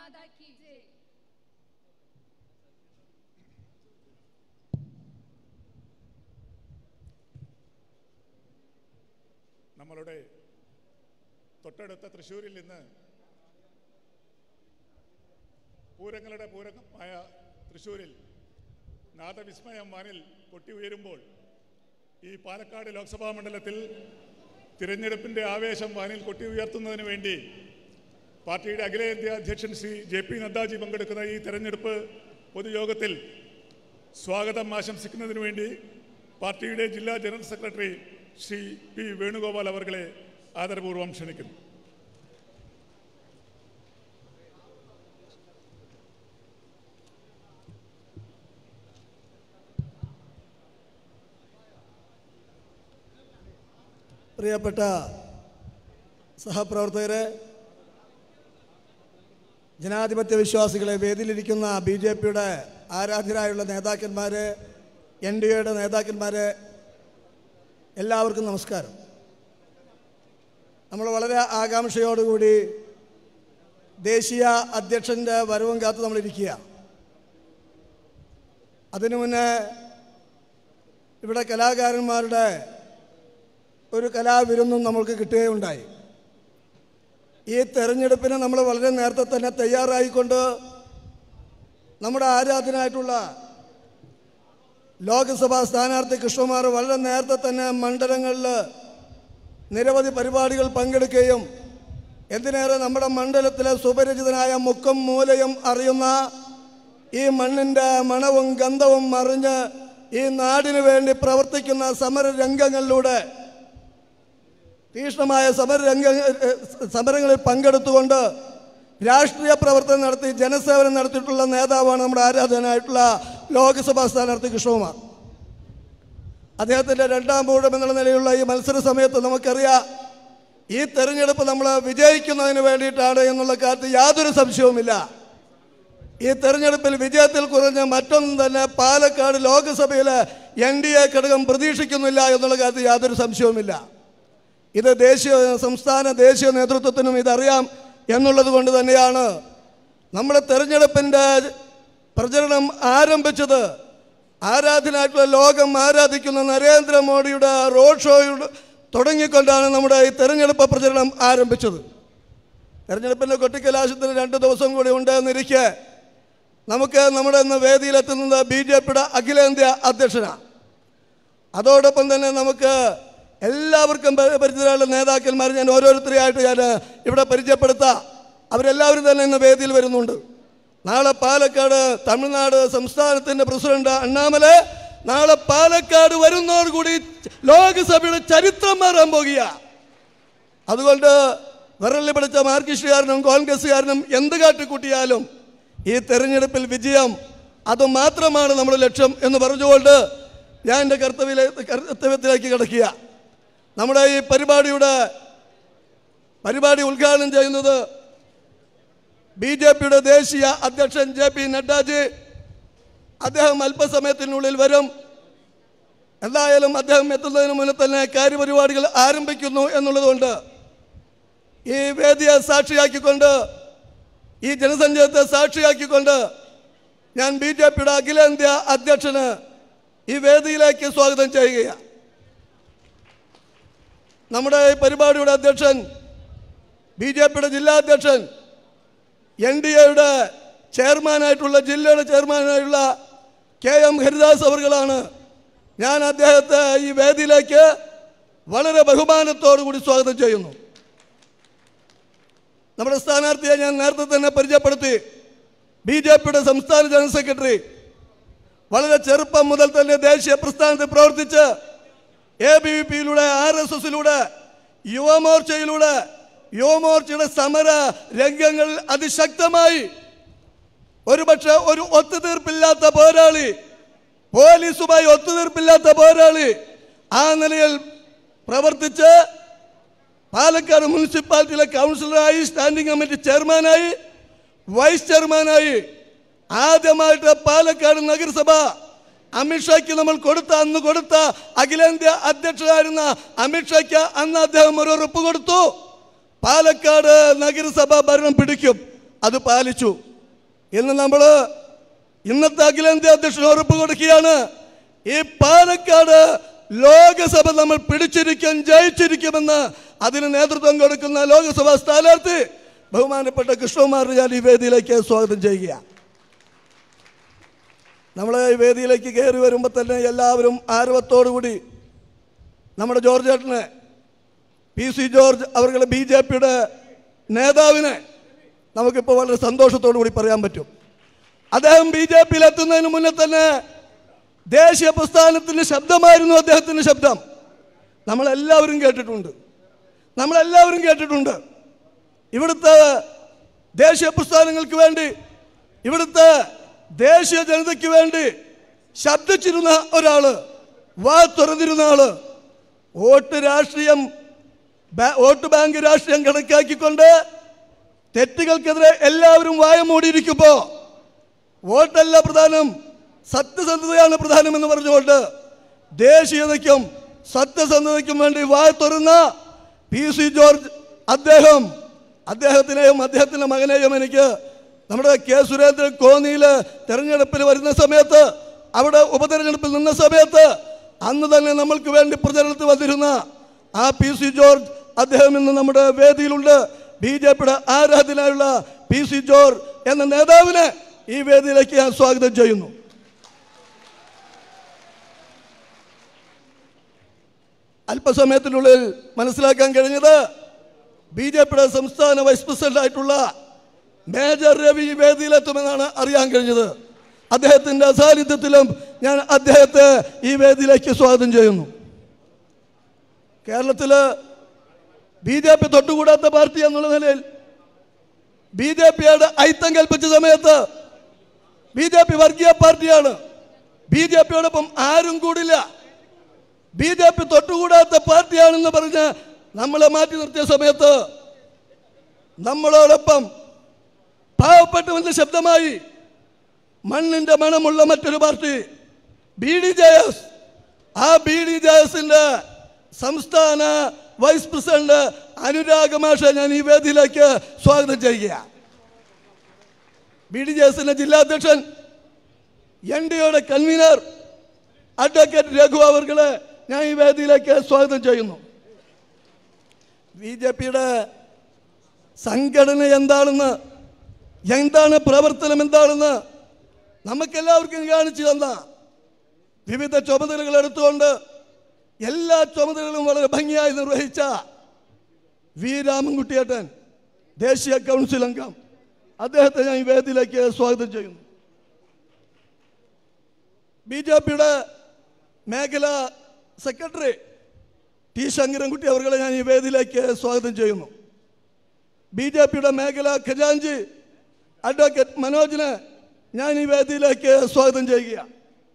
माता की जय നമ്മളുടെ തൊട്ടടുത്ത തൃശ്ശൂരിൽ നിന്ന് പൂരങ്ങളുടെ പൂരമായ തൃശ്ശൂരിൽ നാദവിസ്മയം വാനിൽ പൊട്ടി ഉയരുമ്പോൾ ഈ പാലക്കാട് ലോക്സഭാ മണ്ഡലത്തിൽ തിരഞ്ഞെടുപ്പിൻ്റെ ആവേശം വാനിൽ കൊട്ടി ഉയർത്തുന്നതിന് വേണ്ടി പാർട്ടിയുടെ അഖിലേന്ത്യാ അധ്യക്ഷൻ ശ്രീ ജെ പി നദ്ദാജി പങ്കെടുക്കുന്ന ഈ തെരഞ്ഞെടുപ്പ് പൊതുയോഗത്തിൽ സ്വാഗതം ആശംസിക്കുന്നതിന് വേണ്ടി പാർട്ടിയുടെ ജില്ലാ general secretary Shri P Venugopal അവർകളെ ആദരപൂർവ്വം ക്ഷണിക്കുന്നു പ്രിയപ്പെട്ട സഹപ്രവർത്തകരെ ജനാധിപത്യ വിശ്വാസികളെ വേദിയിലിരിക്കുന്ന ബി ജെ പിയുടെ ആരാധ്യരായുള്ള നേതാക്കന്മാർ എൻ ഡി എയുടെ നേതാക്കന്മാർ എല്ലാവർക്കും നമസ്കാരം നമ്മൾ വളരെ ആകാംക്ഷയോടുകൂടി ദേശീയ അധ്യക്ഷൻ്റെ വരവും കാത്ത് നമ്മളിരിക്കുക അതിനു മുന്നേ ഇവിടെ കലാകാരന്മാരുടെ ഒരു കലാവിരുന്നും നമ്മൾക്ക് കിട്ടുകയുണ്ടായി ഈ തെരഞ്ഞെടുപ്പിന് നമ്മൾ വളരെ നേരത്തെ തന്നെ തയ്യാറായിക്കൊണ്ട് നമ്മുടെ ആരാധനായിട്ടുള്ള ലോക്സഭാ സ്ഥാനാർത്ഥി കൃഷ്ണകുമാർ വളരെ നേരത്തെ തന്നെ മണ്ഡലങ്ങളിൽ നിരവധി പരിപാടികൾ പങ്കെടുക്കുകയും എന്തിനേറെ നമ്മുടെ മണ്ഡലത്തിലെ സുപരിചിതനായ മുക്കം മൂലയും അറിയുന്ന ഈ മണ്ണിൻ്റെ മണവും ഗന്ധവും അറിഞ്ഞ് ഈ നാടിനു വേണ്ടി പ്രവർത്തിക്കുന്ന സമരരംഗങ്ങളിലൂടെ തീക്ഷ്ണമായ സമരരംഗ സമരങ്ങളിൽ പങ്കെടുത്തുകൊണ്ട് രാഷ്ട്രീയ പ്രവർത്തനം നടത്തി ജനസേവനം നടത്തിയിട്ടുള്ള നേതാവാണ് നമ്മുടെ ആരാധനായിട്ടുള്ള ലോക്സഭാ സ്ഥാനാർത്ഥി കൃഷ്ണകുമാർ അദ്ദേഹത്തിൻ്റെ രണ്ടാം ഊഴം എന്നുള്ള നിലയിലുള്ള ഈ മത്സര സമയത്ത് നമുക്കറിയാം ഈ തെരഞ്ഞെടുപ്പ് നമ്മൾ വിജയിക്കുന്നതിന് വേണ്ടിയിട്ടാണ് എന്നുള്ള കാര്യത്തിൽ യാതൊരു സംശയവുമില്ല ഈ തെരഞ്ഞെടുപ്പിൽ വിജയത്തിൽ കുറഞ്ഞ മറ്റൊന്നും തന്നെ പാലക്കാട് ലോക്സഭയിൽ എൻ ഡി എ ഘടകം പ്രതീക്ഷിക്കുന്നില്ല എന്നുള്ള കാര്യത്തിൽ യാതൊരു സംശയവുമില്ല ഇത് ദേശീയ സംസ്ഥാന ദേശീയ നേതൃത്വത്തിനും ഇതറിയാം എന്നുള്ളത് കൊണ്ട് തന്നെയാണ് നമ്മുടെ തെരഞ്ഞെടുപ്പിൻ്റെ പ്രചരണം ആരംഭിച്ചത് ആരാധനായിട്ടുള്ള ലോകം ആരാധിക്കുന്ന നരേന്ദ്രമോദിയുടെ റോഡ് ഷോയുടെ തുടങ്ങിക്കൊണ്ടാണ് നമ്മുടെ ഈ തെരഞ്ഞെടുപ്പ് പ്രചരണം ആരംഭിച്ചത് തെരഞ്ഞെടുപ്പിൻ്റെ കൊട്ടിക്കലാശത്തിന് രണ്ട് ദിവസം കൂടി ഉണ്ട് എന്നിരിക്കെ നമുക്ക് നമ്മുടെ ഇന്ന് വേദിയിലെത്തുന്നത് ബി ജെ പിയുടെ അഖിലേന്ത്യാ അധ്യക്ഷനാണ് അതോടൊപ്പം തന്നെ നമുക്ക് എല്ലാവർക്കും പരി- പരിചിതരായുള്ള നേതാക്കന്മാർ ഞാൻ ഓരോരുത്തരെയായിട്ട് ഞാൻ ഇവിടെ പരിചയപ്പെടുത്താം അവരെല്ലാവരും തന്നെ ഇന്ന് വേദിയിൽ വരുന്നുണ്ട് നാളെ പാലക്കാട് തമിഴ്നാട് സംസ്ഥാനത്തിൻ്റെ പ്രസിഡന്റ് അണ്ണാമലെ നാളെ പാലക്കാട് വരുന്നതോടുകൂടി ലോക്സഭയുടെ ചരിത്രം മാറാൻ പോകുക അതുകൊണ്ട് വിരലിൽ പിടിച്ച മാർക്കിസ്റ്റുകാരനും കോൺഗ്രസ്സുകാരനും എന്ത് കാട്ടിക്കൂട്ടിയാലും ഈ തെരഞ്ഞെടുപ്പിൽ വിജയം അത് മാത്രമാണ് നമ്മുടെ ലക്ഷ്യം എന്ന് പറഞ്ഞുകൊണ്ട് ഞാൻ എൻ്റെ കർത്തവ്യ കർത്തവ്യത്തിലേക്ക് കിടക്കുക നമ്മുടെ ഈ പരിപാടിയുടെ പരിപാടി ഉദ്ഘാടനം ചെയ്യുന്നത് ബി ജെ പിയുടെ ദേശീയ അധ്യക്ഷൻ ജെ പി നഡ്ഡാജി അദ്ദേഹം അല്പസമയത്തിനുള്ളിൽ വരും എന്തായാലും അദ്ദേഹം എത്തുന്നതിന് മുന്നേ തന്നെ കാര്യപരിപാടികൾ ആരംഭിക്കുന്നു എന്നുള്ളതുകൊണ്ട് ഈ വേദിയെ സാക്ഷിയാക്കിക്കൊണ്ട് ഈ ജനസഞ്ചയത്തെ സാക്ഷിയാക്കിക്കൊണ്ട് ഞാൻ ബി ജെ പിയുടെ അഖിലേന്ത്യാ അധ്യക്ഷന് ഈ വേദിയിലേക്ക് സ്വാഗതം ചെയ്യുകയാണ് നമ്മുടെ ഈ പരിപാടിയുടെ അധ്യക്ഷൻ ബി ജെ പിയുടെ ജില്ലാ അധ്യക്ഷൻ എൻ ഡി എയുടെ ചെയർമാനായിട്ടുള്ള ജില്ലയുടെ ചെയർമാനായിട്ടുള്ള കെ എം ഹരിദാസ് അവർകളാണ് ഞാൻ അദ്ദേഹത്തെ ഈ വേദിയിലേക്ക് വളരെ ബഹുമാനത്തോടു കൂടി സ്വാഗതം ചെയ്യുന്നു നമ്മുടെ സ്ഥാനാർത്ഥിയെ ഞാൻ നേരത്തെ തന്നെ പരിചയപ്പെടുത്തി ബി ജെ പിയുടെ സംസ്ഥാന ജനറൽ സെക്രട്ടറി വളരെ ചെറുപ്പം മുതൽ തന്നെ ദേശീയ പ്രസ്ഥാനത്തിൽ പ്രവർത്തിച്ച് എ ബി വി പിയിലൂടെ ആർ എസ് എസിലൂടെ യുവമോർച്ചയിലൂടെ യുവമോർച്ചയുടെ സമര രംഗങ്ങളിൽ അതിശക്തമായി ഒരുപക്ഷെ ഒരു ഒത്തുതീർപ്പില്ലാത്ത പോരാളി പോലീസുമായി ഒത്തുതീർപ്പില്ലാത്ത പോരാളി ആ നിലയിൽ പ്രവർത്തിച്ച് പാലക്കാട് മുനിസിപ്പാലിറ്റിയിലെ കൗൺസിലറായി സ്റ്റാൻഡിംഗ് കമ്മിറ്റി ചെയർമാനായി വൈസ് ചെയർമാനായി ആദ്യമായിട്ട് പാലക്കാട് നഗരസഭ അമിത്ഷായ്ക്ക് നമ്മൾ കൊടുത്ത അന്ന് കൊടുത്ത അഖിലേന്ത്യാ അധ്യക്ഷനായിരുന്ന അമിത്ഷായ്ക്ക് അന്ന് അദ്ദേഹം ഒരു ഉറപ്പ് കൊടുത്തു പാലക്കാട് നഗരസഭ ഭരണം പിടിക്കും അത് പാലിച്ചു ഇന്ന് നമ്മൾ ഇന്നത്തെ അഖിലേന്ത്യാ അധ്യക്ഷൻ ഉറപ്പ് കൊടുക്കുകയാണ് ഈ പാലക്കാട് ലോകസഭ നമ്മൾ പിടിച്ചിരിക്കും ജയിച്ചിരിക്കുമെന്ന് അതിന് നേതൃത്വം കൊടുക്കുന്ന ലോകസഭാ സ്ഥാനാർത്ഥി ബഹുമാനപ്പെട്ട കൃഷ്ണകുമാർ ഞാൻ ഈ വേദിയിലേക്ക് സ്വാഗതം ചെയ്യുക നമ്മൾ ഈ വേദിയിലേക്ക് കയറി വരുമ്പോൾ തന്നെ എല്ലാവരും ആരവത്തോടുകൂടി നമ്മുടെ ജോർജ് ഏട്ടനെ പി സി ജോർജ് അവരുടെ ബി ജെ പിയുടെ നേതാവിനെ നമുക്കിപ്പോൾ വളരെ സന്തോഷത്തോടു കൂടി പറയാൻ പറ്റും അദ്ദേഹം ബി ജെ പിയിൽ എത്തുന്നതിന് മുന്നേ തന്നെ ദേശീയ പ്രസ്ഥാനത്തിൻ്റെ ശബ്ദമായിരുന്നു അദ്ദേഹത്തിൻ്റെ ശബ്ദം നമ്മളെല്ലാവരും കേട്ടിട്ടുണ്ട് നമ്മളെല്ലാവരും കേട്ടിട്ടുണ്ട് ഇവിടുത്തെ ദേശീയ പ്രസ്ഥാനങ്ങൾക്ക് വേണ്ടി ഇവിടുത്തെ ദേശീയ ജനതയ്ക്ക് വേണ്ടി ശബ്ദിച്ചിരുന്ന ഒരാള് വാ തുറന്നിരുന്ന ആള് വോട്ട് രാഷ്ട്രീയം ബാ- വോട്ട് ബാങ്ക് രാഷ്ട്രീയം കണക്കാക്കിക്കൊണ്ട് തെറ്റുകൾക്കെതിരെ എല്ലാവരും വായ മൂടിയിരിക്കുമ്പോ വോട്ടല്ല പ്രധാനം സത്യസന്ധതയാണ് പ്രധാനമെന്ന് പറഞ്ഞുകൊണ്ട് ദേശീയതയ്ക്കും സത്യസന്ധതയ്ക്കും വേണ്ടി വായ തുറന്ന പി സി ജോർജ് അദ്ദേഹം അദ്ദേഹത്തിനെയും അദ്ദേഹത്തിൻ്റെ മകനെയും എനിക്ക് നമ്മുടെ കെ സുരേന്ദ്രൻ കോന്നിയിൽ തെരഞ്ഞെടുപ്പിൽ വരുന്ന സമയത്ത് അവിടെ ഉപതെരഞ്ഞെടുപ്പിൽ നിന്ന സമയത്ത് അന്ന് തന്നെ നമ്മൾക്ക് വേണ്ടി പ്രചരണത്തിൽ വന്നിരുന്ന ആ പി സി ജോർജ് അദ്ദേഹം ഇന്ന് നമ്മുടെ വേദിയിലുണ്ട് ബി ജെ പിയുടെ ആരാധനായുള്ള പി സി ജോർജ് എന്ന നേതാവിനെ ഈ വേദിയിലേക്ക് ഞാൻ സ്വാഗതം ചെയ്യുന്നു അല്പസമയത്തിനുള്ളിൽ മനസ്സിലാക്കാൻ കഴിഞ്ഞത് ബി ജെ പിയുടെ സംസ്ഥാന വൈസ് പ്രസിഡന്റ് ആയിട്ടുള്ള മേജർ രവി ഈ വേദിയിലെത്തുമെന്നാണ് അറിയാൻ കഴിഞ്ഞത് അദ്ദേഹത്തിന്റെ സാന്നിധ്യത്തിലും ഞാൻ അദ്ദേഹത്തെ ഈ വേദിയിലേക്ക് സ്വാഗതം ചെയ്യുന്നു കേരളത്തില് ബി ജെ പി തൊട്ടുകൂടാത്ത പാർട്ടി എന്നുള്ള നിലയിൽ ബി ജെ പിയുടെ ഐത്തം കൽപ്പിച്ച സമയത്ത് ബി ജെ പി വർഗീയ പാർട്ടിയാണ് ബി ജെ പിയോടൊപ്പം ആരും കൂടില്ല ബി ജെ പി തൊട്ടുകൂടാത്ത പാർട്ടിയാണെന്ന് പറഞ്ഞ് നമ്മളെ മാറ്റി നിർത്തിയ സമയത്ത് നമ്മളോടൊപ്പം പാവപ്പെട്ടവന്റെ ശബ്ദമായി മണ്ണിന്റെ മണമുള്ള മറ്റൊരു party B D J S ആ ബി ഡി ജെ എസിന്റെ സംസ്ഥാന വൈസ് പ്രസിഡന്റ് അനുരാഗ് മാഷ ഞാൻ ഈ വേദിയിലേക്ക് സ്വാഗതം ചെയ്യുക ബി ഡി ജെ എസിന്റെ ജില്ലാ അധ്യക്ഷൻ എൻ ഡിയുടെ കൺവീനർ അഡ്വക്കേറ്റ് രഘു അവർകളെ ഞാൻ ഈ വേദിയിലേക്ക് സ്വാഗതം ചെയ്യുന്നു ബി ജെ പിയുടെ സംഘടന എന്താണെന്ന് എന്താണ് പ്രവർത്തനം എന്താണെന്ന് നമുക്കെല്ലാവർക്കും കാണിച്ചു തന്ന വിവിധ ചുമതലകൾ എടുത്തുകൊണ്ട് എല്ലാ ചുമതലകളും വളരെ ഭംഗിയായി നിർവഹിച്ച വി രാമൻകുട്ടിയേട്ടൻ ദേശീയ കൗൺസിൽ അംഗം അദ്ദേഹത്തെ ഞാൻ ഈ വേദിയിലേക്ക് സ്വാഗതം ചെയ്യുന്നു ബി ജെ പിയുടെ മേഖല സെക്രട്ടറി ടി ശങ്കരൻകുട്ടി അവരുടെ ഞാൻ ഈ വേദിയിലേക്ക് സ്വാഗതം ചെയ്യുന്നു ബി ജെ പിയുടെ മേഖല ഖജാൻജി അഡ്വക്കേറ്റ് മനോജിനെ ഞാൻ ഈ വേദിയിലേക്ക് സ്വാഗതം ചെയ്യുക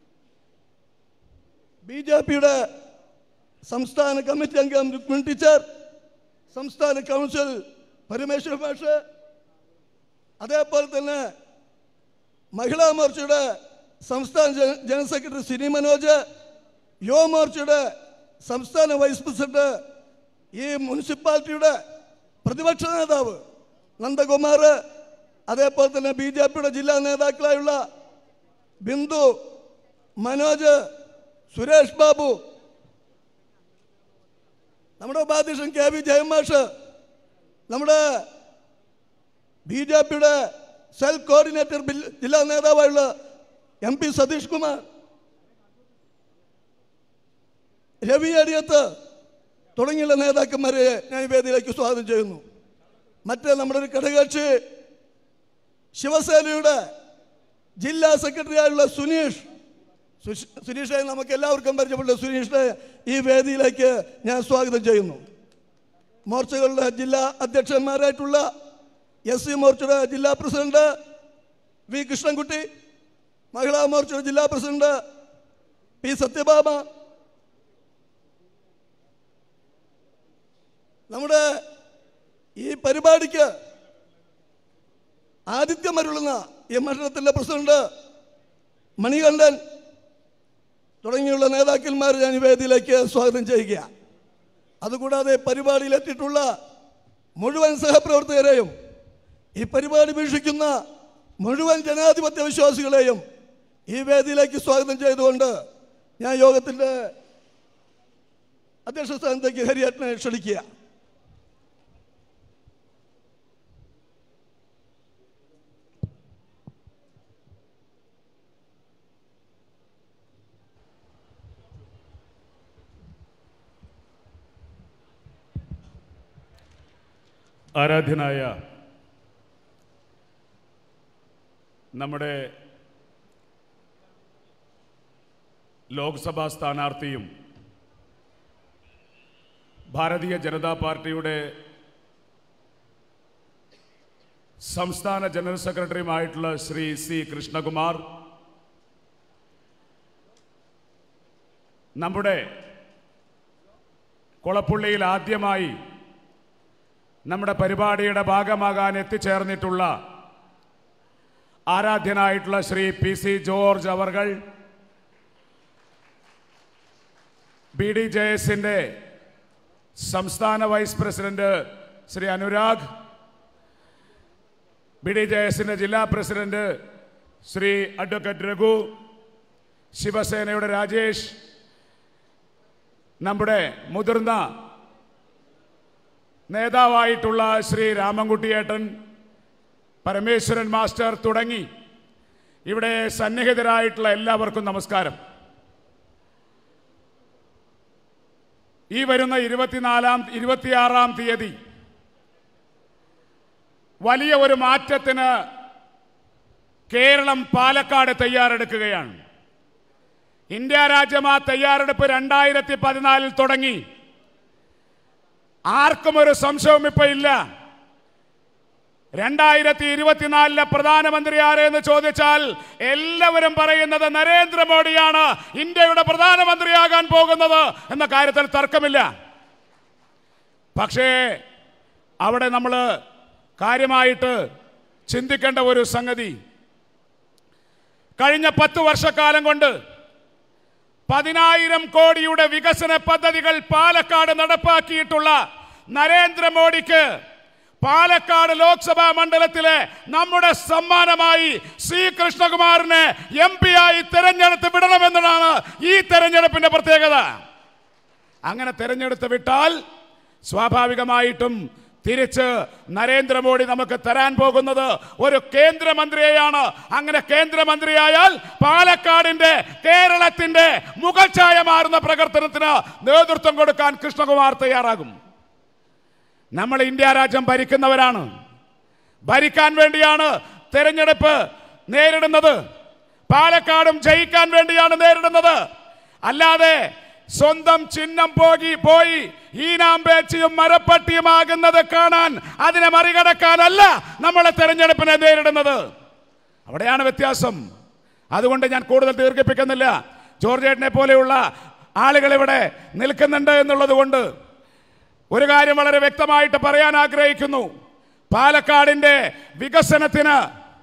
ബി ജെ പിയുടെ സംസ്ഥാന കമ്മിറ്റി അംഗം രുക്മിൺ ടീച്ചർ സംസ്ഥാന കൗൺസിൽ പരമേശ്വര മാഷ് അതേപോലെ തന്നെ മഹിളാ മോർച്ചയുടെ സംസ്ഥാന ജന- ജനറൽ സെക്രട്ടറി സിനി മനോജ് യുവ മോർച്ചയുടെ സംസ്ഥാന വൈസ് പ്രസിഡന്റ് ഈ മുനിസിപ്പാലിറ്റിയുടെ പ്രതിപക്ഷ നേതാവ് നന്ദകുമാർ അതേപോലെ തന്നെ ബി ജെ പിയുടെ ജില്ലാ നേതാക്കളായുള്ള ബിന്ദു മനോജ് സുരേഷ് ബാബു നമ്മുടെ ഉപാധ്യക്ഷൻ കെ വി ജയമാഷ് നമ്മുടെ ബി ജെ പിയുടെ സെൽ കോർഡിനേറ്റർ ബിൽ- ജില്ലാ നേതാവായുള്ള എം പി സതീഷ് കുമാർ രവി അടിയത്ത് തുടങ്ങിയുള്ള നേതാക്കന്മാരെ ഞാൻ ഈ വേദിയിലേക്ക് സ്വാഗതം ചെയ്യുന്നു മറ്റ് നമ്മുടെ ഒരു ഘടകകക്ഷി ശിവസേനയുടെ ജില്ലാ സെക്രട്ടറിയായുള്ള സുനീഷ് സുഷ്- സുനീഷെ നമുക്ക് എല്ലാവർക്കും പരിചയപ്പെട്ട സുനീഷിനെ ഈ വേദിയിലേക്ക് ഞാൻ സ്വാഗതം ചെയ്യുന്നു മോർച്ചകളുടെ ജില്ലാ അധ്യക്ഷന്മാരായിട്ടുള്ള എസ് സി മോർച്ചയുടെ ജില്ലാ പ്രസിഡന്റ് വി കൃഷ്ണൻകുട്ടി മഹിളാ മോർച്ചയുടെ ജില്ലാ പ്രസിഡന്റ് പി സത്യഭാമ നമ്മുടെ ഈ പരിപാടിക്ക് ആദിത്യം അരുളുന്ന ഈ മണ്ഡലത്തിൻ്റെ പ്രസിഡന്റ് മണികണ്ഠൻ തുടങ്ങിയുള്ള നേതാക്കന്മാർ ഞാൻ ഈ വേദിയിലേക്ക് സ്വാഗതം ചെയ്യുക അതുകൂടാതെ പരിപാടിയിലെത്തിയിട്ടുള്ള മുഴുവൻ സഹപ്രവർത്തകരെയും ഈ പരിപാടി വീക്ഷിക്കുന്ന മുഴുവൻ ജനാധിപത്യ വിശ്വാസികളെയും ഈ വേദിയിലേക്ക് സ്വാഗതം ചെയ്തുകൊണ്ട് ഞാൻ യോഗത്തിൻ്റെ അധ്യക്ഷ സ്ഥാനത്തേക്ക് ഹരിയേട്ടനെ ക്ഷണിക്കുക ആരാധ്യനായ നമ്മുടെ ലോക്സഭാ സ്ഥാനാർത്ഥിയും ഭാരതീയ ജനതാ പാർട്ടിയുടെ സംസ്ഥാന ജനറൽ സെക്രട്ടറിയുമായിട്ടുള്ള ശ്രീ സി കൃഷ്ണകുമാർ നമ്മുടെ കൊളപ്പുള്ളിയിൽ ആദ്യമായി നമ്മുടെ പരിപാടിയുടെ ഭാഗമാകാൻ എത്തിച്ചേർന്നിട്ടുള്ള ആരാധ്യനായിട്ടുള്ള ശ്രീ പി സി ജോർജ് അവർകൾ ബി ഡി ജെ എസിൻ്റെ സംസ്ഥാന vice president Shri Anurag B D J എസിൻ്റെ ജില്ലാ പ്രസിഡന്റ് ശ്രീ അഡ്വക്കേറ്റ് രഘു ശിവസേനയുടെ രാജേഷ് നമ്മുടെ മുതിർന്ന നേതാവായിട്ടുള്ള ശ്രീ രാമൻകുട്ടിയേട്ടൻ പരമേശ്വരൻ മാസ്റ്റർ തുടങ്ങി ഇവിടെ സന്നിഹിതരായിട്ടുള്ള എല്ലാവർക്കും നമസ്കാരം ഈ വരുന്ന ഇരുപത്തിനാലാം ഇരുപത്തിയാറാം തീയതി വലിയ ഒരു മാറ്റത്തിന് കേരളം പാലക്കാട് തയ്യാറെടുക്കുകയാണ് ഇന്ത്യ രാജ്യം ആ തയ്യാറെടുപ്പ് രണ്ടായിരത്തി പതിനാലിൽ തുടങ്ങി ആർക്കും ഒരു സംശയവും ഇപ്പൊ ഇല്ല രണ്ടായിരത്തി ഇരുപത്തിനാലിലെ പ്രധാനമന്ത്രി ആരെന്ന് ചോദിച്ചാൽ എല്ലാവരും പറയുന്നത് നരേന്ദ്രമോദിയാണ് ഇന്ത്യയുടെ പ്രധാനമന്ത്രിയാകാൻ പോകുന്നത് എന്ന കാര്യത്തിൽ തർക്കമില്ല പക്ഷേ അവിടെ നമ്മൾ കാര്യമായിട്ട് ചിന്തിക്കേണ്ട ഒരു സംഗതി കഴിഞ്ഞ പത്ത് വർഷക്കാലം കൊണ്ട് പതിനായിരം കോടിയുടെ വികസന പദ്ധതികൾ പാലക്കാട് നടപ്പാക്കിയിട്ടുള്ള നരേന്ദ്രമോദിക്ക് പാലക്കാട് ലോക്സഭാ മണ്ഡലത്തിലെ നമ്മുടെ സമ്മാനമായി സി കൃഷ്ണകുമാറിനെ എം പി ആയി തെരഞ്ഞെടുത്ത് വിടണമെന്നതാണ് ഈ തെരഞ്ഞെടുപ്പിന്റെ പ്രത്യേകത അങ്ങനെ തെരഞ്ഞെടുത്ത് വിട്ടാൽ സ്വാഭാവികമായിട്ടും തിരിച്ച് നരേന്ദ്രമോദി നമുക്ക് തരാൻ പോകുന്നത് ഒരു കേന്ദ്രമന്ത്രിയെയാണ് അങ്ങനെ കേന്ദ്രമന്ത്രിയായാൽ പാലക്കാടിന്റെ കേരളത്തിന്റെ മുഖച്ഛായ മാറുന്ന പ്രവർത്തനത്തിന് നേതൃത്വം കൊടുക്കാൻ കൃഷ്ണകുമാർ തയ്യാറാകും നമ്മൾ ഇന്ത്യ രാജ്യം ഭരിക്കുന്നവരാണ് ഭരിക്കാൻ വേണ്ടിയാണ് തെരഞ്ഞെടുപ്പ് നേരിടുന്നത് പാലക്കാടും ജയിക്കാൻ വേണ്ടിയാണ് നേരിടുന്നത് അല്ലാതെ സ്വന്തം ചിഹ്നം പോകി പോയി ഈനാമ്പേച്ചിയും മരപ്പട്ടിയുമാകുന്നത് കാണാൻ അതിനെ മറികടക്കാനല്ല നമ്മൾ തെരഞ്ഞെടുപ്പിനെ നേരിടുന്നത് അവിടെയാണ് വ്യത്യാസം അതുകൊണ്ട് ഞാൻ കൂടുതൽ ദീർഘിപ്പിക്കുന്നില്ല ജോർജ് ഏട്ടനെ പോലെയുള്ള ആളുകൾ ഇവിടെ നിൽക്കുന്നുണ്ട് എന്നുള്ളത് കൊണ്ട് ഒരു കാര്യം വളരെ വ്യക്തമായിട്ട് പറയാൻ ആഗ്രഹിക്കുന്നു പാലക്കാടിന്റെ വികസനത്തിന്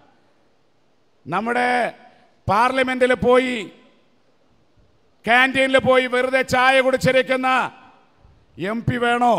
നമ്മുടെ പാർലമെന്റിൽ പോയി ക്യാൻറ്റീനിൽ പോയി വെറുതെ ചായ കുടിച്ചിരിക്കുന്ന എം പി വേണോ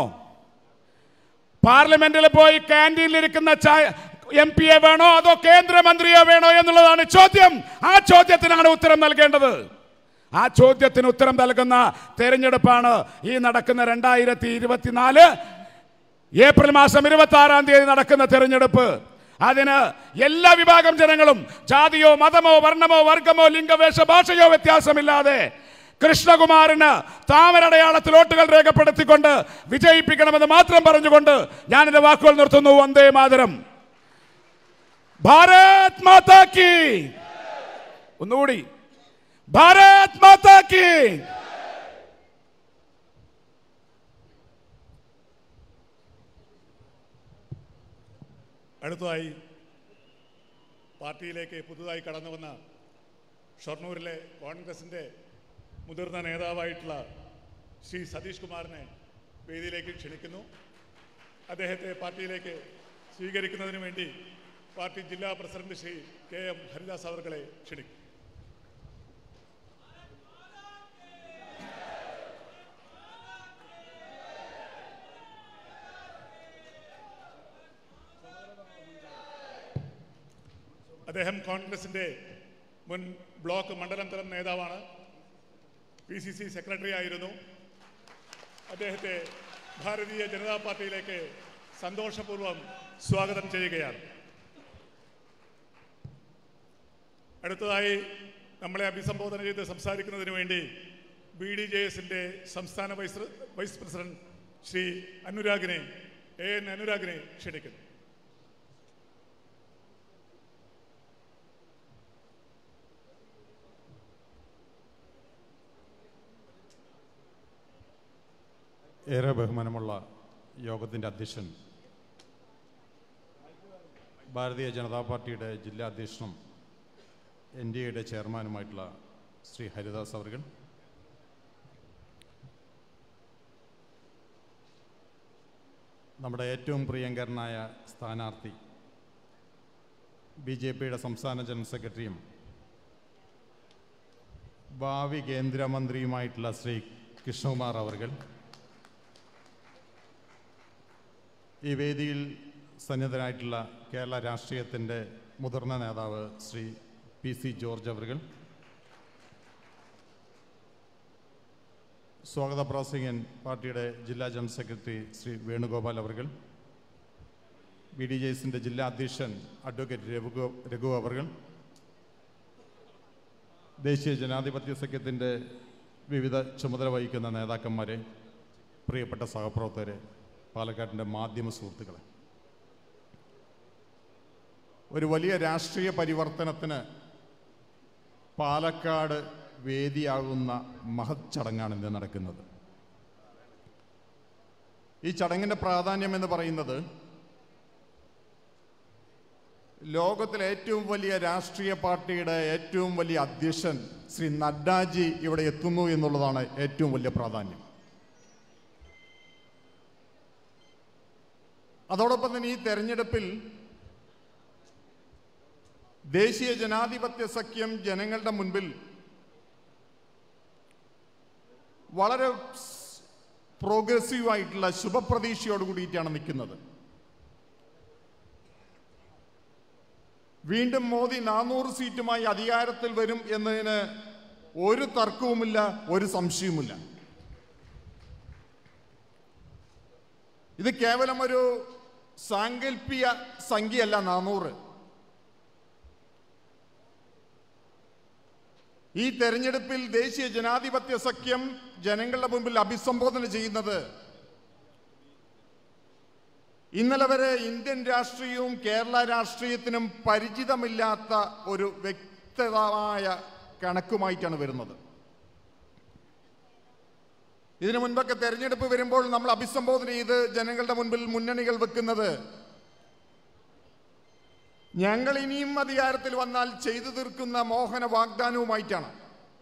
പാർലമെന്റിൽ പോയി ക്യാൻറ്റീനിലിരിക്കുന്ന ചായ എം പിയെ വേണോ അതോ കേന്ദ്രമന്ത്രിയോ വേണോ എന്നുള്ളതാണ് ചോദ്യം ആ ചോദ്യത്തിനാണ് ഉത്തരം നൽകേണ്ടത് ആ ചോദ്യത്തിന് ഉത്തരം നൽകുന്ന തെരഞ്ഞെടുപ്പാണ് ഈ നടക്കുന്ന രണ്ടായിരത്തി ഇരുപത്തിനാല് ഏപ്രിൽ മാസം ഇരുപത്തി ആറാം തീയതി നടക്കുന്ന തെരഞ്ഞെടുപ്പ് അതിന് എല്ലാ വിഭാഗം ജനങ്ങളും ജാതിയോ മതമോ വർണ്ണമോ വർഗമോ ലിംഗവേഷ ഭാഷയോ വ്യത്യാസമില്ലാതെ കൃഷ്ണകുമാറിന് താമരടയാളത്തിൽ വോട്ടുകൾ രേഖപ്പെടുത്തിക്കൊണ്ട് വിജയിപ്പിക്കണമെന്ന് മാത്രം പറഞ്ഞുകൊണ്ട് ഞാൻ എന്റെ വാക്കുകൾ നിർത്തുന്നു വന്ദേ മാതരം ഭാരത് മാതാ കി ഒന്നുകൂടി ഭാരത് മാതാ കി അടുത്തതായി പാർട്ടിയിലേക്ക് പുതുതായി കടന്നു വന്ന ഷൊർണൂരിലെ കോൺഗ്രസിൻ്റെ മുതിർന്ന നേതാവായിട്ടുള്ള ശ്രീ സതീഷ് കുമാറിനെ വേദിയിലേക്ക് ക്ഷണിക്കുന്നു അദ്ദേഹത്തെ പാർട്ടിയിലേക്ക് സ്വീകരിക്കുന്നതിന് വേണ്ടി പാർട്ടി ജില്ലാ president Shri K M Haridas അവർകളെ ക്ഷണിക്കും അദ്ദേഹം കോൺഗ്രസിൻ്റെ മുൻ ബ്ലോക്ക് മണ്ഡലം തലം നേതാവാണ് പി സി സി സെക്രട്ടറി ആയിരുന്നു അദ്ദേഹത്തെ ഭാരതീയ ജനതാ പാർട്ടിയിലേക്ക് സന്തോഷപൂർവ്വം സ്വാഗതം ചെയ്യുകയാണ് അടുത്തതായി നമ്മളെ അഭിസംബോധന ചെയ്ത് സംസാരിക്കുന്നതിന് വേണ്ടി ബി ഡി ജെ എസിൻ്റെ സംസ്ഥാന വൈസ് വൈസ് പ്രസിഡന്റ് ശ്രീ അനുരാഗിനെ എ എൻ അനുരാഗിനെ ക്ഷണിക്കുന്നു ഏറെ ബഹുമാനമുള്ള യോഗത്തിൻ്റെ അധ്യക്ഷൻ ഭാരതീയ ജനതാ പാർട്ടിയുടെ ജില്ലാ അധ്യക്ഷനും എൻ ഡി എയുടെ ചെയർമാനുമായിട്ടുള്ള ശ്രീ ഹരിദാസ് അവർകൾ നമ്മുടെ ഏറ്റവും പ്രിയങ്കരനായ സ്ഥാനാർത്ഥി ബി ജെ പിയുടെ സംസ്ഥാന ജനറൽ സെക്രട്ടറിയും ഭാവി കേന്ദ്രമന്ത്രിയുമായിട്ടുള്ള ശ്രീ കൃഷ്ണകുമാർ അവർകൾ ഈ വേദിയിൽ സന്നിധനായിട്ടുള്ള കേരള രാഷ്ട്രീയത്തിൻ്റെ മുതിർന്ന നേതാവ് ശ്രീ പി സി ജോർജ് അവർകൾ സ്വാഗത പ്രാസിംഗൻ പാർട്ടിയുടെ ജില്ലാ ജനറൽ സെക്രട്ടറി ശ്രീ വേണുഗോപാൽ അവർകൾ ബി ഡി ജെ എസിൻ്റെ ജില്ലാ അധ്യക്ഷൻ അഡ്വക്കേറ്റ് രഘു രഘു അവർകൾ ദേശീയ ജനാധിപത്യ സഖ്യത്തിൻ്റെ വിവിധ ചുമതല വഹിക്കുന്ന നേതാക്കന്മാരെ പ്രിയപ്പെട്ട സഹപ്രവർത്തകരെ പാലക്കാടിൻ്റെ മാധ്യമ സുഹൃത്തുക്കളെ ഒരു വലിയ രാഷ്ട്രീയ പരിവർത്തനത്തിന് പാലക്കാട് വേദിയാകുന്ന മഹത് ചടങ്ങാണ് ഇന്ന് നടക്കുന്നത് ഈ ചടങ്ങിൻ്റെ പ്രാധാന്യം എന്ന് പറയുന്നത് ലോകത്തിലെ ഏറ്റവും വലിയ രാഷ്ട്രീയ പാർട്ടിയുടെ ഏറ്റവും വലിയ അധ്യക്ഷൻ ശ്രീ നഡ്ഡാജി ഇവിടെ എത്തുന്നു എന്നുള്ളതാണ് ഏറ്റവും വലിയ പ്രാധാന്യം അതോടൊപ്പം തന്നെ ഈ തെരഞ്ഞെടുപ്പിൽ ദേശീയ ജനാധിപത്യ സഖ്യം ജനങ്ങളുടെ മുൻപിൽ വളരെ പ്രോഗ്രസീവ് ആയിട്ടുള്ള ശുഭപ്രതീക്ഷയോട് കൂടിയിട്ടാണ് നിൽക്കുന്നത് വീണ്ടും മോദി നാനൂറ് സീറ്റുമായി അധികാരത്തിൽ വരും എന്നതിന് ഒരു തർക്കവുമില്ല ഒരു സംശയവുമില്ല ഇത് കേവലം ഒരു സാങ്കല്പിക സംഖ്യയല്ല നാനൂറ് ഈ തെരഞ്ഞെടുപ്പിൽ ദേശീയ ജനാധിപത്യ സഖ്യം ജനങ്ങളുടെ മുമ്പിൽ അഭിസംബോധന ചെയ്യുന്നത് ഇന്നലെ വരെ ഇന്ത്യൻ രാഷ്ട്രീയവും കേരള രാഷ്ട്രീയത്തിനും പരിചിതമില്ലാത്ത ഒരു വ്യക്തമായ കണക്കുമായിട്ടാണ് വരുന്നത് ഇതിനു മുൻപൊക്കെ തെരഞ്ഞെടുപ്പ് വരുമ്പോൾ നമ്മൾ അഭിസംബോധന ചെയ്ത് ജനങ്ങളുടെ മുൻപിൽ മുന്നണികൾ വെക്കുന്നത് ഞങ്ങൾ ഇനിയും അധികാരത്തിൽ വന്നാൽ ചെയ്തു തീർക്കുന്ന മോഹന വാഗ്ദാനവുമായിട്ടാണ്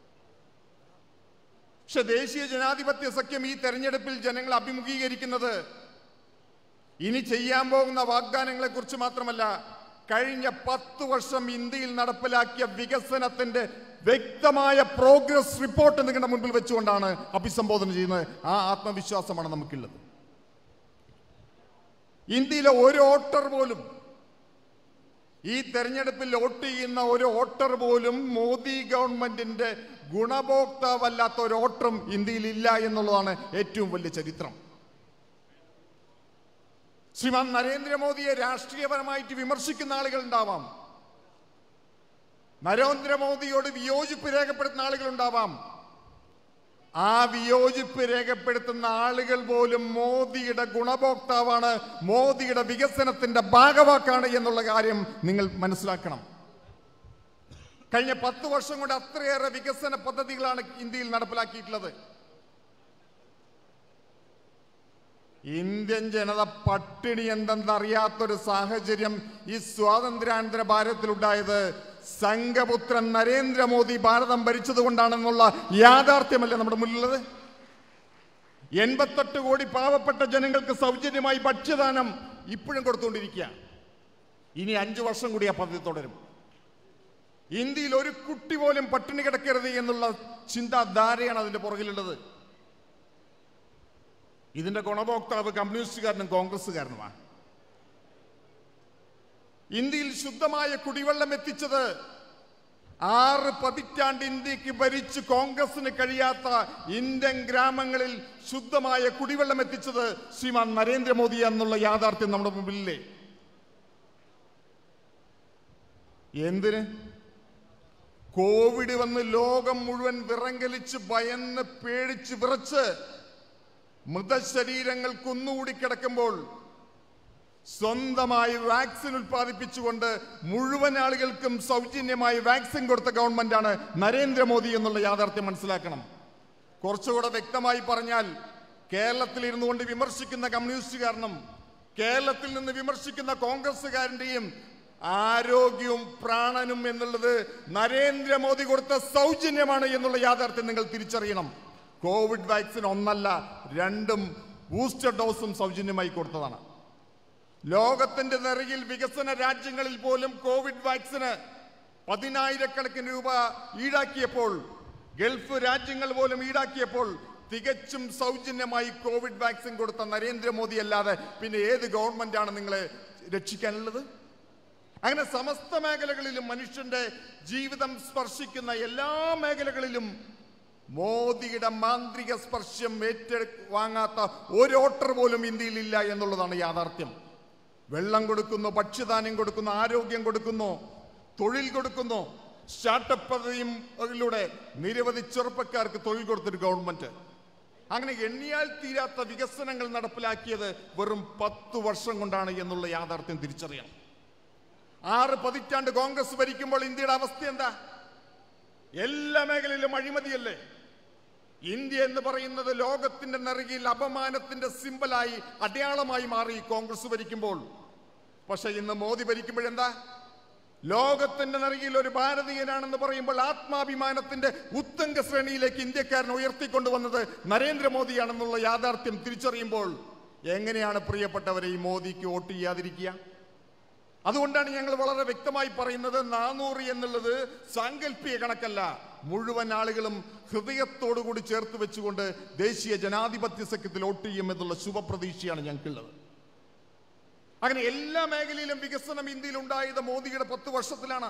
പക്ഷെ ദേശീയ ജനാധിപത്യ സഖ്യം ഈ തെരഞ്ഞെടുപ്പിൽ ജനങ്ങൾ അഭിമുഖീകരിക്കുന്നത് ഇനി ചെയ്യാൻ പോകുന്ന വാഗ്ദാനങ്ങളെ കുറിച്ച് മാത്രമല്ല കഴിഞ്ഞ പത്ത് വർഷം ഇന്ത്യയിൽ നടപ്പിലാക്കിയ വികസനത്തിന്റെ വ്യക്തമായ പ്രോഗ്രസ് റിപ്പോർട്ട് നിങ്ങളുടെ മുൻപിൽ വെച്ചുകൊണ്ടാണ് അഭിസംബോധന ചെയ്യുന്നത് ആ ആത്മവിശ്വാസമാണ് നമുക്കുള്ളത് ഇന്ത്യയിലെ ഒരു വോട്ടർ പോലും ഈ തെരഞ്ഞെടുപ്പിൽ വോട്ട് ചെയ്യുന്ന ഒരു വോട്ടർ പോലും മോദി ഗവൺമെന്റിന്റെ ഗുണഭോക്താവല്ലാത്ത ഒരു വോട്ടറും ഇന്ത്യയിൽ ഇല്ല എന്നുള്ളതാണ് ഏറ്റവും വലിയ ചരിത്രം ശ്രീമാൻ നരേന്ദ്രമോദിയെ രാഷ്ട്രീയപരമായിട്ട് വിമർശിക്കുന്ന ആളുകൾ ഉണ്ടാവാം നരേന്ദ്രമോദിയോട് വിയോജിപ്പ് രേഖപ്പെടുത്തുന്ന ആളുകൾ ഉണ്ടാവാം ആ വിയോജിപ്പ് രേഖപ്പെടുത്തുന്ന ആളുകൾ പോലും മോദിയുടെ ഗുണഭോക്താവാണ് മോദിയുടെ വികസനത്തിന്റെ ഭാഗവാക്കാണ് എന്നുള്ള കാര്യം നിങ്ങൾ മനസ്സിലാക്കണം കഴിഞ്ഞ പത്ത് വർഷം കൊണ്ട് അത്രയേറെ വികസന പദ്ധതികളാണ് ഇന്ത്യയിൽ നടപ്പിലാക്കിയിട്ടുള്ളത് ഇന്ത്യൻ ജനത പട്ടിണി എന്തെന്നറിയാത്തൊരു സാഹചര്യം ഈ സ്വാതന്ത്ര്യാനന്തര ഭാരതത്തിലുണ്ടായത് സംഘപുത്രൻ നരേന്ദ്രമോദി ഭാരതം ഭരിച്ചതുകൊണ്ടാണെന്നുള്ള യാഥാർത്ഥ്യമല്ലേ നമ്മുടെ മുന്നിലുള്ളത് എൺപത്തെട്ട് കോടി പാവപ്പെട്ട ജനങ്ങൾക്ക് സൗജന്യമായി ഭക്ഷ്യദാനം ഇപ്പോഴും കൊടുത്തുകൊണ്ടിരിക്കുക ഇനി അഞ്ചു വർഷം കൂടി ആ പദ്ധതി തുടരും ഇന്ത്യയിൽ ഒരു കുട്ടി പോലും പട്ടിണി കിടക്കരുത് എന്നുള്ള ചിന്താധാരയാണ് അതിന്റെ പുറകിലുള്ളത് ഇതിന്റെ ഗുണഭോക്താവ് കമ്മ്യൂണിസ്റ്റുകാരനും കോൺഗ്രസ്സുകാരനുമാണ് ഇന്ത്യയിൽ ശുദ്ധമായ കുടിവെള്ളം എത്തിച്ചത് ആറ് പതിറ്റാണ്ട് ഇന്ത്യക്ക് ഭരിച്ച് കോൺഗ്രസിന് കഴിയാത്ത ഇന്ത്യൻ ഗ്രാമങ്ങളിൽ ശുദ്ധമായ കുടിവെള്ളം എത്തിച്ചത് ശ്രീമാൻ നരേന്ദ്രമോദി എന്നുള്ള യാഥാർത്ഥ്യം നമ്മുടെ മുമ്പിലില്ലേ എന്തിന് കോവിഡ് വന്ന് ലോകം മുഴുവൻ വിറങ്കലിച്ച് ഭയന്ന് പേടിച്ച് വിറച്ച് മൃതശരീരങ്ങൾ കുന്നുകൂടി കിടക്കുമ്പോൾ സ്വന്തമായി വാക്സിൻ ഉൽപ്പാദിപ്പിച്ചുകൊണ്ട് മുഴുവൻ ആളുകൾക്കും സൗജന്യമായി വാക്സിൻ കൊടുത്ത ഗവൺമെന്റാണ് നരേന്ദ്രമോദി എന്നുള്ള യാഥാർത്ഥ്യം മനസ്സിലാക്കണം കുറച്ചുകൂടെ വ്യക്തമായി പറഞ്ഞാൽ കേരളത്തിൽ ഇരുന്നു കൊണ്ട് വിമർശിക്കുന്ന കമ്മ്യൂണിസ്റ്റുകാരനും കേരളത്തിൽ നിന്ന് വിമർശിക്കുന്ന കോൺഗ്രസ്സുകാരന്റെയും ആരോഗ്യവും പ്രാണനും എന്നുള്ളത് നരേന്ദ്രമോദി കൊടുത്ത സൗജന്യമാണ് എന്നുള്ള യാഥാർത്ഥ്യം നിങ്ങൾ തിരിച്ചറിയണം കോവിഡ് വാക്സിൻ ഒന്നല്ല രണ്ടും ബൂസ്റ്റർ ഡോസും സൗജന്യമായി കൊടുത്തതാണ് ലോകത്തിന്റെ നിറയിൽ വികസന രാജ്യങ്ങളിൽ പോലും കോവിഡ് വാക്സിന് പതിനായിരക്കണക്കിന് രൂപ ഈടാക്കിയപ്പോൾ ഗൾഫ് രാജ്യങ്ങൾ പോലും ഈടാക്കിയപ്പോൾ തികച്ചും സൗജന്യമായി കോവിഡ് വാക്സിൻ കൊടുത്ത നരേന്ദ്രമോദി അല്ലാതെ പിന്നെ ഏത് ഗവൺമെന്റാണ് നിങ്ങളെ രക്ഷിക്കാനുള്ളത് അങ്ങനെ സമസ്ത മേഖലകളിലും മനുഷ്യന്റെ ജീവിതം സ്പർശിക്കുന്ന എല്ലാ മേഖലകളിലും മോദിയുടെ മാന്ത്രിക സ്പർശം ഏറ്റെടു വാങ്ങാത്ത ഒരു ഓട്ടർ പോലും ഇന്ത്യയിലില്ല എന്നുള്ളതാണ് യാഥാർത്ഥ്യം വെള്ളം കൊടുക്കുന്നു ഭക്ഷ്യധാന്യം കൊടുക്കുന്നു ആരോഗ്യം കൊടുക്കുന്നു തൊഴിൽ കൊടുക്കുന്നു സ്റ്റാർട്ടപ്പ് പദ്ധതിയിലൂടെ നിരവധി ചെറുപ്പക്കാർക്ക് തൊഴിൽ കൊടുത്തൊരു ഗവൺമെന്റ് അങ്ങനെ എണ്ണിയാൽ തീരാത്ത വികസനങ്ങൾ നടപ്പിലാക്കിയത് വെറും പത്ത് വർഷം കൊണ്ടാണ് എന്നുള്ള യാഥാർത്ഥ്യം തിരിച്ചറിയണം ആറ് പതിറ്റാണ്ട് കോൺഗ്രസ് ഭരിക്കുമ്പോൾ ഇന്ത്യയുടെ അവസ്ഥ എന്താ എല്ലാ മേഖലയിലും അഴിമതിയല്ലേ ഇന്ത്യ എന്ന് പറയുന്നത് ലോകത്തിന്റെ നെറുകിൽ അപമാനത്തിന്റെ സിമ്പലായി അടയാളമായി മാറി കോൺഗ്രസ് ഭരിക്കുമ്പോൾ പക്ഷെ ഇന്ന് മോദി ഭരിക്കുമ്പോഴെന്താ ലോകത്തിന്റെ നെറുകിൽ ഒരു ഭാരതീയനാണെന്ന് പറയുമ്പോൾ ആത്മാഭിമാനത്തിന്റെ ഉത്തംഗ ശ്രേണിയിലേക്ക് ഇന്ത്യക്കാരൻ ഉയർത്തിക്കൊണ്ടുവന്നത് നരേന്ദ്രമോദിയാണെന്നുള്ള യാഥാർത്ഥ്യം തിരിച്ചറിയുമ്പോൾ എങ്ങനെയാണ് പ്രിയപ്പെട്ടവരെ ഈ മോദിക്ക് വോട്ട് ചെയ്യാതിരിക്കുക അതുകൊണ്ടാണ് ഞങ്ങൾ വളരെ വ്യക്തമായി പറയുന്നത് നാനൂറ് എന്നുള്ളത് സാങ്കല്പിക കണക്കല്ല മുഴുവൻ ആളുകളും ഹൃദയത്തോടുകൂടി ചേർത്ത് വെച്ചുകൊണ്ട് ദേശീയ ജനാധിപത്യ സഖ്യത്തിൽ വോട്ട് ചെയ്യും എന്നുള്ള ശുഭപ്രതീക്ഷയാണ് ഞങ്ങൾക്കുള്ളത് അങ്ങനെ എല്ലാ മേഖലയിലും വികസനം ഇന്ത്യയിൽ ഉണ്ടായത് മോദിയുടെ പത്ത് വർഷത്തിലാണ്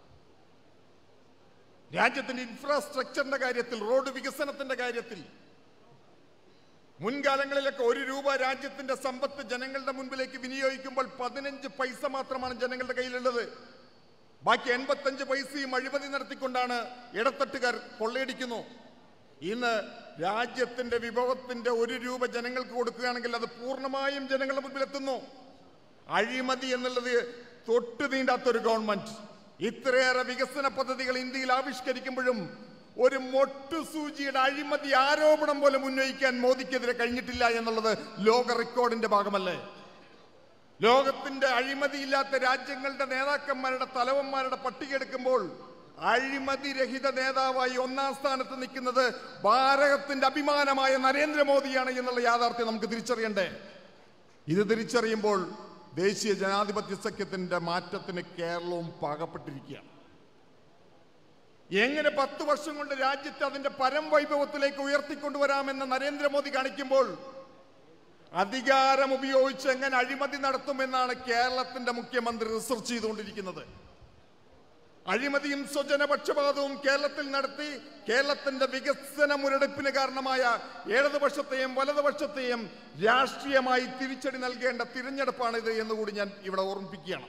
രാജ്യത്തിന്റെ ഇൻഫ്രാസ്ട്രക്ചറിന്റെ കാര്യത്തിൽ റോഡ് വികസനത്തിന്റെ കാര്യത്തിൽ മുൻകാലങ്ങളിലൊക്കെ ഒരു രൂപ രാജ്യത്തിന്റെ സമ്പത്ത് ജനങ്ങളുടെ മുൻപിലേക്ക് വിനിയോഗിക്കുമ്പോൾ പതിനഞ്ച് പൈസ മാത്രമാണ് ജനങ്ങളുടെ കയ്യിലുള്ളത് ബാക്കി എൺപത്തഞ്ച് പൈസയും അഴിമതി നടത്തിക്കൊണ്ടാണ് ഇടത്തട്ടുകാർ കൊള്ളയടിക്കുന്നു ഇന്ന് രാജ്യത്തിന്റെ വിഭവത്തിന്റെ ഒരു രൂപ ജനങ്ങൾക്ക് കൊടുക്കുകയാണെങ്കിൽ അത് പൂർണ്ണമായും ജനങ്ങളുടെ മുൻപിൽ എത്തുന്നു അഴിമതി എന്നുള്ളത് തൊട്ടു നീണ്ടാത്ത ഒരു ഗവൺമെന്റ് ഇത്രയേറെ വികസന പദ്ധതികൾ ഇന്ത്യയിൽ ആവിഷ്കരിക്കുമ്പോഴും ഒരു മൊട്ടു സൂചിയുടെ അഴിമതി ആരോപണം പോലും ഉന്നയിക്കാൻ മോദിക്കെതിരെ കഴിഞ്ഞിട്ടില്ല എന്നുള്ളത് ലോക റെക്കോർഡിന്റെ ഭാഗമല്ലേ ലോകത്തിന്റെ അഴിമതിയില്ലാത്ത രാജ്യങ്ങളുടെ നേതാക്കന്മാരുടെ തലവന്മാരുടെ പട്ടിക എടുക്കുമ്പോൾ അഴിമതി രഹിത നേതാവായി ഒന്നാം സ്ഥാനത്ത് നിൽക്കുന്നത് ഭാരതത്തിന്റെ അഭിമാനമായ നരേന്ദ്രമോദിയാണ് എന്നുള്ള യാഥാർത്ഥ്യം നമുക്ക് തിരിച്ചറിയണ്ടേ ഇത് തിരിച്ചറിയുമ്പോൾ ദേശീയ ജനാധിപത്യ സഖ്യത്തിന്റെ മാറ്റത്തിന് കേരളവും പാകപ്പെട്ടിരിക്കുകയാണ് എങ്ങനെ പത്ത് വർഷം കൊണ്ട് രാജ്യത്തെ അതിന്റെ പരം വൈഭവത്തിലേക്ക് ഉയർത്തിക്കൊണ്ടുവരാമെന്ന് നരേന്ദ്രമോദി കാണിക്കുമ്പോൾ അധികാരം ഉപയോഗിച്ച് എങ്ങനെ അഴിമതി നടത്തുമെന്നാണ് കേരളത്തിന്റെ മുഖ്യമന്ത്രി റിസർച്ച് ചെയ്തുകൊണ്ടിരിക്കുന്നത് അഴിമതിയും സ്വജനപക്ഷപാതവും കേരളത്തിൽ നടത്തി കേരളത്തിന്റെ വികസന മുരടിപ്പിന് കാരണമായ ഇടതുപക്ഷത്തെയും വലതുപക്ഷത്തെയും രാഷ്ട്രീയമായി തിരിച്ചടി നൽകേണ്ട തിരഞ്ഞെടുപ്പാണിത് എന്നുകൂടി ഞാൻ ഇവിടെ ഓർമ്മിപ്പിക്കുകയാണ്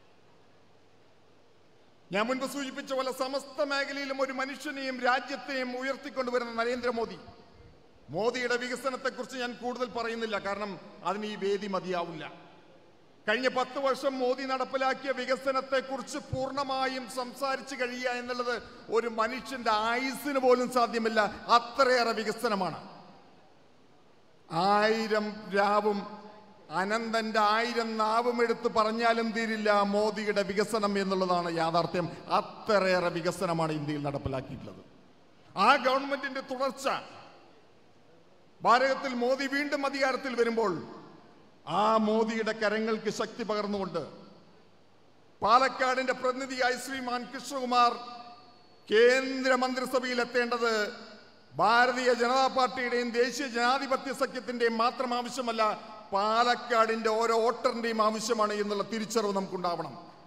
ഞാൻ മുൻപ് സൂചിപ്പിച്ച പോലെ സമസ്ത മേഖലയിലും ഒരു മനുഷ്യനെയും രാജ്യത്തെയും ഉയർത്തിക്കൊണ്ടുവരുന്ന നരേന്ദ്രമോദി മോദിയുടെ വികസനത്തെക്കുറിച്ച് ഞാൻ കൂടുതൽ പറയുന്നില്ല കാരണം അതിന് ഈ വേദി മതിയാവില്ല കഴിഞ്ഞ പത്ത് വർഷം മോദി നടപ്പിലാക്കിയ വികസനത്തെക്കുറിച്ച് പൂർണ്ണമായും സംസാരിച്ചു കഴിയുക എന്നുള്ളത് ഒരു മനുഷ്യന്റെ ആയുസ്സിന് പോലും സാധ്യമല്ല അത്രയേറെ വികസനമാണ് ആയിരം രാവും അനന്തന്റെ ആയിരം നാവും എടുത്ത് പറഞ്ഞാലും തീരില്ല മോദിയുടെ വികസനം എന്നുള്ളതാണ് യാഥാർത്ഥ്യം അത്രയേറെ വികസനമാണ് ഇന്ത്യയിൽ നടപ്പിലാക്കിയിട്ടുള്ളത് ആ ഗവൺമെന്റിന്റെ തുടർച്ച ഭാരതത്തിൽ മോദി വീണ്ടും അധികാരത്തിൽ വരുമ്പോൾ ആ മോദിയുടെ കരങ്ങൾക്ക് ശക്തി പകർന്നുകൊണ്ട് പാലക്കാടിന്റെ പ്രതിനിധിയായി ശ്രീമാൻ കൃഷ്ണകുമാർ കേന്ദ്ര മന്ത്രിസഭയിൽ എത്തേണ്ടത് ഭാരതീയ ജനതാ പാർട്ടിയുടെയും ദേശീയ ജനാധിപത്യ സഖ്യത്തിന്റെയും മാത്രം ആവശ്യമല്ല പാലക്കാടിന്റെ ഓരോ വോട്ടറിന്റെയും ആവശ്യമാണ് എന്നുള്ള തിരിച്ചറിവ് നമുക്കുണ്ടാവണം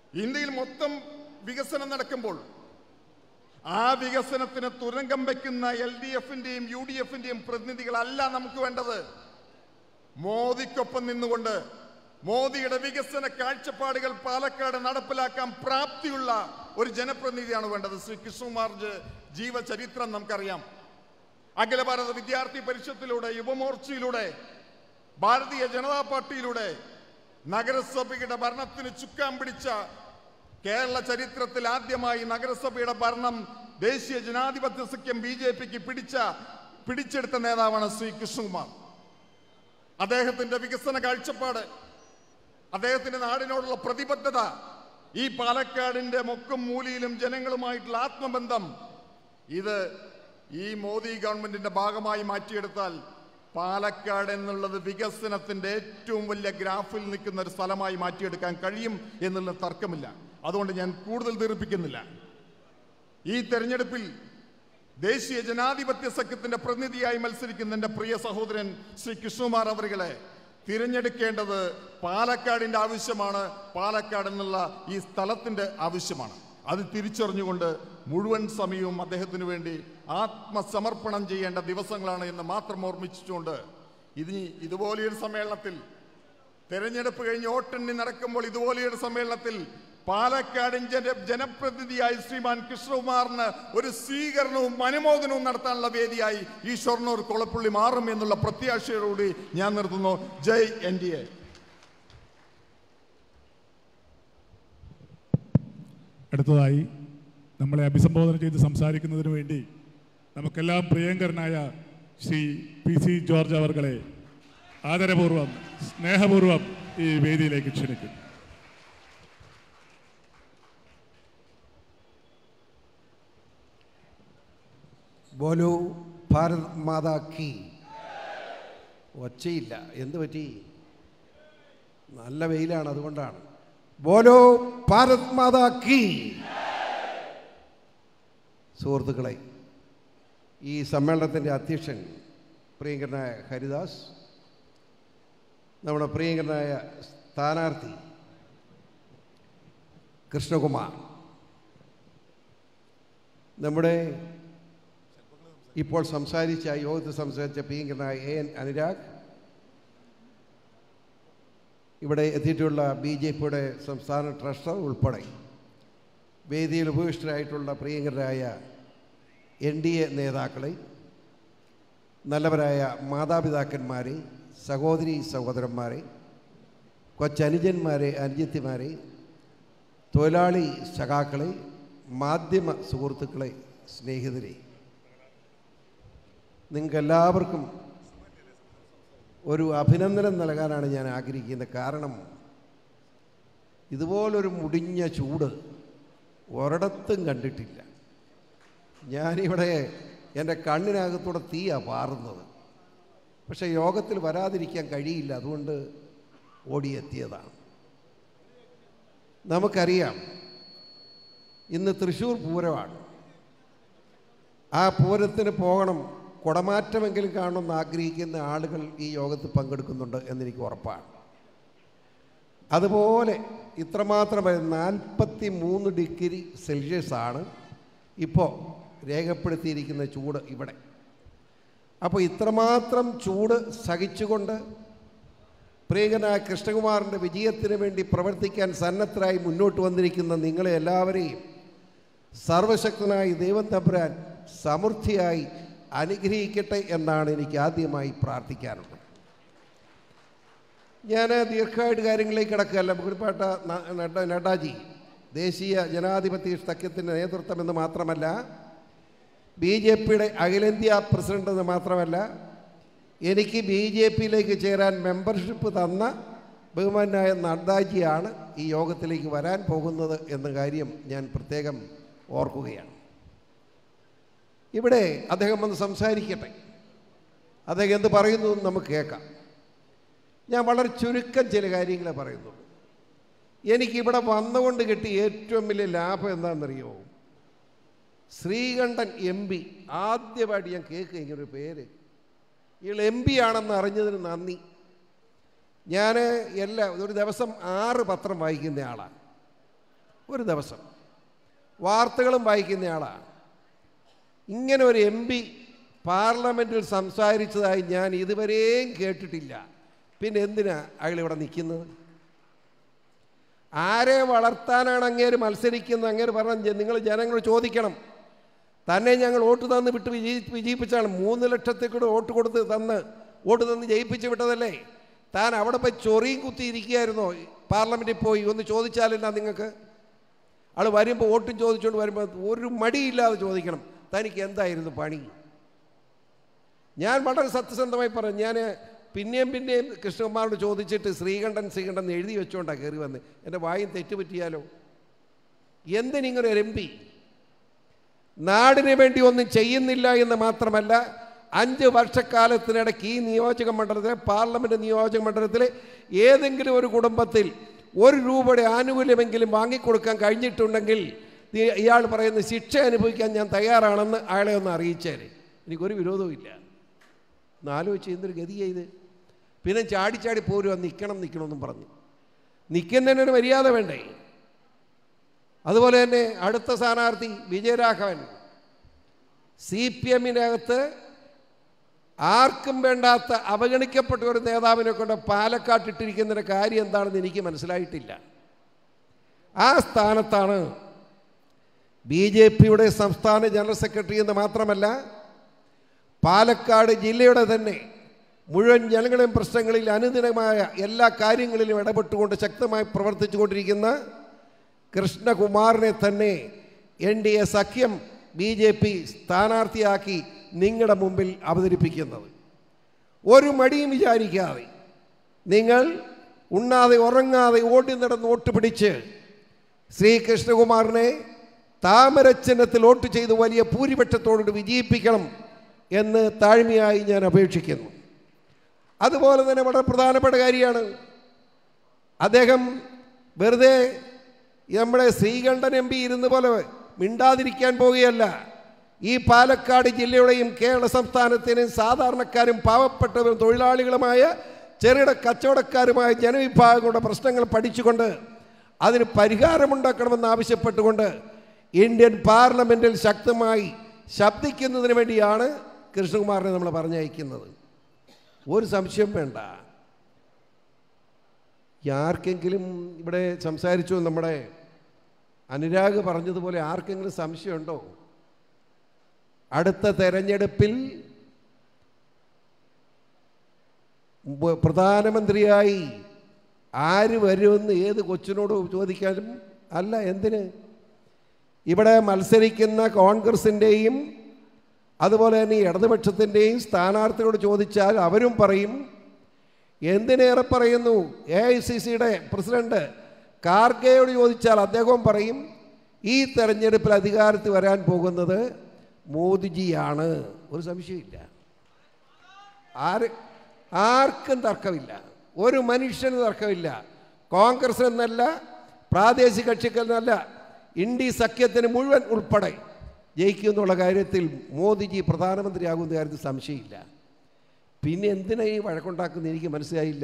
ഇന്ത്യയിൽ മൊത്തം വികസനം നടക്കുമ്പോൾ ആ വികസനത്തിന് തുരങ്കം വയ്ക്കുന്ന എൽ ഡി എഫിന്റെയും യു ഡി എഫിന്റെയും പ്രതിനിധികളല്ല നമുക്ക് വേണ്ടത് മോദിക്കൊപ്പം നിന്നുകൊണ്ട് മോദിയുടെ വികസന കാഴ്ചപ്പാടുകൾ പാലക്കാട് നടപ്പിലാക്കാൻ പ്രാപ്തിയുള്ള ഒരു ജനപ്രതിനിധിയാണ് വേണ്ടത് ശ്രീ കൃഷ്ണകുമാർ ജ- ജീവചരിത്രം നമുക്കറിയാം അഖില ഭാരത വിദ്യാർത്ഥി പരിഷത്തിലൂടെ യുവമോർച്ചയിലൂടെ ഭാരതീയ ജനതാ പാർട്ടിയിലൂടെ നഗരസഭയുടെ ഭരണത്തിന് ചുക്കാൻ പിടിച്ച കേരള ചരിത്രത്തിൽ ആദ്യമായി നഗരസഭയുടെ ഭരണം ദേശീയ ജനാധിപത്യ സഖ്യം ബി ജെ പിക്ക് പിടിച്ച പിടിച്ചെടുത്ത നേതാവാണ് ശ്രീ കൃഷ്ണകുമാർ അദ്ദേഹത്തിന്റെ വികസന കാഴ്ചപ്പാട് അദ്ദേഹത്തിന്റെ നാടിനോടുള്ള പ്രതിബദ്ധത ഈ പാലക്കാടിന്റെ മൊക്കും മൂലിയിലും ജനങ്ങളുമായിട്ടുള്ള ആത്മബന്ധം ഇത് ഈ മോദി ഗവൺമെന്റിന്റെ ഭാഗമായി മാറ്റിയെടുത്താൽ പാലക്കാട് എന്നുള്ളത് വികസനത്തിന്റെ ഏറ്റവും വലിയ ഗ്രാഫിൽ നിൽക്കുന്ന ഒരു സ്ഥലമായി മാറ്റിയെടുക്കാൻ കഴിയും എന്നുള്ള തർക്കമില്ല അതുകൊണ്ട് ഞാൻ കൂടുതൽ ദീർഘിപ്പിക്കുന്നില്ല ഈ തെരഞ്ഞെടുപ്പിൽ ദേശീയ ജനാധിപത്യ സഖ്യത്തിന്റെ പ്രതിനിധിയായി മത്സരിക്കുന്ന എന്റെ പ്രിയ സഹോദരൻ ശ്രീ കൃഷ്ണകുമാർ അവറുകളെ തിരഞ്ഞെടുക്കേണ്ടത് പാലക്കാടിന്റെ ആവശ്യമാണ് പാലക്കാട് എന്നുള്ള ഈ സ്ഥലത്തിന്റെ ആവശ്യമാണ് അത് തിരിച്ചറിഞ്ഞുകൊണ്ട് മുഴുവൻ സമയവും അദ്ദേഹത്തിന് വേണ്ടി ആത്മസമർപ്പണം ചെയ്യേണ്ട ദിവസങ്ങളാണ് എന്ന് മാത്രം ഓർമ്മിച്ചുകൊണ്ട് ഇനി ഇതുപോലെയൊരു സമ്മേളനത്തിൽ തെരഞ്ഞെടുപ്പ് കഴിഞ്ഞ് വോട്ടെണ്ണി നടക്കുമ്പോൾ ഇതുപോലെയൊരു സമ്മേളനത്തിൽ പാലക്കാടിൻ ജന ജനപ്രതിനിധിയായി ശ്രീമാൻ കൃഷ്ണകുമാറിന് ഒരു സ്വീകരണവും അനുമോദനവും നടത്താനുള്ള വേദിയായി ഈ ഷൊർണൂർ കൊളപ്പുള്ളി മാറും എന്നുള്ള പ്രത്യാശയോടുകൂടി ഞാൻ നിർത്തുന്നു ജയ് എൻ ഡി എ അടുത്തതായി നമ്മളെ അഭിസംബോധന ചെയ്ത് സംസാരിക്കുന്നതിന് വേണ്ടി നമുക്കെല്ലാം പ്രിയങ്കരനായ ശ്രീ പി സി ജോർജ് അവർകളെ ആദരപൂർവം സ്നേഹപൂർവം ഈ വേദിയിലേക്ക് ക്ഷണിക്കും ബോലു ഭാരത് മാതാ കി ഒച്ചയില്ല എന്ത് പറ്റി നല്ല വെയിലാണ് അതുകൊണ്ടാണ് ബോലോ ഭാരത് മാതാ കി സുഹൃത്തുക്കളെ ഈ സമ്മേളനത്തിൻ്റെ അധ്യക്ഷൻ പ്രിയങ്കരനായ ഹരിദാസ് നമ്മുടെ പ്രിയങ്കരനായ സ്ഥാനാർത്ഥി കൃഷ്ണകുമാർ നമ്മുടെ ഇപ്പോൾ സംസാരിച്ച യോഗത്തിൽ സംസാരിച്ച പ്രിയങ്കരനായ എ എൻ അനുരാഗ് ഇവിടെ എത്തിയിട്ടുള്ള ബി ജെ പിയുടെ സംസ്ഥാന ട്രഷറർ ഉൾപ്പെടെ വേദിയിൽ ഉപവിഷ്ടരായിട്ടുള്ള പ്രിയങ്കരായ എൻ ഡി എ നേതാക്കളെ നല്ലവരായ മാതാപിതാക്കന്മാരെ സഹോദരി സഹോദരന്മാരെ കൊച്ചനുജന്മാരെ അനുജത്തിമാരെ തൊഴിലാളി സഖാക്കളെ മാധ്യമ സുഹൃത്തുക്കളെ സ്നേഹിതരെ നിങ്ങൾക്കെല്ലാവർക്കും ഒരു അഭിനന്ദനം നൽകാനാണ് ഞാൻ ആഗ്രഹിക്കുന്നത് കാരണം ഇതുപോലൊരു മുടിഞ്ഞ ചൂട് ഒരിടത്തും കണ്ടിട്ടില്ല ഞാനിവിടെ എൻ്റെ കണ്ണിനകത്തൂടെ തീയാ പാറുന്നത് പക്ഷേ യോഗത്തിൽ വരാതിരിക്കാൻ കഴിയില്ല അതുകൊണ്ട് ഓടിയെത്തിയതാണ് നമുക്കറിയാം ഇന്ന് തൃശ്ശൂർ പൂരമാണ് ആ പൂരത്തിന് പോകണം കുടമാറ്റമെങ്കിലും കാണണമെന്ന് ആഗ്രഹിക്കുന്ന ആളുകൾ ഈ യോഗത്തിൽ പങ്കെടുക്കുന്നുണ്ട് എന്നെനിക്ക് ഉറപ്പാണ് അതുപോലെ ഇത്രമാത്രം നാൽപ്പത്തി മൂന്ന് ഡിഗ്രി സെൽഷ്യസ് ആണ് ഇപ്പോൾ രേഖപ്പെടുത്തിയിരിക്കുന്ന ചൂട് ഇവിടെ അപ്പോൾ ഇത്രമാത്രം ചൂട് സഹിച്ചുകൊണ്ട് പ്രിയങ്കനായ കൃഷ്ണകുമാറിൻ്റെ വിജയത്തിന് വേണ്ടി പ്രവർത്തിക്കാൻ സന്നദ്ധരായി മുന്നോട്ട് വന്നിരിക്കുന്ന നിങ്ങളെ എല്ലാവരെയും സർവശക്തനായി ദൈവം തമ്പുരാൻ സമൃദ്ധിയായി അനുഗ്രഹിക്കട്ടെ എന്നാണ് എനിക്ക് ആദ്യമായി പ്രാർത്ഥിക്കാനുള്ളത് ഞാൻ ദീർഘമായിട്ട് കാര്യങ്ങളിലേക്ക് കിടക്കുകയല്ല ബഹുമാനപ്പെട്ട ന- നഡ്ഡ നഡ്ഡാജി ദേശീയ ജനാധിപത്യ സഖ്യത്തിൻ്റെ നേതൃത്വം എന്ന് മാത്രമല്ല ബി ജെ പിയുടെ അഖിലേന്ത്യാ പ്രസിഡന്റ് എന്ന് മാത്രമല്ല എനിക്ക് ബി ജെ പിയിലേക്ക് ചേരാൻ മെമ്പർഷിപ്പ് തന്ന ബഹുമാനായ നഡ്ഡാജിയാണ് ഈ യോഗത്തിലേക്ക് വരാൻ പോകുന്നത് എന്ന കാര്യം ഞാൻ പ്രത്യേകം ഓർക്കുകയാണ് ഇവിടെ അദ്ദേഹം വന്ന് സംസാരിക്കട്ടെ അദ്ദേഹം എന്ത് പറയുന്നു എന്ന് നമുക്ക് കേൾക്കാം ഞാൻ വളരെ ചുരുക്കം ചില കാര്യങ്ങളെ പറയുന്നുള്ളൂ എനിക്കിവിടെ വന്നുകൊണ്ട് കിട്ടിയ ഏറ്റവും വലിയ ലാഭം എന്താണെന്നറിയോ ശ്രീകണ്ഠൻ എം പി ആദ്യമായിട്ട് ഞാൻ കേൾക്കുക ഇങ്ങനൊരു പേര് ഇയാൾ എം പി ആണെന്ന് അറിഞ്ഞതിന് നന്ദി ഞാൻ എല്ലാ ഒരു ദിവസം ആറ് പത്രം വായിക്കുന്ന ആളാണ് ഒരു ദിവസം വാർത്തകളും വായിക്കുന്നയാളാണ് ഇങ്ങനെ ഒരു എം പി പാർലമെൻറ്റിൽ സംസാരിച്ചതായി ഞാൻ ഇതുവരെയും കേട്ടിട്ടില്ല പിന്നെ എന്തിനാ അയാൾ ഇവിടെ നിൽക്കുന്നത് ആരെ വളർത്താനാണ് അങ്ങേര് മത്സരിക്കുന്നത് അങ്ങേര് പറഞ്ഞ നിങ്ങൾ ജനങ്ങൾ ചോദിക്കണം തന്നെ ഞങ്ങൾ വോട്ട് തന്ന് വിട്ട് വിജയി വിജയിപ്പിച്ചാണ് മൂന്ന് ലക്ഷത്തിൽ കൂടെ വോട്ട് കൊടുത്ത് തന്ന് വോട്ട് തന്ന് ജയിപ്പിച്ച് വിട്ടതല്ലേ താൻ അവിടെ പോയി ചൊറിയും കുത്തി ഇരിക്കുകയായിരുന്നോ പാർലമെൻറ്റിൽ പോയി ഒന്ന് ചോദിച്ചാലില്ല നിങ്ങൾക്ക് ആൾ വരുമ്പോൾ വോട്ടും ചോദിച്ചുകൊണ്ട് വരുമ്പോൾ ഒരു മടിയില്ലാതെ ചോദിക്കണം തനിക്ക് എന്തായിരുന്നു പണി ഞാൻ വളരെ സത്യസന്ധമായി പറഞ്ഞു ഞാൻ പിന്നെയും പിന്നെയും കൃഷ്ണകുമാറിനോട് ചോദിച്ചിട്ട് ശ്രീകണ്ഠൻ ശ്രീകണ്ഠൻ എന്ന് എഴുതി വെച്ചുകൊണ്ടാണ് കയറി വന്ന് എൻ്റെ വായും തെറ്റുപറ്റിയാലോ എന്തിനിങ്ങനെ ഒരു എം പി നാടിന് വേണ്ടി ഒന്നും ചെയ്യുന്നില്ല എന്ന് മാത്രമല്ല അഞ്ച് വർഷക്കാലത്തിനിടയ്ക്ക് ഈ നിയോജക മണ്ഡലത്തിലെ പാർലമെൻറ്റ് നിയോജക മണ്ഡലത്തിലെ ഏതെങ്കിലും ഒരു കുടുംബത്തിൽ ഒരു രൂപയുടെ ആനുകൂല്യമെങ്കിലും വാങ്ങിക്കൊടുക്കാൻ കഴിഞ്ഞിട്ടുണ്ടെങ്കിൽ ഈ- ഇയാൾ പറയുന്ന ശിക്ഷ അനുഭവിക്കാൻ ഞാൻ തയ്യാറാണെന്ന് അയാളെ ഒന്ന് അറിയിച്ചേരെ എനിക്കൊരു വിരോധവും ഇല്ല ഒന്ന് ആലോചിച്ച് എന്തൊരു ഗതി ചെയ്ത് പിന്നെ ചാടി ചാടി പോരുക നിൽക്കണം നിൽക്കണമെന്നും പറഞ്ഞു നിൽക്കുന്നതിനൊരു മര്യാദ വേണ്ടേ അതുപോലെ തന്നെ അടുത്ത സ്ഥാനാർത്ഥി വിജയരാഘവൻ സി പി എമ്മിനകത്ത് ആർക്കും വേണ്ടാത്ത അവഗണിക്കപ്പെട്ട ഒരു നേതാവിനെ കൊണ്ട് പാലക്കാട്ടിട്ടിരിക്കുന്നതിൻ്റെ കാര്യം എന്താണെന്ന് എനിക്ക് മനസ്സിലായിട്ടില്ല ആ സ്ഥാനത്താണ് ബി ജെ പിയുടെ സംസ്ഥാന ജനറൽ സെക്രട്ടറി എന്ന് മാത്രമല്ല പാലക്കാട് ജില്ലയുടെ തന്നെ മുഴുവൻ ജനങ്ങളുടെയും പ്രശ്നങ്ങളിൽ അനുദിനമായ എല്ലാ കാര്യങ്ങളിലും ഇടപെട്ടുകൊണ്ട് ശക്തമായി പ്രവർത്തിച്ചുകൊണ്ടിരിക്കുന്ന കൃഷ്ണകുമാറിനെ തന്നെ എൻ ഡി എ സഖ്യം ബി ജെ പി സ്ഥാനാർത്ഥിയാക്കി നിങ്ങളുടെ മുമ്പിൽ അവതരിപ്പിക്കുന്നത് ഒരു മടിയും വിചാരിക്കാതെ നിങ്ങൾ ഉണ്ണാതെ ഉറങ്ങാതെ ഓടി നടന്ന് വോട്ട് പിടിച്ച് ശ്രീ കൃഷ്ണകുമാറിനെ താമരച്ചിഹ്നത്തിൽ വോട്ട് ചെയ്ത് വലിയ ഭൂരിപക്ഷത്തോട് വിജയിപ്പിക്കണം എന്ന് താഴ്മയായി ഞാൻ അപേക്ഷിക്കുന്നു അതുപോലെ തന്നെ വളരെ പ്രധാനപ്പെട്ട കാര്യമാണ് അദ്ദേഹം വെറുതെ നമ്മുടെ ശ്രീകണ്ഠൻ എം പി ഇരുന്ന പോലെ മിണ്ടാതിരിക്കാൻ പോവുകയല്ല ഈ പാലക്കാട് ജില്ലയുടെയും കേരള സംസ്ഥാനത്തിനെയും സാധാരണക്കാരും പാവപ്പെട്ടവരും തൊഴിലാളികളുമായ ചെറുകിട കച്ചവടക്കാരുമായ ജനവിഭാഗങ്ങളുടെ പ്രശ്നങ്ങൾ പഠിച്ചുകൊണ്ട് അതിന് പരിഹാരമുണ്ടാക്കണമെന്ന് ആവശ്യപ്പെട്ടുകൊണ്ട് ഇന്ത്യൻ പാർലമെൻറ്റിൽ ശക്തമായി ശബ്ദിക്കുന്നതിന് വേണ്ടിയാണ് കൃഷ്ണകുമാറിനെ നമ്മൾ പറഞ്ഞയക്കുന്നത് ഒരു സംശയം വേണ്ട ആർക്കെങ്കിലും ഇവിടെ സംസാരിച്ചു നമ്മുടെ അനുരാഗ് പറഞ്ഞതുപോലെ ആർക്കെങ്കിലും സംശയമുണ്ടോ അടുത്ത തെരഞ്ഞെടുപ്പിൽ ബ- പ്രധാനമന്ത്രിയായി ആര് വരുമെന്ന് ഏത് കൊച്ചിനോട് ചോദിക്കാനും അല്ല എന്തിന് ഇവിടെ മത്സരിക്കുന്ന കോൺഗ്രസിൻ്റെയും അതുപോലെ തന്നെ ഈ ഇടതുപക്ഷത്തിൻ്റെയും സ്ഥാനാർത്ഥികളോട് ചോദിച്ചാൽ അവരും പറയും എന്തിനേറെ പറയുന്നു എ ഐ സി സിയുടെ പ്രസിഡന്റ് കാർഗെയോട് ചോദിച്ചാൽ അദ്ദേഹവും പറയും ഈ തെരഞ്ഞെടുപ്പിൽ അധികാരത്തിൽ വരാൻ പോകുന്നത് മോദിജിയാണ് ഒരു സംശയമില്ല ആര് ആർക്കും തർക്കമില്ല ഒരു മനുഷ്യന് തർക്കമില്ല കോൺഗ്രസ് എന്നല്ല പ്രാദേശിക കക്ഷിക്കെന്നല്ല ഇന്ത്യ സഖ്യത്തിന് മുഴുവൻ ഉൾപ്പെടെ ജയിക്കും എന്നുള്ള കാര്യത്തിൽ മോദിജി പ്രധാനമന്ത്രിയാകുന്ന കാര്യത്തിൽ സംശയമില്ല പിന്നെ എന്തിനാ ഈ വഴക്കുണ്ടാക്കുന്നത് എനിക്ക് മനസ്സിലായില്ല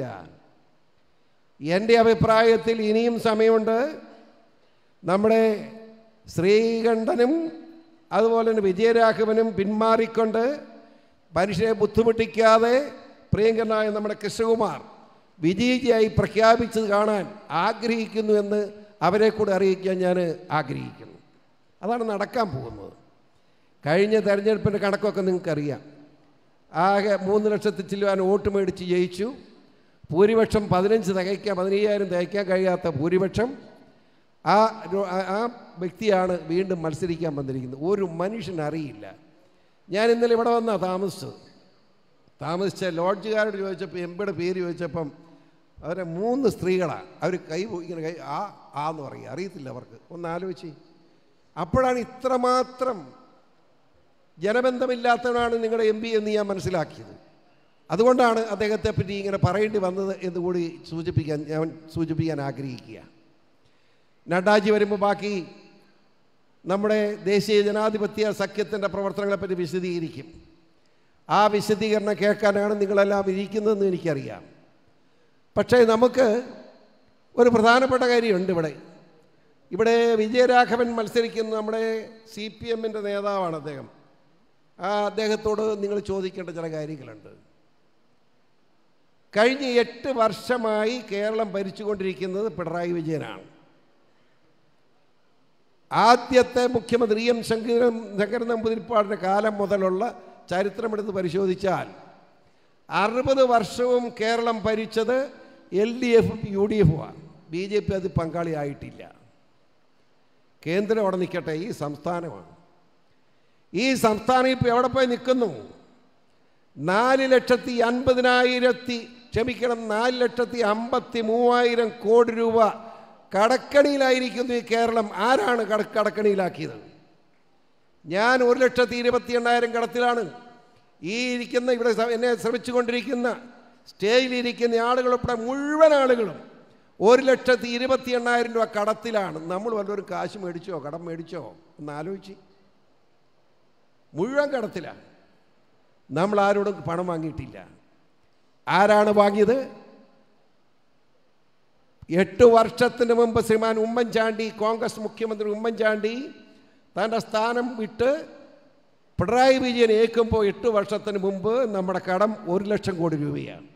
എൻ്റെ അഭിപ്രായത്തിൽ ഇനിയും സമയമുണ്ട് നമ്മുടെ ശ്രീകണ്ഠനും അതുപോലെ തന്നെ വിജയരാഘവനും പിന്മാറിക്കൊണ്ട് മനുഷ്യരെ ബുദ്ധിമുട്ടിക്കാതെ പ്രിയങ്കരനായ നമ്മുടെ കൃഷ്ണകുമാർ വിജയിയായി പ്രഖ്യാപിച്ചത് കാണാൻ ആഗ്രഹിക്കുന്നു എന്ന് അവരെ കൂടെ അറിയിക്കാൻ ഞാൻ ആഗ്രഹിക്കുന്നു അതാണ് നടക്കാൻ പോകുന്നത് കഴിഞ്ഞ തെരഞ്ഞെടുപ്പിൻ്റെ കണക്കൊക്കെ നിങ്ങൾക്കറിയാം ആകെ മൂന്ന് ലക്ഷത്തി ചില്ലുവാൻ വോട്ട് മേടിച്ച് ജയിച്ചു ഭൂരിപക്ഷം പതിനഞ്ച് തികയ്ക്കാൻ പതിനയ്യായിരം തികയ്ക്കാൻ കഴിയാത്ത ഭൂരിപക്ഷം ആ രോ- ആ- ആ വ്യക്തിയാണ് വീണ്ടും മത്സരിക്കാൻ വന്നിരിക്കുന്നത് ഒരു മനുഷ്യൻ അറിയില്ല ഞാൻ ഇന്നലെ ഇവിടെ വന്നാ താമസിച്ചത് താമസിച്ച ലോഡ്ജുകാരോട് ചോദിച്ചപ്പോൾ എംപിയുടെ പേര് ചോദിച്ചപ്പം അവരെ മൂന്ന് സ്ത്രീകളാണ് അവർ കൈ പൊ- ഇങ്ങനെ കൈ ആ ആ എന്ന് പറയും അറിയത്തില്ല അവർക്ക് ഒന്ന് ആലോചിച്ച് അപ്പോഴാണ് ഇത്രമാത്രം ജനബന്ധമില്ലാത്തവനാണ് നിങ്ങളുടെ എം പി എന്ന് ഞാൻ മനസ്സിലാക്കിയത് അതുകൊണ്ടാണ് അദ്ദേഹത്തെ പറ്റി ഇങ്ങനെ പറയേണ്ടി വന്നത് എന്ന് കൂടി സൂചിപ്പിക്കാൻ ഞാൻ സൂചിപ്പിക്കാൻ ആഗ്രഹിക്കുക നഡ്ഡാജി വരുമ്പോൾ ബാക്കി നമ്മുടെ ദേശീയ ജനാധിപത്യ സഖ്യത്തിൻ്റെ പ്രവർത്തനങ്ങളെപ്പറ്റി വിശദീകരിക്കും ആ വിശദീകരണം കേൾക്കാനാണ് നിങ്ങളെല്ലാം ഇരിക്കുന്നതെന്ന് എനിക്കറിയാം പക്ഷേ നമുക്ക് ഒരു പ്രധാനപ്പെട്ട കാര്യമുണ്ട് ഇവിടെ ഇവിടെ വിജയരാഘവൻ മത്സരിക്കുന്ന നമ്മുടെ സി പി എമ്മിൻ്റെ നേതാവാണ് അദ്ദേഹം ആ അദ്ദേഹത്തോട് നിങ്ങൾ ചോദിക്കേണ്ട ചില കാര്യങ്ങളുണ്ട് കഴിഞ്ഞ എട്ട് വർഷമായി കേരളം ഭരിച്ചുകൊണ്ടിരിക്കുന്നത് പിണറായി വിജയനാണ് ആദ്യത്തെ മുഖ്യമന്ത്രി എം ശങ്കരൻ ശങ്കരൻ നമ്പൂതിരിപ്പാടിൻ്റെ കാലം മുതലുള്ള ചരിത്രമെടുത്ത് പരിശോധിച്ചാൽ അറുപത് വർഷവും കേരളം ഭരിച്ചത് എൽ ഡി എഫും യു ഡി എഫുമാണ് ബി ജെ പി അത് പങ്കാളിയായിട്ടില്ല കേന്ദ്രം അവിടെ നിൽക്കട്ടെ ഈ സംസ്ഥാനമാണ് ഈ സംസ്ഥാനം ഇപ്പോൾ എവിടെ പോയി നിൽക്കുന്നു നാല് ലക്ഷത്തി അൻപതിനായിരത്തി ക്ഷമിക്കണം നാല് ലക്ഷത്തി അമ്പത്തി മൂവായിരം കോടി രൂപ കടക്കണിയിലായിരിക്കുന്നു ഈ കേരളം ആരാണ് കട കടക്കണിയിലാക്കിയത് ഞാൻ ഒരു ലക്ഷത്തി ഇരുപത്തി എണ്ണായിരം കടത്തിലാണ് ഈ ഇരിക്കുന്ന ഇവിടെ സ- എന്നെ ശ്രമിച്ചുകൊണ്ടിരിക്കുന്ന സ്റ്റേജിലിരിക്കുന്ന ആളുകൾ ഉൾപ്പെടെ മുഴുവൻ ആളുകളും ഒരു ലക്ഷത്തി ഇരുപത്തി എണ്ണായിരം രൂപ കടത്തിലാണ് നമ്മൾ വല്ലവരും കാശ് മേടിച്ചോ കടം മേടിച്ചോ ഒന്ന് ആലോചിച്ച് മുഴുവൻ കടത്തിലാണ് നമ്മൾ ആരോടും പണം വാങ്ങിയിട്ടില്ല ആരാണ് വാങ്ങിയത് എട്ട് വർഷത്തിന് മുമ്പ് ശ്രീമാൻ ഉമ്മൻചാണ്ടി കോൺഗ്രസ് മുഖ്യമന്ത്രി ഉമ്മൻചാണ്ടി തൻ്റെ സ്ഥാനം വിട്ട് പിണറായി വിജയൻ ഏൽക്കുമ്പോൾ എട്ട് വർഷത്തിന് മുമ്പ് നമ്മുടെ കടം ഒരു ലക്ഷം കോടി രൂപയാണ്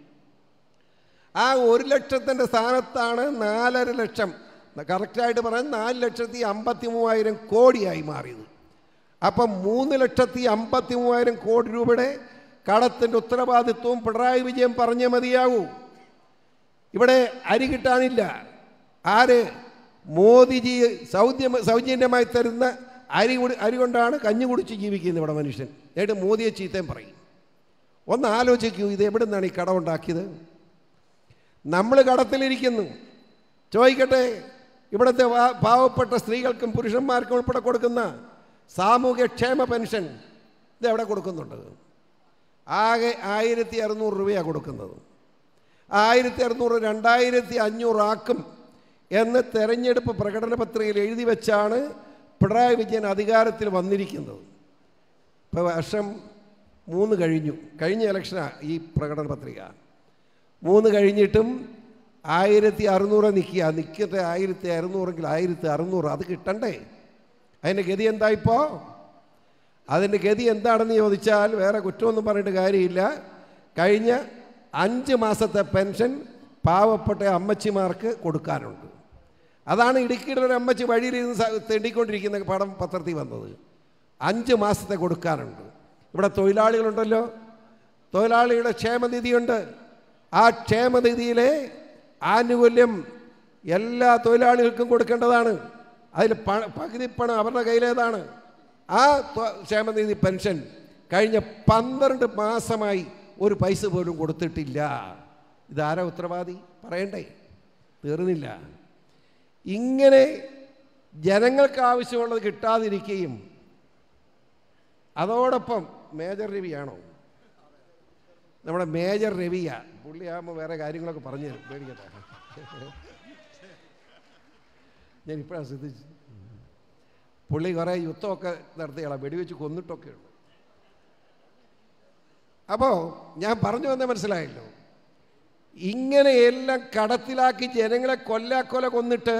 ആ ഒരു ലക്ഷത്തിൻ്റെ സ്ഥാനത്താണ് നാലര ലക്ഷം കറക്റ്റായിട്ട് പറയാൻ നാല് ലക്ഷത്തി അമ്പത്തി മൂവായിരം കോടിയായി മാറിയത് അപ്പം മൂന്ന് ലക്ഷത്തി അമ്പത്തി മൂവായിരം കോടി രൂപയുടെ കടത്തിൻ്റെ ഉത്തരവാദിത്വവും പിണറായി വിജയൻ പറഞ്ഞേ മതിയാകൂ ഇവിടെ അരി കിട്ടാനില്ല ആര് മോദിജി സൗദ്യം സൗജന്യമായി തരുന്ന അരി കുടി അരി കൊണ്ടാണ് കഞ്ഞി കുടിച്ച് ജീവിക്കുന്നത് ഇവിടെ മനുഷ്യൻ എന്നിട്ട് മോദിയെ ചീത്തയും പറയും ഒന്ന് ആലോചിക്കൂ ഇത് എവിടെ നിന്നാണ് ഈ കടം ഉണ്ടാക്കിയത് നമ്മൾ കടത്തിലിരിക്കുന്നു ചോദിക്കട്ടെ ഇവിടുത്തെ വാ- പാവപ്പെട്ട സ്ത്രീകൾക്കും പുരുഷന്മാർക്കും ഉൾപ്പെടെ കൊടുക്കുന്ന സാമൂഹ്യക്ഷേമ പെൻഷൻ ഇത് എവിടെ കൊടുക്കുന്നുണ്ട് ആകെ ആയിരത്തി അറുന്നൂറ് രൂപയാണ് കൊടുക്കുന്നത് ആയിരത്തി അറുന്നൂറ് രണ്ടായിരത്തി അഞ്ഞൂറാക്കും എന്ന് തെരഞ്ഞെടുപ്പ് പ്രകടന പത്രികയിൽ എഴുതി വെച്ചാണ് പിണറായി വിജയൻ അധികാരത്തിൽ വന്നിരിക്കുന്നത് ഇപ്പോൾ വർഷം മൂന്ന് കഴിഞ്ഞു കഴിഞ്ഞ ഇലക്ഷനാണ് ഈ പ്രകടന പത്രിക മൂന്ന് കഴിഞ്ഞിട്ടും ആയിരത്തി അറുന്നൂറ് നിൽക്കുക നിൽക്കട്ടെ ആയിരത്തി അറുന്നൂറെങ്കിൽ ആയിരത്തി അറുന്നൂറ് അത് കിട്ടണ്ടേ അതിൻ്റെ ഗതി എന്താ ഇപ്പോൾ അതിൻ്റെ ഗതി എന്താണെന്ന് ചോദിച്ചാൽ വേറെ കുറ്റമൊന്നും പറഞ്ഞിട്ട് കാര്യമില്ല കഴിഞ്ഞ അഞ്ച് മാസത്തെ പെൻഷൻ പാവപ്പെട്ട അമ്മച്ചിമാർക്ക് കൊടുക്കാനുണ്ട് അതാണ് ഇടുക്കിയുടെ ഒരു അമ്മച്ചി വഴിയിലിരുന്ന് സ- തെണ്ടിക്കൊണ്ടിരിക്കുന്ന പടം പത്രത്തിൽ വന്നത് അഞ്ച് മാസത്തെ കൊടുക്കാനുണ്ട് ഇവിടെ തൊഴിലാളികളുണ്ടല്ലോ തൊഴിലാളിയുടെ ക്ഷേമനിധിയുണ്ട് ആ ക്ഷേമനിധിയിലെ ആനുകൂല്യം എല്ലാ തൊഴിലാളികൾക്കും കൊടുക്കേണ്ടതാണ് അതിൽ പ പകുതി പണം അവരുടെ കയ്യിലേതാണ് ആ ത്വ- ക്ഷേമനിധി പെൻഷൻ കഴിഞ്ഞ പന്ത്രണ്ട് മാസമായി ഒരു പൈസ പോലും കൊടുത്തിട്ടില്ല ഇതാരാ ഉത്തരവാദി പറയണ്ടേ തീർന്നില്ല ഇങ്ങനെ ജനങ്ങൾക്ക് ആവശ്യമുള്ളത് കിട്ടാതിരിക്കുകയും അതോടൊപ്പം മേജർ രവിയാണോ നമ്മുടെ മേജർ രവിയ പുള്ളിയാകുമ്പോൾ വേറെ കാര്യങ്ങളൊക്കെ പറഞ്ഞു തരും പേടിക്കട്ടെ ഞാൻ ഇപ്പോഴാണ് ശ്രദ്ധിച്ചു പുള്ളി കുറേ യുദ്ധമൊക്കെ നടത്തിയാളാണ് വെടിവെച്ച് കൊന്നിട്ടൊക്കെ ഉണ്ട് അപ്പോൾ ഞാൻ പറഞ്ഞു വന്ന മനസ്സിലായല്ലോ ഇങ്ങനെയെല്ലാം കടത്തിലാക്കി ജനങ്ങളെ കൊല്ലാക്കൊല കൊന്നിട്ട്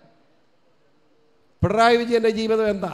പിണറായി വിജയൻ്റെ ജീവിതം എന്താ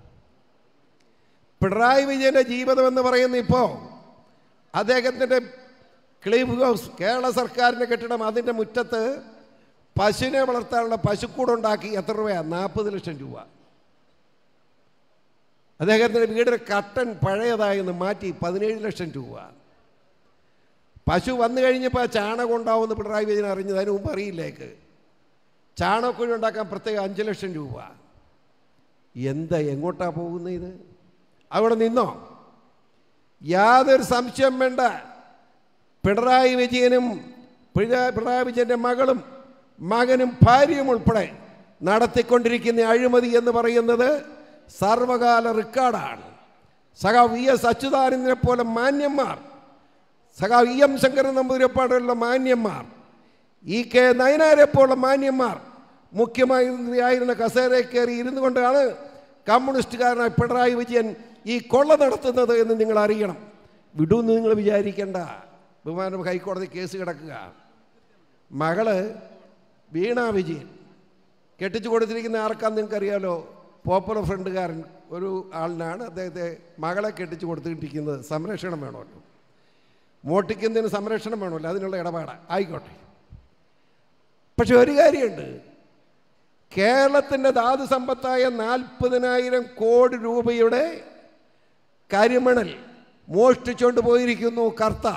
പിണറായി വിജയൻ്റെ ജീവിതം എന്ന് പറയുന്ന ഇപ്പോൾ അദ്ദേഹത്തിൻ്റെ ക്ലീഫ് ഹൗസ് കേരള സർക്കാരിൻ്റെ കെട്ടിടം അതിൻ്റെ മുറ്റത്ത് പശുവിനെ വളർത്താനുള്ള പശുക്കൂടുണ്ടാക്കി എത്ര രൂപയാണ് നാൽപ്പത് ലക്ഷം രൂപ അദ്ദേഹത്തിൻ്റെ വീടിൻ്റെ കട്ടൻ പഴയതായെന്ന് മാറ്റി പതിനേഴ് ലക്ഷം രൂപ പശു വന്നു കഴിഞ്ഞപ്പോൾ ആ ചാണകം ഉണ്ടാവുമെന്ന് പിണറായി വിജയൻ അറിഞ്ഞത് അതിന് മുമ്പ് അറിയില്ലേക്ക് ചാണകക്കുഴി ഉണ്ടാക്കാൻ പ്രത്യേകം അഞ്ച് ലക്ഷം രൂപ എന്താ എങ്ങോട്ടാ പോകുന്നത് ഇത് അവിടെ നിന്നോ യാതൊരു സംശയം വേണ്ട പിണറായി വിജയനും പിണ- പിണറായി വിജയൻ്റെ മകളും മകനും ഭാര്യയും ഉൾപ്പെടെ നടത്തിക്കൊണ്ടിരിക്കുന്ന അഴിമതി എന്ന് പറയുന്നത് സർവകാല റെക്കോർഡാണ് സഖാ വി എസ് അച്യുതാനന്ദനെ പോലെ മാന്യന്മാർ സഖാ ഇ എം ശങ്കരൻ നമ്പൂതിരിപ്പാടുള്ള മാന്യന്മാർ ഇ കെ നയനാരെ പോലുള്ള മാന്യന്മാർ മുഖ്യമന്ത്രിയായിരുന്ന കസേരയിൽ കയറി ഇരുന്നു കൊണ്ടാണ് കമ്മ്യൂണിസ്റ്റുകാരനായ പിണറായി വിജയൻ ഈ കൊള്ള നടത്തുന്നത് എന്ന് നിങ്ങൾ അറിയണം വിടുമെന്ന് നിങ്ങൾ വിചാരിക്കേണ്ട ബഹുമാനം ഹൈക്കോടതി കേസ് കിടക്കുക മകള് വീണ വിജയൻ കെട്ടിച്ചു കൊടുത്തിരിക്കുന്ന ആർക്കാന്ന് നിങ്ങൾക്കറിയാലോ പോപ്പുലർ ഫ്രണ്ടുകാരൻ ഒരു ആളിനാണ് അദ്ദേഹത്തെ മകളെ കെട്ടിച്ചു കൊടുത്തിട്ടിരിക്കുന്നത് സംരക്ഷണം വേണമല്ലോ മോട്ടിക്കുന്നതിന് സംരക്ഷണം വേണമല്ലോ അതിനുള്ള ഇടപാടാണ് ആയിക്കോട്ടെ പക്ഷെ ഒരു കാര്യമുണ്ട് കേരളത്തിൻ്റെ ധാതു സമ്പത്തായ നാൽപ്പതിനായിരം കോടി രൂപയുടെ കരിമണൽ മോഷ്ടിച്ചുകൊണ്ട് പോയിരിക്കുന്നു കർത്ത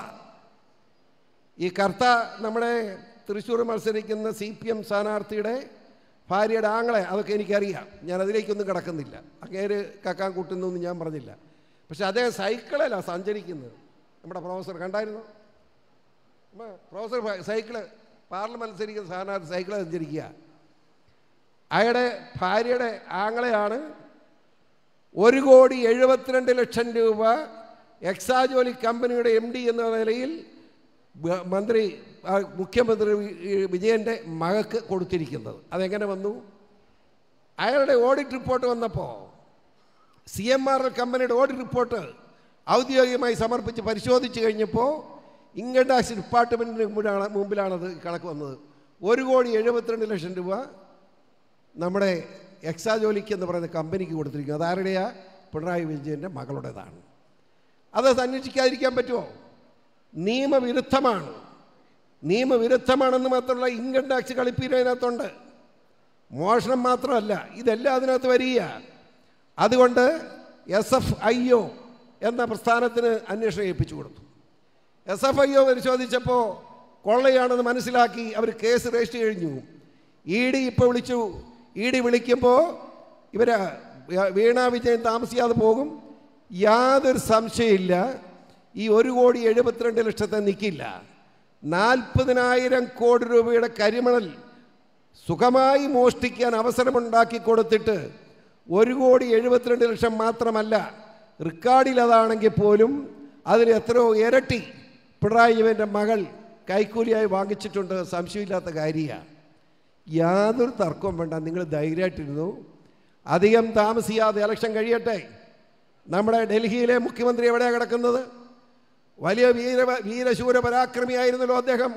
ഈ കർത്ത നമ്മുടെ തൃശ്ശൂർ മത്സരിക്കുന്ന സി പി എം സ്ഥാനാർത്ഥിയുടെ ഭാര്യയുടെ ആങ്ങളെ അതൊക്കെ എനിക്കറിയാം ഞാൻ അതിലേക്കൊന്നും കിടക്കുന്നില്ല അങ്ങേര് കക്കാൻ കൂട്ടുന്നൊന്നും ഞാൻ പറഞ്ഞില്ല പക്ഷെ അദ്ദേഹം സൈക്കിളിലാണ് സഞ്ചരിക്കുന്നത് നമ്മുടെ പ്രൊഫസർ കണ്ടായിരുന്നു ഉമ്മ, പ്രൊഫസർ ഭ- സൈക്കിള് പാർലമെന്റ് മത്സരിക്കുന്ന സ്ഥാനാർത്ഥി സൈക്കിള് സഞ്ചരിക്കുക അയാളുടെ ഭാര്യയുടെ ആങ്ങളെയാണ് ഒരു കോടി എഴുപത്തിരണ്ട് ലക്ഷം രൂപ എക്സാജോലി കമ്പനിയുടെ എം ഡി എന്ന നിലയിൽ ബ- മന്ത്രി ആ, മുഖ്യമന്ത്രി വി- വിജയൻ്റെ മകക്ക് കൊടുത്തിരിക്കുന്നത് അതെങ്ങനെ വന്നു അയാളുടെ ഓഡിറ്റ് റിപ്പോർട്ട് വന്നപ്പോൾ സി എം ആർ എൽ കമ്പനിയുടെ ഓഡിറ്റ് റിപ്പോർട്ട് ഔദ്യോഗികമായി സമർപ്പിച്ച് പരിശോധിച്ച് കഴിഞ്ഞപ്പോൾ ഇൻകം ടാക്സ് ഡിപ്പാർട്ട്മെൻറ്റിന് മുമ്പിലാണ് മുമ്പിലാണത് ഈ കണക്ക് വന്നത് ഒരു കോടി എഴുപത്തിരണ്ട് ലക്ഷം രൂപ നമ്മുടെ എക്സാജോലിക്ക് എന്ന് പറയുന്ന കമ്പനിക്ക് കൊടുത്തിരിക്കുന്നത് അതാരുടെയാ പിണറായി വിജയൻ്റെ മകളുടേതാണ് അത് അന്വേഷിക്കാതിരിക്കാൻ പറ്റുമോ നിയമവിരുദ്ധമാണ് നിയമവിരുദ്ധമാണെന്ന് മാത്രമല്ല ഇൻകം ടാക്സ് കളിപ്പീര് അതിനകത്തുണ്ട് മോഷണം മാത്രമല്ല ഇതെല്ലാം അതിനകത്ത് വരിക അതുകൊണ്ട് എസ് എഫ് ഐ ഒ എന്ന പ്രസ്ഥാനത്തിന് അന്വേഷണം ഏൽപ്പിച്ചു കൊടുത്തു എസ് എഫ് ഐ ഒ പരിശോധിച്ചപ്പോൾ കൊള്ളയാണെന്ന് മനസ്സിലാക്കി അവർ കേസ് രജിസ്റ്റർ കഴിഞ്ഞു ഇ ഡി ഇപ്പോൾ വിളിച്ചു ഇ ഡി വിളിക്കുമ്പോൾ ഇവർ വീണ വിജയൻ താമസിയാതെ പോകും യാതൊരു സംശയമില്ല ഈ ഒരു കോടി എഴുപത്തിരണ്ട് ലക്ഷത്തെ നിൽക്കില്ല നാൽപ്പതിനായിരം കോടി രൂപയുടെ കരിമണൽ സുഖമായി മോഷ്ടിക്കാൻ അവസരമുണ്ടാക്കി കൊടുത്തിട്ട് ഒരു കോടി എഴുപത്തിരണ്ട് ലക്ഷം മാത്രമല്ല റെക്കോർഡിൽ അതാണെങ്കിൽ പോലും അതിൽ എത്രയോ ഇരട്ടി പിണറായി വിജയൻ്റെ മകൾ കൈക്കൂലിയായി വാങ്ങിച്ചിട്ടുണ്ട് സംശയമില്ലാത്ത കാര്യമാണ് യാതൊരു തർക്കവും വേണ്ട നിങ്ങൾ ധൈര്യമായിട്ടിരുന്നു അധികം താമസിയാതെ ഇലക്ഷൻ കഴിയട്ടെ നമ്മുടെ ഡൽഹിയിലെ മുഖ്യമന്ത്രി എവിടെയാണ് കിടക്കുന്നത് വലിയ വീര വീരശൂര പരാക്രമിയായിരുന്നല്ലോ അദ്ദേഹം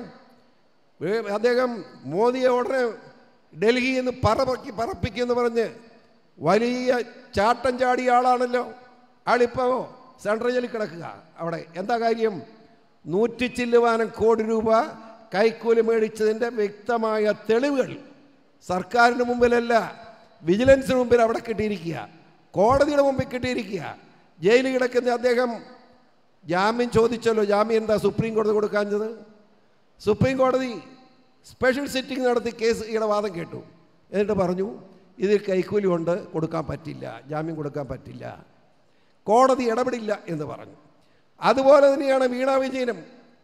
വേ- അദ്ദേഹം മോദിയെ ഉടനെ ഡൽഹിയിൽ നിന്ന് പറപ്പി പറപ്പിക്കുമെന്ന് പറഞ്ഞ് വലിയ ചാട്ടം ചാടിയ ആളാണല്ലോ ആളിപ്പോൾ സെൻട്രൽ ജയിലിൽ കിടക്കുക അവിടെ എന്താ കാര്യം നൂറ്റി ചില്ലുവാനം കോടി രൂപ കൈക്കൂലി മേടിച്ചതിൻ്റെ വ്യക്തമായ തെളിവുകൾ സർക്കാരിന് മുമ്പിലല്ല വിജിലൻസിന് മുമ്പിൽ അവിടെ കിട്ടിയിരിക്കുക കോടതിയുടെ മുമ്പിൽ കിട്ടിയിരിക്കുക ജയിലിൽ കിടക്കുന്ന അദ്ദേഹം ജാമ്യം ചോദിച്ചല്ലോ ജാമ്യം എന്താ സുപ്രീം കോടതി കൊടുക്കാഞ്ഞത് സുപ്രീം കോടതി സ്പെഷ്യൽ സിറ്റിംഗ് നടത്തി കേസ് ഈയുടെ വാദം കേട്ടു എന്നിട്ട് പറഞ്ഞു ഇതിൽ കൈക്കൂലി കൊണ്ട് കൊടുക്കാൻ പറ്റില്ല ജാമ്യം കൊടുക്കാൻ പറ്റില്ല കോടതി ഇടപെടില്ല എന്ന് പറഞ്ഞു അതുപോലെ തന്നെയാണ് വീണ വിജയനും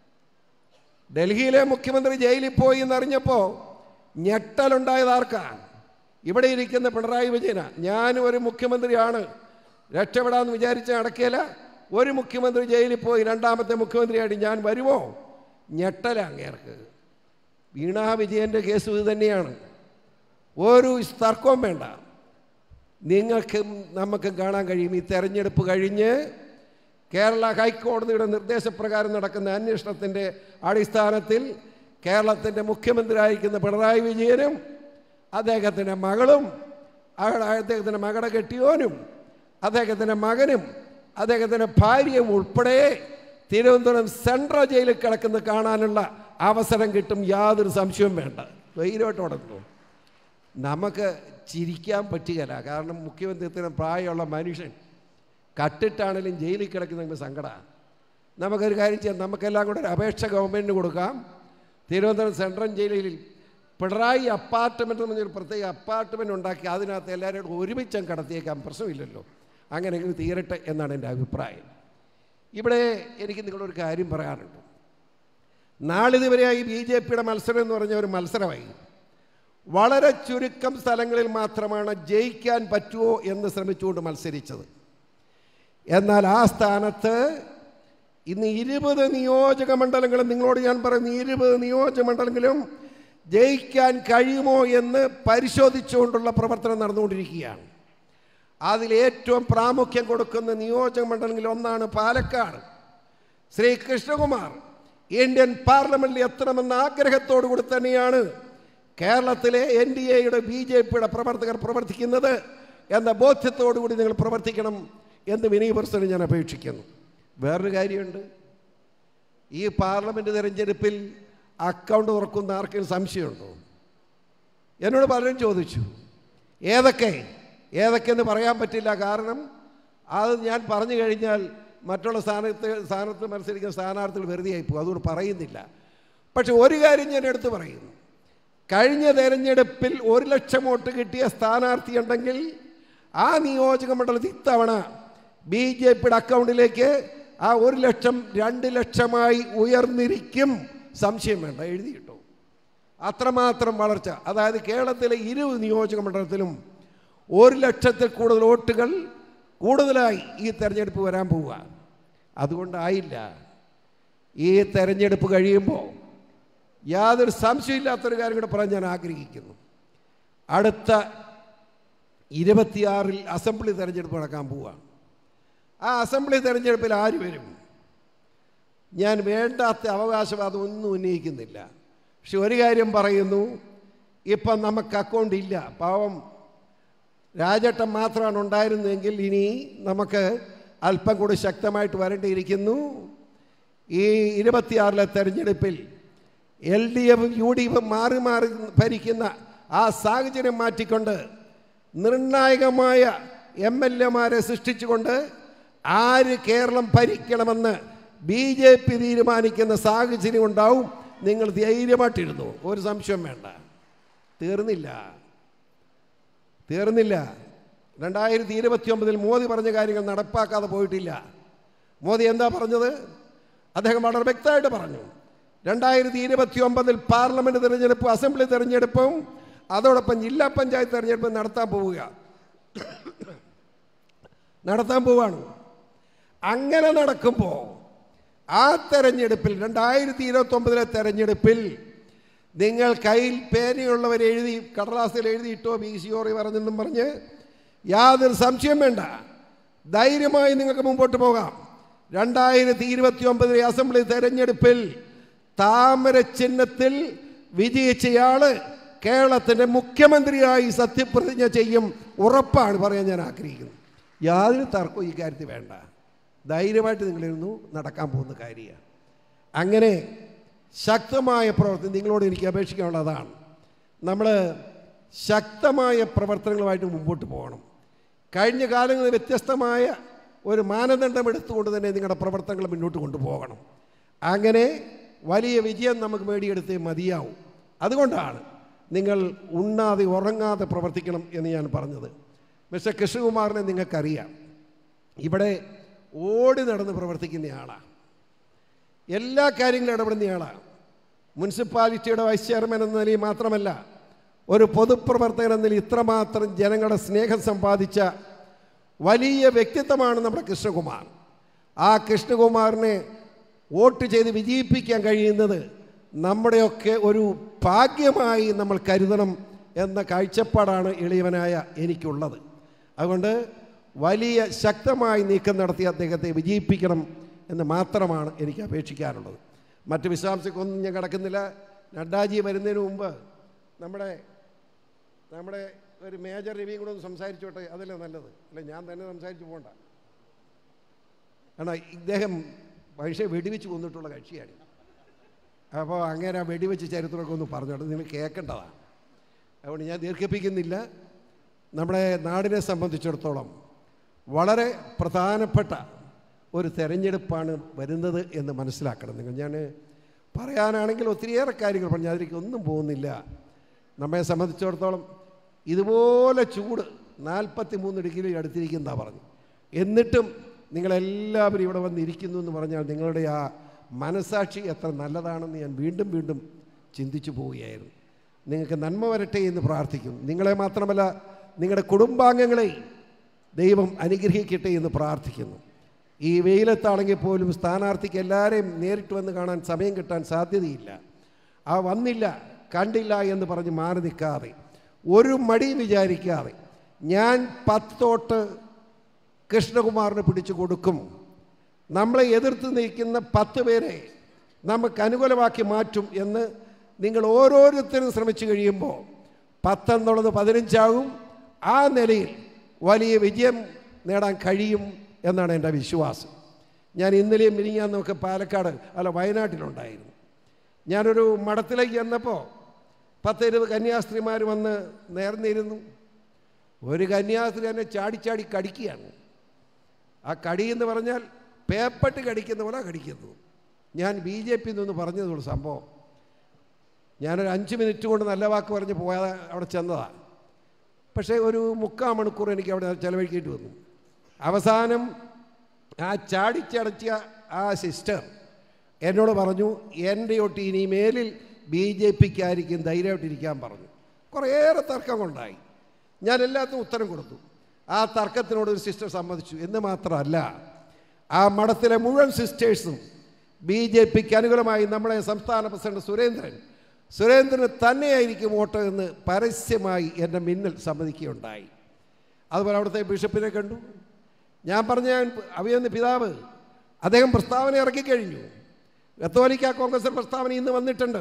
ഡൽഹിയിലെ മുഖ്യമന്ത്രി ജയിലിൽ പോയി എന്നറിഞ്ഞപ്പോൾ ഞെട്ടലുണ്ടായത് ആർക്കാണ് ഇവിടെ ഇരിക്കുന്ന പിണറായി വിജയന ഞാനും ഒരു മുഖ്യമന്ത്രിയാണ് രക്ഷപ്പെടാമെന്ന് വിചാരിച്ച നടക്കില്ല ഒരു മുഖ്യമന്ത്രി ജയിലിൽ പോയി രണ്ടാമത്തെ മുഖ്യമന്ത്രിയായിട്ട് ഞാൻ വരുമോ ഞെട്ടല അങ്ങേർക്ക് വീണാ വിജയൻ്റെ കേസ് ഇത് തന്നെയാണ് ഒരു തർക്കവും വേണ്ട നിങ്ങൾക്കും നമുക്കും കാണാൻ കഴിയും ഈ തെരഞ്ഞെടുപ്പ് കഴിഞ്ഞ് കേരള ഹൈക്കോടതിയുടെ നിർദ്ദേശപ്രകാരം നടക്കുന്ന അന്വേഷണത്തിൻ്റെ അടിസ്ഥാനത്തിൽ കേരളത്തിൻ്റെ മുഖ്യമന്ത്രിയായിരിക്കുന്ന പിണറായി വിജയനും അദ്ദേഹത്തിൻ്റെ മകളും അയാൾ- അദ്ദേഹത്തിൻ്റെ മകളുടെ കെട്ടിയോനും അദ്ദേഹത്തിൻ്റെ മകനും അദ്ദേഹത്തിൻ്റെ ഭാര്യയും ഉൾപ്പെടെ തിരുവനന്തപുരം സെൻട്രൽ ജയിലിൽ കിടക്കുന്ന കാണാനുള്ള അവസരം കിട്ടും യാതൊരു സംശയവും വേണ്ട ധൈര്യമായിട്ട് നമുക്ക് ചിരിക്കാൻ പറ്റുകയില്ല കാരണം മുഖ്യമന്ത്രിത്തിന് പ്രായമുള്ള മനുഷ്യൻ കട്ടിട്ടാണെങ്കിലും ജയിലിൽ കിടക്കുന്ന സങ്കടമാണ് നമുക്കൊരു കാര്യം ചെയ്യാം നമുക്കെല്ലാം കൂടെ ഒരു അപേക്ഷ ഗവൺമെൻറ്റിന് കൊടുക്കാം തിരുവനന്തപുരം സെൻട്രൽ ജയിലിൽ പിണറായി അപ്പാർട്ട്മെൻറ്റ് എന്ന് പറഞ്ഞൊരു പ്രത്യേക അപ്പാർട്ട്മെൻറ്റ് ഉണ്ടാക്കി അതിനകത്ത് എല്ലാവരും കൂടെ ഒരുമിച്ചും കടത്തിയേക്കാൻ പ്രശ്നമില്ലല്ലോ അങ്ങനെയെങ്കിലും തീരട്ടെ എന്നാണ് എൻ്റെ അഭിപ്രായം ഇവിടെ എനിക്ക് നിങ്ങളൊരു കാര്യം പറയാനുണ്ട് നാളിതുവരെയായി ബി ജെ പിയുടെ മത്സരം എന്ന് പറഞ്ഞ ഒരു മത്സരമായി വളരെ ചുരുക്കം സ്ഥലങ്ങളിൽ മാത്രമാണ് ജയിക്കാൻ പറ്റുമോ എന്ന് ശ്രമിച്ചുകൊണ്ട് മത്സരിച്ചത് എന്നാൽ ആ സ്ഥാനത്ത് ഇന്ന് ഇരുപത് നിയോജക മണ്ഡലങ്ങളും നിങ്ങളോട് ഞാൻ പറയുന്നു ഇരുപത് നിയോജക മണ്ഡലങ്ങളും ജയിക്കാൻ കഴിയുമോ എന്ന് പരിശോധിച്ചുകൊണ്ടുള്ള പ്രവർത്തനം നടന്നുകൊണ്ടിരിക്കുകയാണ് അതിൽ ഏറ്റവും പ്രാമുഖ്യം കൊടുക്കുന്ന നിയോജക മണ്ഡലങ്ങളിൽ ഒന്നാണ് പാലക്കാട് ശ്രീ കൃഷ്ണകുമാർ ഇന്ത്യൻ പാർലമെന്റിൽ എത്തണമെന്ന ആഗ്രഹത്തോടു കൂടി തന്നെയാണ് കേരളത്തിലെ എൻ ഡി എയുടെ ബി ജെ പിയുടെ പ്രവർത്തകർ പ്രവർത്തിക്കുന്നത് എന്ന ബോധ്യത്തോടു കൂടി നിങ്ങൾ പ്രവർത്തിക്കണം എന്ന് വിനീപർസന് ഞാൻ അപേക്ഷിക്കുന്നു വേറൊരു കാര്യമുണ്ട് ഈ പാർലമെൻറ്റ് തിരഞ്ഞെടുപ്പിൽ അക്കൗണ്ട് തുറക്കുന്ന ആർക്കെങ്കിലും സംശയമുണ്ടോ എന്നോട് പലരും ചോദിച്ചു ഏതൊക്കെ ഏതൊക്കെ എന്ന് പറയാൻ പറ്റില്ല കാരണം അത് ഞാൻ പറഞ്ഞു കഴിഞ്ഞാൽ മറ്റുള്ള സ്ഥാനത്ത് സ്ഥാനത്ത് മത്സരിക്കുന്ന സ്ഥാനാർത്ഥികൾ വെറുതെ ആയിപ്പോകും അതുകൊണ്ട് പറയുന്നില്ല പക്ഷെ ഒരു കാര്യം ഞാൻ എടുത്തു പറയുന്നു കഴിഞ്ഞ തെരഞ്ഞെടുപ്പിൽ ഒരു ലക്ഷം വോട്ട് കിട്ടിയ സ്ഥാനാർത്ഥി ഉണ്ടെങ്കിൽ ആ നിയോജക മണ്ഡലത്തിൽ ഇത്തവണ ബി ജെ പിയുടെ അക്കൗണ്ടിലേക്ക് ആ ഒരു ലക്ഷം രണ്ട് ലക്ഷമായി ഉയർന്നിരിക്കും സംശയം വേണ്ട എഴുതി കിട്ടും അത്രമാത്രം വളർച്ച അതായത് കേരളത്തിലെ ഇരു നിയോജക മണ്ഡലത്തിലും ഒരു ലക്ഷത്തിൽ കൂടുതൽ വോട്ടുകൾ കൂടുതലായി ഈ തെരഞ്ഞെടുപ്പ് വരാൻ പോവുക അതുകൊണ്ടായില്ല ഈ തെരഞ്ഞെടുപ്പ് കഴിയുമ്പോൾ യാതൊരു സംശയമില്ലാത്തൊരു കാര്യം കൂടെ പറയാൻ ഞാൻ ആഗ്രഹിക്കുന്നു അടുത്ത ഇരുപത്തിയാറിൽ അസംബ്ലി തെരഞ്ഞെടുപ്പ് നടക്കാൻ പോവുകയാണ് ആ അസംബ്ലി തെരഞ്ഞെടുപ്പിൽ ആര് വരും ഞാൻ വേണ്ടാത്ത അവകാശവാദം ഒന്നും ഉന്നയിക്കുന്നില്ല പക്ഷെ ഒരു കാര്യം പറയുന്നു ഇപ്പം നമുക്ക് അക്കൗണ്ട് ഇല്ല പാവം രാജേട്ടൻ മാത്രമാണ് ഉണ്ടായിരുന്നതെങ്കിൽ ഇനി നമുക്ക് അല്പം കൂടി ശക്തമായിട്ട് വരേണ്ടിയിരിക്കുന്നു ഈ ഇരുപത്തിയാറിലെ തെരഞ്ഞെടുപ്പിൽ എൽ ഡി എഫും യു ഡി എഫും മാറി മാറി ഭരിക്കുന്ന ആ സാഹചര്യം മാറ്റിക്കൊണ്ട് നിർണായകമായ എം എൽ എമാരെ സൃഷ്ടിച്ചുകൊണ്ട് ആര് കേരളം ഭരിക്കണമെന്ന് ബി ജെ പി തീരുമാനിക്കുന്ന സാഹചര്യം ഉണ്ടാവും നിങ്ങൾ ധൈര്യമായിട്ടിരുന്നു ഒരു സംശയം വേണ്ട തീർന്നില്ല തീർന്നില്ല രണ്ടായിരത്തി ഇരുപത്തി ഒമ്പതിൽ മോദി പറഞ്ഞ കാര്യങ്ങൾ നടപ്പാക്കാതെ പോയിട്ടില്ല മോദി എന്താ പറഞ്ഞത് അദ്ദേഹം വളരെ വ്യക്തമായിട്ട് പറഞ്ഞു രണ്ടായിരത്തി ഇരുപത്തി ഒമ്പതിൽ പാർലമെൻറ്റ് തിരഞ്ഞെടുപ്പും അസംബ്ലി തിരഞ്ഞെടുപ്പും അതോടൊപ്പം ജില്ലാ പഞ്ചായത്ത് തിരഞ്ഞെടുപ്പും നടത്താൻ പോവുക നടത്താൻ പോവാണ് അങ്ങനെ നടക്കുമ്പോൾ ആ തെരഞ്ഞെടുപ്പിൽ രണ്ടായിരത്തി ഇരുപത്തി ഒമ്പതിലെ തെരഞ്ഞെടുപ്പിൽ നിങ്ങൾ കയ്യിൽ പേനയുള്ളവർ എഴുതി കടലാസിൽ എഴുതിയിട്ടോ ബി സി ഓറി പറഞ്ഞെന്നും പറഞ്ഞ് യാതൊരു സംശയം വേണ്ട ധൈര്യമായി നിങ്ങൾക്ക് മുമ്പോട്ട് പോകാം രണ്ടായിരത്തി ഇരുപത്തി ഒമ്പതിലെ അസംബ്ലി തെരഞ്ഞെടുപ്പിൽ താമര ചിഹ്നത്തിൽ വിജയിച്ചയാള് കേരളത്തിൻ്റെ മുഖ്യമന്ത്രിയായി സത്യപ്രതിജ്ഞ ചെയ്യും ഉറപ്പാണ് പറയാൻ ഞാൻ ആഗ്രഹിക്കുന്നത് യാതൊരു തർക്കവും ഈ കാര്യത്തിൽ വേണ്ട ധൈര്യമായിട്ട് നിങ്ങളിരുന്നു നടക്കാൻ പോകുന്ന കാര്യമാണ് അങ്ങനെ ശക്തമായ പ്രവർത്തനം നിങ്ങളോട് എനിക്ക് അപേക്ഷിക്കാനുള്ള അതാണ് നമ്മൾ ശക്തമായ പ്രവർത്തനങ്ങളുമായിട്ട് മുമ്പോട്ട് പോകണം കഴിഞ്ഞ കാലങ്ങളിൽ വ്യത്യസ്തമായ ഒരു മാനദണ്ഡം എടുത്തുകൊണ്ട് തന്നെ നിങ്ങളുടെ പ്രവർത്തനങ്ങൾ മുന്നോട്ട് കൊണ്ടുപോകണം അങ്ങനെ വലിയ വിജയം നമുക്ക് നേടിയെടുത്തേ മതിയാവും അതുകൊണ്ടാണ് നിങ്ങൾ ഉണ്ണാതെ ഉറങ്ങാതെ പ്രവർത്തിക്കണം എന്ന് ഞാൻ പറഞ്ഞത് മിസ്റ്റർ കൃഷ്ണകുമാറിനെ നിങ്ങൾക്കറിയാം ഇവിടെ ഓടി നടന്ന് പ്രവർത്തിക്കുന്നയാളാണ് എല്ലാ കാര്യങ്ങളും ഇടപെടുന്നയാളാണ് മുനിസിപ്പാലിറ്റിയുടെ വൈസ് ചെയർമാൻ എന്ന നിലയിൽ മാത്രമല്ല ഒരു പൊതുപ്രവർത്തകൻ എന്ന നിലയിൽ ഇത്രമാത്രം ജനങ്ങളുടെ സ്നേഹം സമ്പാദിച്ച വലിയ വ്യക്തിത്വമാണ് നമ്മുടെ കൃഷ്ണകുമാർ ആ കൃഷ്ണകുമാറിനെ വോട്ട് ചെയ്ത് വിജയിപ്പിക്കാൻ കഴിയുന്നത് നമ്മുടെയൊക്കെ ഒരു ഭാഗ്യമായി നമ്മൾ കരുതണം എന്ന കാഴ്ചപ്പാടാണ് എളിയവനായ എനിക്കുള്ളത് അതുകൊണ്ട് വലിയ ശക്തമായി നീക്കം നടത്തി അദ്ദേഹത്തെ വിജയിപ്പിക്കണം എന്ന് മാത്രമാണ് എനിക്ക് അപേക്ഷിക്കാനുള്ളത് മറ്റ് വിശദാംശങ്ങൾക്കൊന്നും ഞാൻ കിടക്കുന്നില്ല നഡ്ഡാജി വരുന്നതിന് മുമ്പ് നമ്മുടെ നമ്മുടെ ഒരു മേജർ രവിയും കൂടെ ഒന്ന് സംസാരിച്ചോട്ടെ അതല്ലേ നല്ലത് അല്ല ഞാൻ തന്നെ സംസാരിച്ച് പോകണ്ട കാരണം ഇദ്ദേഹം മനുഷ്യ വെടിവെച്ച് കൊന്നിട്ടുള്ള കക്ഷിയാണ് അപ്പോൾ അങ്ങനെ ആ വെടിവെച്ച് ചരിത്രമൊക്കെ ഒന്ന് പറഞ്ഞോട്ടെ നിങ്ങൾ കേൾക്കേണ്ടതാണ് അതുകൊണ്ട് ഞാൻ ദീർഘിപ്പിക്കുന്നില്ല നമ്മുടെ നാടിനെ സംബന്ധിച്ചിടത്തോളം വളരെ പ്രധാനപ്പെട്ട ഒരു തെരഞ്ഞെടുപ്പാണ് വരുന്നത് എന്ന് മനസ്സിലാക്കണം നിങ്ങൾ ഞാൻ പറയാനാണെങ്കിൽ ഒത്തിരിയേറെ കാര്യങ്ങൾ പറഞ്ഞു അതിലേക്ക് ഒന്നും പോകുന്നില്ല നമ്മെ സംബന്ധിച്ചിടത്തോളം ഇതുപോലെ ചൂട് നാൽപ്പത്തി മൂന്ന് ഡിഗ്രി അടുത്തിരിക്കുന്നതാണ് പറഞ്ഞു എന്നിട്ടും നിങ്ങളെല്ലാവരും ഇവിടെ വന്നിരിക്കുന്നു എന്ന് പറഞ്ഞാൽ നിങ്ങളുടെ ആ മനസാക്ഷി എത്ര നല്ലതാണെന്ന് ഞാൻ വീണ്ടും വീണ്ടും ചിന്തിച്ചു പോവുകയായിരുന്നു നിങ്ങൾക്ക് നന്മ വരട്ടെ എന്ന് പ്രാർത്ഥിക്കുന്നു നിങ്ങളെ മാത്രമല്ല നിങ്ങളുടെ കുടുംബാംഗങ്ങളെ ദൈവം അനുഗ്രഹിക്കട്ടെ എന്ന് പ്രാർത്ഥിക്കുന്നു ഈ വെയിലത്താണെങ്കിൽ പോലും സ്ഥാനാർത്ഥിക്ക് എല്ലാവരെയും നേരിട്ട് വന്ന് കാണാൻ സമയം കിട്ടാൻ സാധ്യതയില്ല ആ വന്നില്ല കണ്ടില്ല എന്ന് പറഞ്ഞ് മാറി നിൽക്കാതെ ഒരു മടി വിചാരിക്കാതെ ഞാൻ പത്തോട്ട് കൃഷ്ണകുമാറിന് പിടിച്ചു കൊടുക്കും നമ്മളെ എതിർത്ത് നിൽക്കുന്ന പത്ത് പേരെ നമുക്ക് അനുകൂലമാക്കി മാറ്റും എന്ന് നിങ്ങൾ ഓരോരുത്തരും ശ്രമിച്ചു കഴിയുമ്പോൾ പത്തെന്നുള്ളത് പതിനഞ്ചാകും ആ നിലയിൽ വലിയ വിജയം നേടാൻ കഴിയും എന്നാണ് എൻ്റെ വിശ്വാസം ഞാൻ ഇന്നലെയും മിനിങ്ങാന്നൊക്കെ പാലക്കാട് അല്ല വയനാട്ടിലുണ്ടായിരുന്നു ഞാനൊരു മഠത്തിലേക്ക് ചെന്നപ്പോൾ പത്തിരുപത് കന്യാസ്ത്രീമാർ വന്ന് നേർന്നിരുന്നു ഒരു കന്യാസ്ത്രീ എന്നെ ചാടിച്ചാടി കടിക്കുകയാണ് ആ കടി എന്ന് പറഞ്ഞാൽ പേപ്പട്ട് കടിക്കുന്ന പോലെ കടിക്കുന്നു ഞാൻ ബി ജെ പി നിന്ന് പറഞ്ഞതുള്ള സംഭവം ഞാനൊരു അഞ്ച് മിനിറ്റ് കൊണ്ട് നല്ല വാക്ക് പറഞ്ഞ് പോയാൽ അവിടെ ചെന്നതാണ് പക്ഷേ ഒരു മുക്കാൽ മണിക്കൂർ എനിക്ക് അവിടെ ചിലവഴിക്കേണ്ടി വന്നു അവസാനം ആ ചാടിച്ചടച്ച ആ സിസ്റ്റർ എന്നോട് പറഞ്ഞു എൻ്റെ ഒട്ടി ഇനി മേലിൽ ബി ജെ പിക്കായിരിക്കും ധൈര്യമായിട്ടിരിക്കാൻ പറഞ്ഞു കുറേയേറെ തർക്കം കൊണ്ടായി ഞാൻ എല്ലാത്തിനും ഉത്തരം കൊടുത്തു ആ തർക്കത്തിനോട് ഒരു സിസ്റ്റർ സമ്മതിച്ചു എന്ന് മാത്രമല്ല ആ മഠത്തിലെ മുഴുവൻ സിസ്റ്റേഴ്സും ബി ജെ പിക്ക് അനുകൂലമായി നമ്മുടെ സംസ്ഥാന പ്രസിഡന്റ് സുരേന്ദ്രൻ സുരേന്ദ്രന് തന്നെയായിരിക്കും വോട്ട് എന്ന് പരസ്യമായി എൻ്റെ മിന്നൽ സമ്മതിക്കുകയുണ്ടായി അതുപോലെ അവിടുത്തെ ബിഷപ്പിനെ കണ്ടു ഞാൻ പറഞ്ഞ അവയൊന്ന് പിതാവ് അദ്ദേഹം പ്രസ്താവന ഇറക്കിക്കഴിഞ്ഞു കത്തോലിക്ക കോൺഗ്രസ് പ്രസ്താവന ഇന്ന് വന്നിട്ടുണ്ട്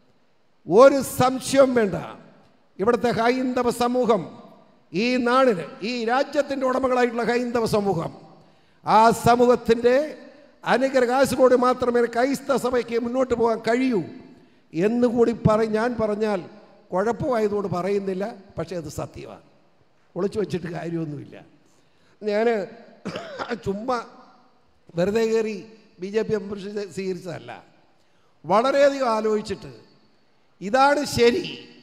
ഒരു സംശയവും വേണ്ട ഇവിടുത്തെ ഹൈന്ദവ സമൂഹം ഈ നാടിന് ഈ രാജ്യത്തിൻ്റെ ഉടമകളായിട്ടുള്ള ഹൈന്ദവ സമൂഹം ആ സമൂഹത്തിൻ്റെ അനുഗ്രഹാശത്തോട് മാത്രമേ ക്രൈസ്തവ സഭയ്ക്ക് മുന്നോട്ട് പോകാൻ കഴിയൂ എന്നുകൂടി പറ ഞാൻ പറഞ്ഞാൽ കുഴപ്പമായതുകൊണ്ട് പറയുന്നില്ല പക്ഷേ അത് സത്യമാണ് ഒളിച്ചു വച്ചിട്ട് കാര്യമൊന്നുമില്ല ഞാൻ ചുമ്മാ വെറുതെ കയറി ബി ജെ പി മെമ്പർഷിപ്പ് സ്വീകരിച്ചതല്ല വളരെയധികം ആലോചിച്ചിട്ട് ഇതാണ് ശരി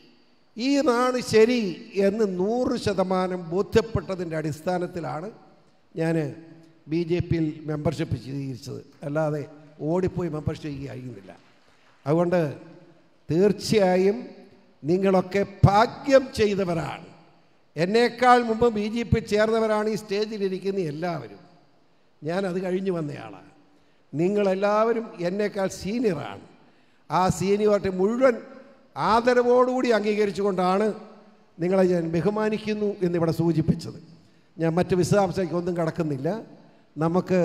ഈ നാട് ശരി എന്ന് നൂറ് ശതമാനം ബോധ്യപ്പെട്ടതിൻ്റെ അടിസ്ഥാനത്തിലാണ് ഞാൻ ബി ജെ പിയിൽ മെമ്പർഷിപ്പ് സ്വീകരിച്ചത് അല്ലാതെ ഓടിപ്പോയി മെമ്പർഷിപ്പ് ചെയ്യുകയായിരുന്നില്ല അതുകൊണ്ട് തീർച്ചയായും നിങ്ങളൊക്കെ ഭാഗ്യം ചെയ്തവരാണ് എന്നേക്കാൾ മുമ്പ് ബി ജെ പി ചേർന്നവരാണ് ഈ സ്റ്റേജിലിരിക്കുന്ന എല്ലാവരും ഞാൻ അത് കഴിഞ്ഞു വന്നയാളാണ് നിങ്ങളെല്ലാവരും എന്നേക്കാൾ സീനിയറാണ് ആ സീനിയോറിറ്റി മുഴുവൻ ആദരവോടുകൂടി അംഗീകരിച്ചുകൊണ്ടാണ് നിങ്ങളെ ഞാൻ ബഹുമാനിക്കുന്നു എന്നിവിടെ സൂചിപ്പിച്ചത് ഞാൻ മറ്റ് വിശദാംശങ്ങൾക്ക് ഒന്നും കടക്കുന്നില്ല നമുക്ക്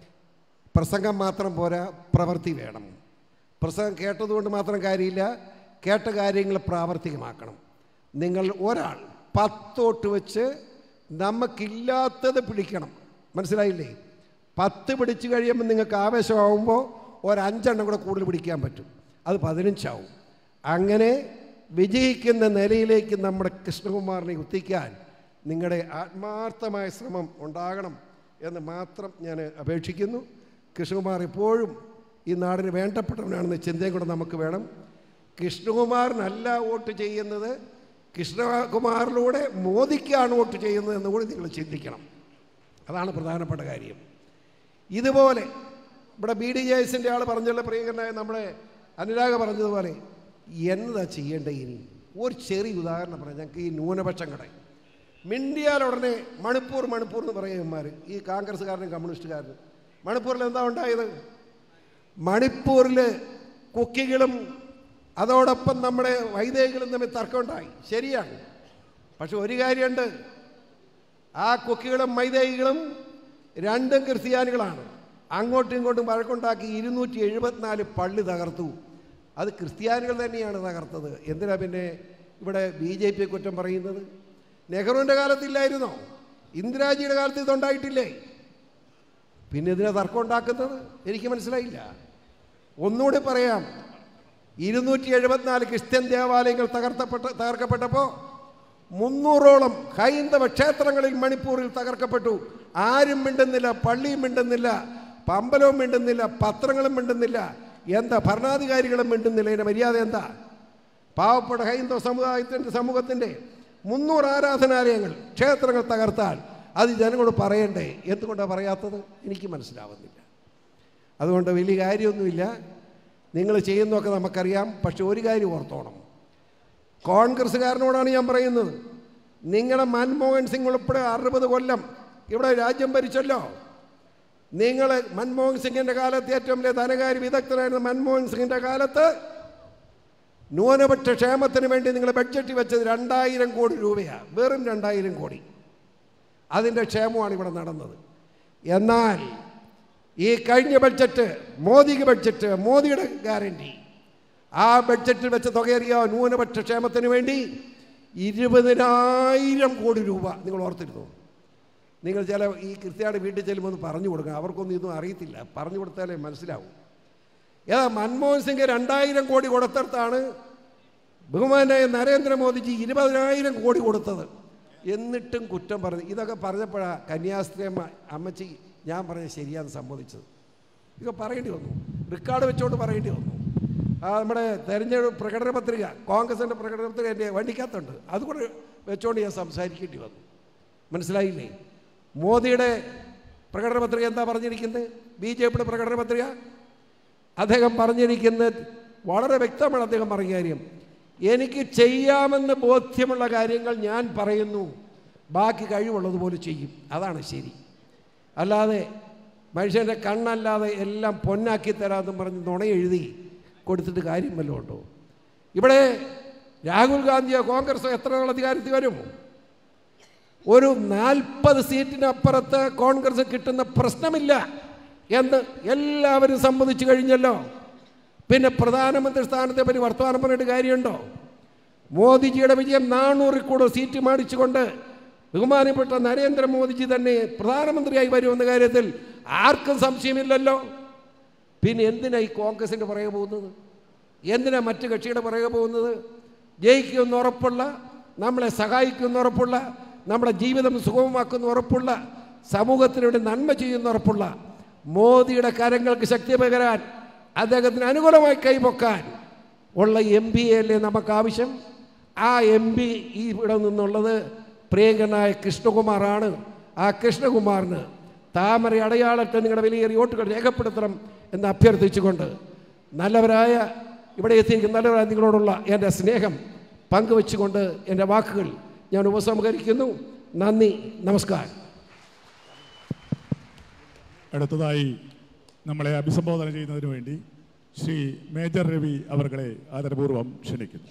പ്രസംഗം മാത്രം പോരാ പ്രവൃത്തി വേണം പ്രസംഗം കേട്ടതുകൊണ്ട് മാത്രം കാര്യമില്ല കേട്ട കാര്യങ്ങൾ പ്രാവർത്തികമാക്കണം നിങ്ങൾ ഒരാൾ പത്തോട്ട് വെച്ച് നമുക്കില്ലാത്തത് പിടിക്കണം മനസ്സിലായില്ലേ പത്ത് പിടിച്ചു കഴിയുമ്പോൾ നിങ്ങൾക്ക് ആവേശമാകുമ്പോൾ ഒരഞ്ചെണ്ണം കൂടെ കൂടുതൽ പിടിക്കാൻ പറ്റും അത് പതിനഞ്ചാവും അങ്ങനെ വിജയിക്കുന്ന നിലയിലേക്ക് നമ്മുടെ കൃഷ്ണകുമാറിനെ എത്തിക്കാൻ നിങ്ങളുടെ ആത്മാർത്ഥമായ ശ്രമം ഉണ്ടാകണം എന്ന് മാത്രം ഞാൻ അപേക്ഷിക്കുന്നു കൃഷ്ണകുമാർ എപ്പോഴും ഈ നാടിന് വേണ്ടപ്പെട്ടവനാണെന്ന ചിന്തയും കൂടെ നമുക്ക് വേണം കൃഷ്ണകുമാറിനല്ല വോട്ട് ചെയ്യുന്നത് കൃഷ്ണകുമാറിലൂടെ മോദിക്കാണ് വോട്ട് ചെയ്യുന്നത് എന്ന് കൂടി നിങ്ങൾ ചിന്തിക്കണം അതാണ് പ്രധാനപ്പെട്ട കാര്യം ഇതുപോലെ ഇവിടെ ബി ഡി ജെ എസിൻ്റെ ആൾ പറഞ്ഞുള്ള പ്രിയങ്കരനായ നമ്മുടെ അനുരാഗ പറഞ്ഞതുപോലെ എന്നതാ ചെയ്യേണ്ടത് ഇനി ഒരു ചെറിയ ഉദാഹരണം പറയാം ഞങ്ങൾക്ക് ഈ ന്യൂനപക്ഷങ്ങളെ മിണ്ടിയാൽ ഉടനെ മണിപ്പൂർ മണിപ്പൂർ എന്ന് പറയുമാർ ഈ കോൺഗ്രസ്സുകാരനും കമ്മ്യൂണിസ്റ്റുകാരനും മണിപ്പൂരിൽ എന്താ ഉണ്ടായത് മണിപ്പൂരിൽ കുക്കികളും അതോടൊപ്പം നമ്മുടെ വൈദേഹികളും തമ്മിൽ തർക്കമുണ്ടായി ശരിയാണ് പക്ഷെ ഒരു കാര്യമുണ്ട് ആ കുക്കികളും മൈദേഹികളും രണ്ടും ക്രിസ്ത്യാനികളാണ് അങ്ങോട്ടും ഇങ്ങോട്ടും വഴക്കുണ്ടാക്കി ഇരുന്നൂറ്റി എഴുപത്തിനാല് പള്ളി തകർത്തു അത് ക്രിസ്ത്യാനികൾ തന്നെയാണ് തകർത്തത് എന്തിനാ പിന്നെ ഇവിടെ ബി ജെ പി കുറ്റം പറയുന്നത് നെഹ്റുവിൻ്റെ കാലത്തില്ലായിരുന്നോ ഇന്ദിരാജിയുടെ കാലത്ത് ഇതുണ്ടായിട്ടില്ലേ പിന്നെ ഇതിനെ തർക്കം ഉണ്ടാക്കുന്നത് എനിക്ക് മനസ്സിലായില്ല ഒന്നുകൂടി പറയാം ഇരുന്നൂറ്റി എഴുപത്തിനാല് ക്രിസ്ത്യൻ ദേവാലയങ്ങൾ തകർത്തപ്പെട്ട തകർക്കപ്പെട്ടപ്പോൾ മുന്നൂറോളം ഹൈന്ദവ ക്ഷേത്രങ്ങളിൽ മണിപ്പൂരിൽ തകർക്കപ്പെട്ടു ആരും മിണ്ടുന്നില്ല പള്ളിയും മിണ്ടുന്നില്ല പമ്പലവും മിണ്ടുന്നില്ല പത്രങ്ങളും മിണ്ടുന്നില്ല എന്താ ഭരണാധികാരികളും മിണ്ടുന്നില്ല ഇതിൻ്റെ മര്യാദ എന്താ പാവപ്പെട്ട ഹൈന്ദവ സമുദായത്തിൻ്റെ സമൂഹത്തിൻ്റെ മുന്നൂറ് ആരാധനാലയങ്ങൾ ക്ഷേത്രങ്ങൾ തകർത്താൽ അത് ജനങ്ങളോട് പറയണ്ടേ എന്തുകൊണ്ടാണ് പറയാത്തത് എനിക്ക് മനസ്സിലാവുന്നില്ല അതുകൊണ്ട് വലിയ കാര്യമൊന്നുമില്ല നിങ്ങൾ ചെയ്യുന്നതൊക്കെ നമുക്കറിയാം പക്ഷെ ഒരു കാര്യം ഓർത്തോണം കോൺഗ്രസ്സുകാരനോടാണ് ഞാൻ പറയുന്നത് നിങ്ങളുടെ മൻമോഹൻ സിംഗ് ഉൾപ്പെടെ അറുപത് കൊല്ലം ഇവിടെ രാജ്യം ഭരിച്ചല്ലോ നിങ്ങൾ മൻമോഹൻ സിംഗിൻ്റെ കാലത്ത് ഏറ്റവും വലിയ ധനകാര്യ വിദഗ്ധനായിരുന്ന മൻമോഹൻ സിംഗിൻ്റെ കാലത്ത് ന്യൂനപക്ഷ ക്ഷേമത്തിന് വേണ്ടി നിങ്ങൾ ബഡ്ജറ്റ് വെച്ചത് രണ്ടായിരം കോടി രൂപയാണ് വെറും രണ്ടായിരം കോടി അതിൻ്റെ ക്ഷേമമാണ് ഇവിടെ നടന്നത് എന്നാൽ ഈ കഴിഞ്ഞ ബഡ്ജറ്റ് മോദിക്ക് ബഡ്ജറ്റ് മോദിയുടെ ഗ്യാരണ്ടി ആ ബഡ്ജറ്റിൽ വെച്ച തുകയറിയോ ന്യൂനപക്ഷ ക്ഷേമത്തിന് വേണ്ടി ഇരുപതിനായിരം കോടി രൂപ നിങ്ങൾ ഓർത്തിരുന്നു നിങ്ങൾ ചില ഈ ക്രിസ്ത്യാനി വീട്ടിൽ ചെല്ലുമ്പോൾ ഒന്ന് പറഞ്ഞു കൊടുക്കണം അവർക്കൊന്നും ഇതൊന്നും അറിയത്തില്ല പറഞ്ഞു കൊടുത്താലേ മനസ്സിലാവും ഏതാ മൻമോഹൻ സിംഗ് രണ്ടായിരം കോടി കൊടുത്തിടത്താണ് ബഹുമാനായ നരേന്ദ്രമോദിജി ഇരുപതിനായിരം കോടി കൊടുത്തത് എന്നിട്ടും കുറ്റം പറഞ്ഞു ഇതൊക്കെ പറഞ്ഞപ്പോഴാണ് കന്യാസ്ത്രീ അമ്മ അമ്മച്ചി ഞാൻ പറഞ്ഞത് ശരിയാന്ന് സമ്മതിച്ചത് ഇതൊക്കെ പറയേണ്ടി വന്നു റെക്കോർഡ് വെച്ചുകൊണ്ട് പറയേണ്ടി വന്നു ആ നമ്മുടെ തെരഞ്ഞെടുപ്പ് പ്രകടന പത്രിക കോൺഗ്രസിൻ്റെ പ്രകടന പത്രിക എൻ്റെ വണ്ടിക്കകത്തുണ്ട് അതുകൂടെ വെച്ചുകൊണ്ട് ഞാൻ സംസാരിക്കേണ്ടി വന്നു മനസ്സിലായില്ലേ മോദിയുടെ പ്രകടന പത്രിക എന്താ പറഞ്ഞിരിക്കുന്നത് ബി ജെ പിയുടെ പ്രകടന പത്രിക അദ്ദേഹം പറഞ്ഞിരിക്കുന്നത് വളരെ വ്യക്തമാണ് അദ്ദേഹം പറഞ്ഞ കാര്യം എനിക്ക് ചെയ്യാമെന്ന് ബോധ്യമുള്ള കാര്യങ്ങൾ ഞാൻ പറയുന്നു ബാക്കി കഴിവുള്ളതുപോലെ ചെയ്യും അതാണ് ശരി അല്ലാതെ മനുഷ്യൻ്റെ കണ്ണല്ലാതെ എല്ലാം പൊന്നാക്കി തരാമെന്നും പറഞ്ഞ് നുണ എഴുതി കൊടുത്തിട്ട് കാര്യം വല്ലതും ഉണ്ടോ ഇവിടെ രാഹുൽ ഗാന്ധിയോ കോൺഗ്രസോ എത്ര നാൾ അധികാരത്തിൽ വരും ഒരു നാൽപ്പത് സീറ്റിനപ്പുറത്ത് കോൺഗ്രസ് കിട്ടുന്ന പ്രശ്നമില്ല എന്ന് എല്ലാവരും സമ്മതിച്ചു കഴിഞ്ഞല്ലോ പിന്നെ പ്രധാനമന്ത്രി സ്ഥാനത്തെ പറ്റി വർത്തമാനം പറഞ്ഞിട്ട് കാര്യമുണ്ടോ മോദിജിയുടെ വിജയം നാനൂറിൽ കൂടുതൽ സീറ്റ് മേടിച്ചുകൊണ്ട് ബഹുമാനപ്പെട്ട നരേന്ദ്രമോദിജി തന്നെ പ്രധാനമന്ത്രിയായി വരുമെന്ന കാര്യത്തിൽ ആർക്കും സംശയമില്ലല്ലോ പിന്നെ എന്തിനാ ഈ കോൺഗ്രസിൻ്റെ പുറകെ പോകുന്നത് എന്തിനാ മറ്റ് കക്ഷിയുടെ പുറകെ പോകുന്നത് ജയിക്കുമെന്ന് ഉറപ്പുള്ള നമ്മളെ സഹായിക്കുമെന്ന് ഉറപ്പുള്ള നമ്മുടെ ജീവിതം സുഗമമാക്കുന്ന ഉറപ്പുള്ള സമൂഹത്തിന് വേണ്ടി നന്മ ചെയ്യുന്ന ഉറപ്പുള്ള മോദിയുടെ കരങ്ങൾക്ക് ശക്തി പകരാൻ അദ്ദേഹത്തിന് അനുകൂലമായി കൈപൊക്കാൻ ഉള്ള എം പി അല്ലേ നമുക്ക് ആവശ്യം ആ എം പി ഈ ഇവിടെ നിന്നുള്ളത് പ്രിയങ്കനായ കൃഷ്ണകുമാറാണ് ആ കൃഷ്ണകുമാറിന് താമര അടയാളത്തെ നിങ്ങളുടെ വിലയേറിയ വോട്ടുകൾ രേഖപ്പെടുത്തണം എന്ന് അഭ്യർത്ഥിച്ചുകൊണ്ട് നല്ലവരായ ഇവിടെ എത്തിയിരിക്കുന്ന നല്ലവരായ നിങ്ങളോടുള്ള എൻ്റെ സ്നേഹം പങ്കുവെച്ചുകൊണ്ട് എൻ്റെ വാക്കുകൾ ഞാൻ ഉപസംഹരിക്കുന്നു നന്ദി നമസ്കാരം അടുത്തതായി നമ്മളെ അഭിസംബോധന ചെയ്യുന്നതിന് വേണ്ടി ശ്രീ മേജർ രവി അവർകളെ ആദരപൂർവ്വം ക്ഷണിക്കുന്നു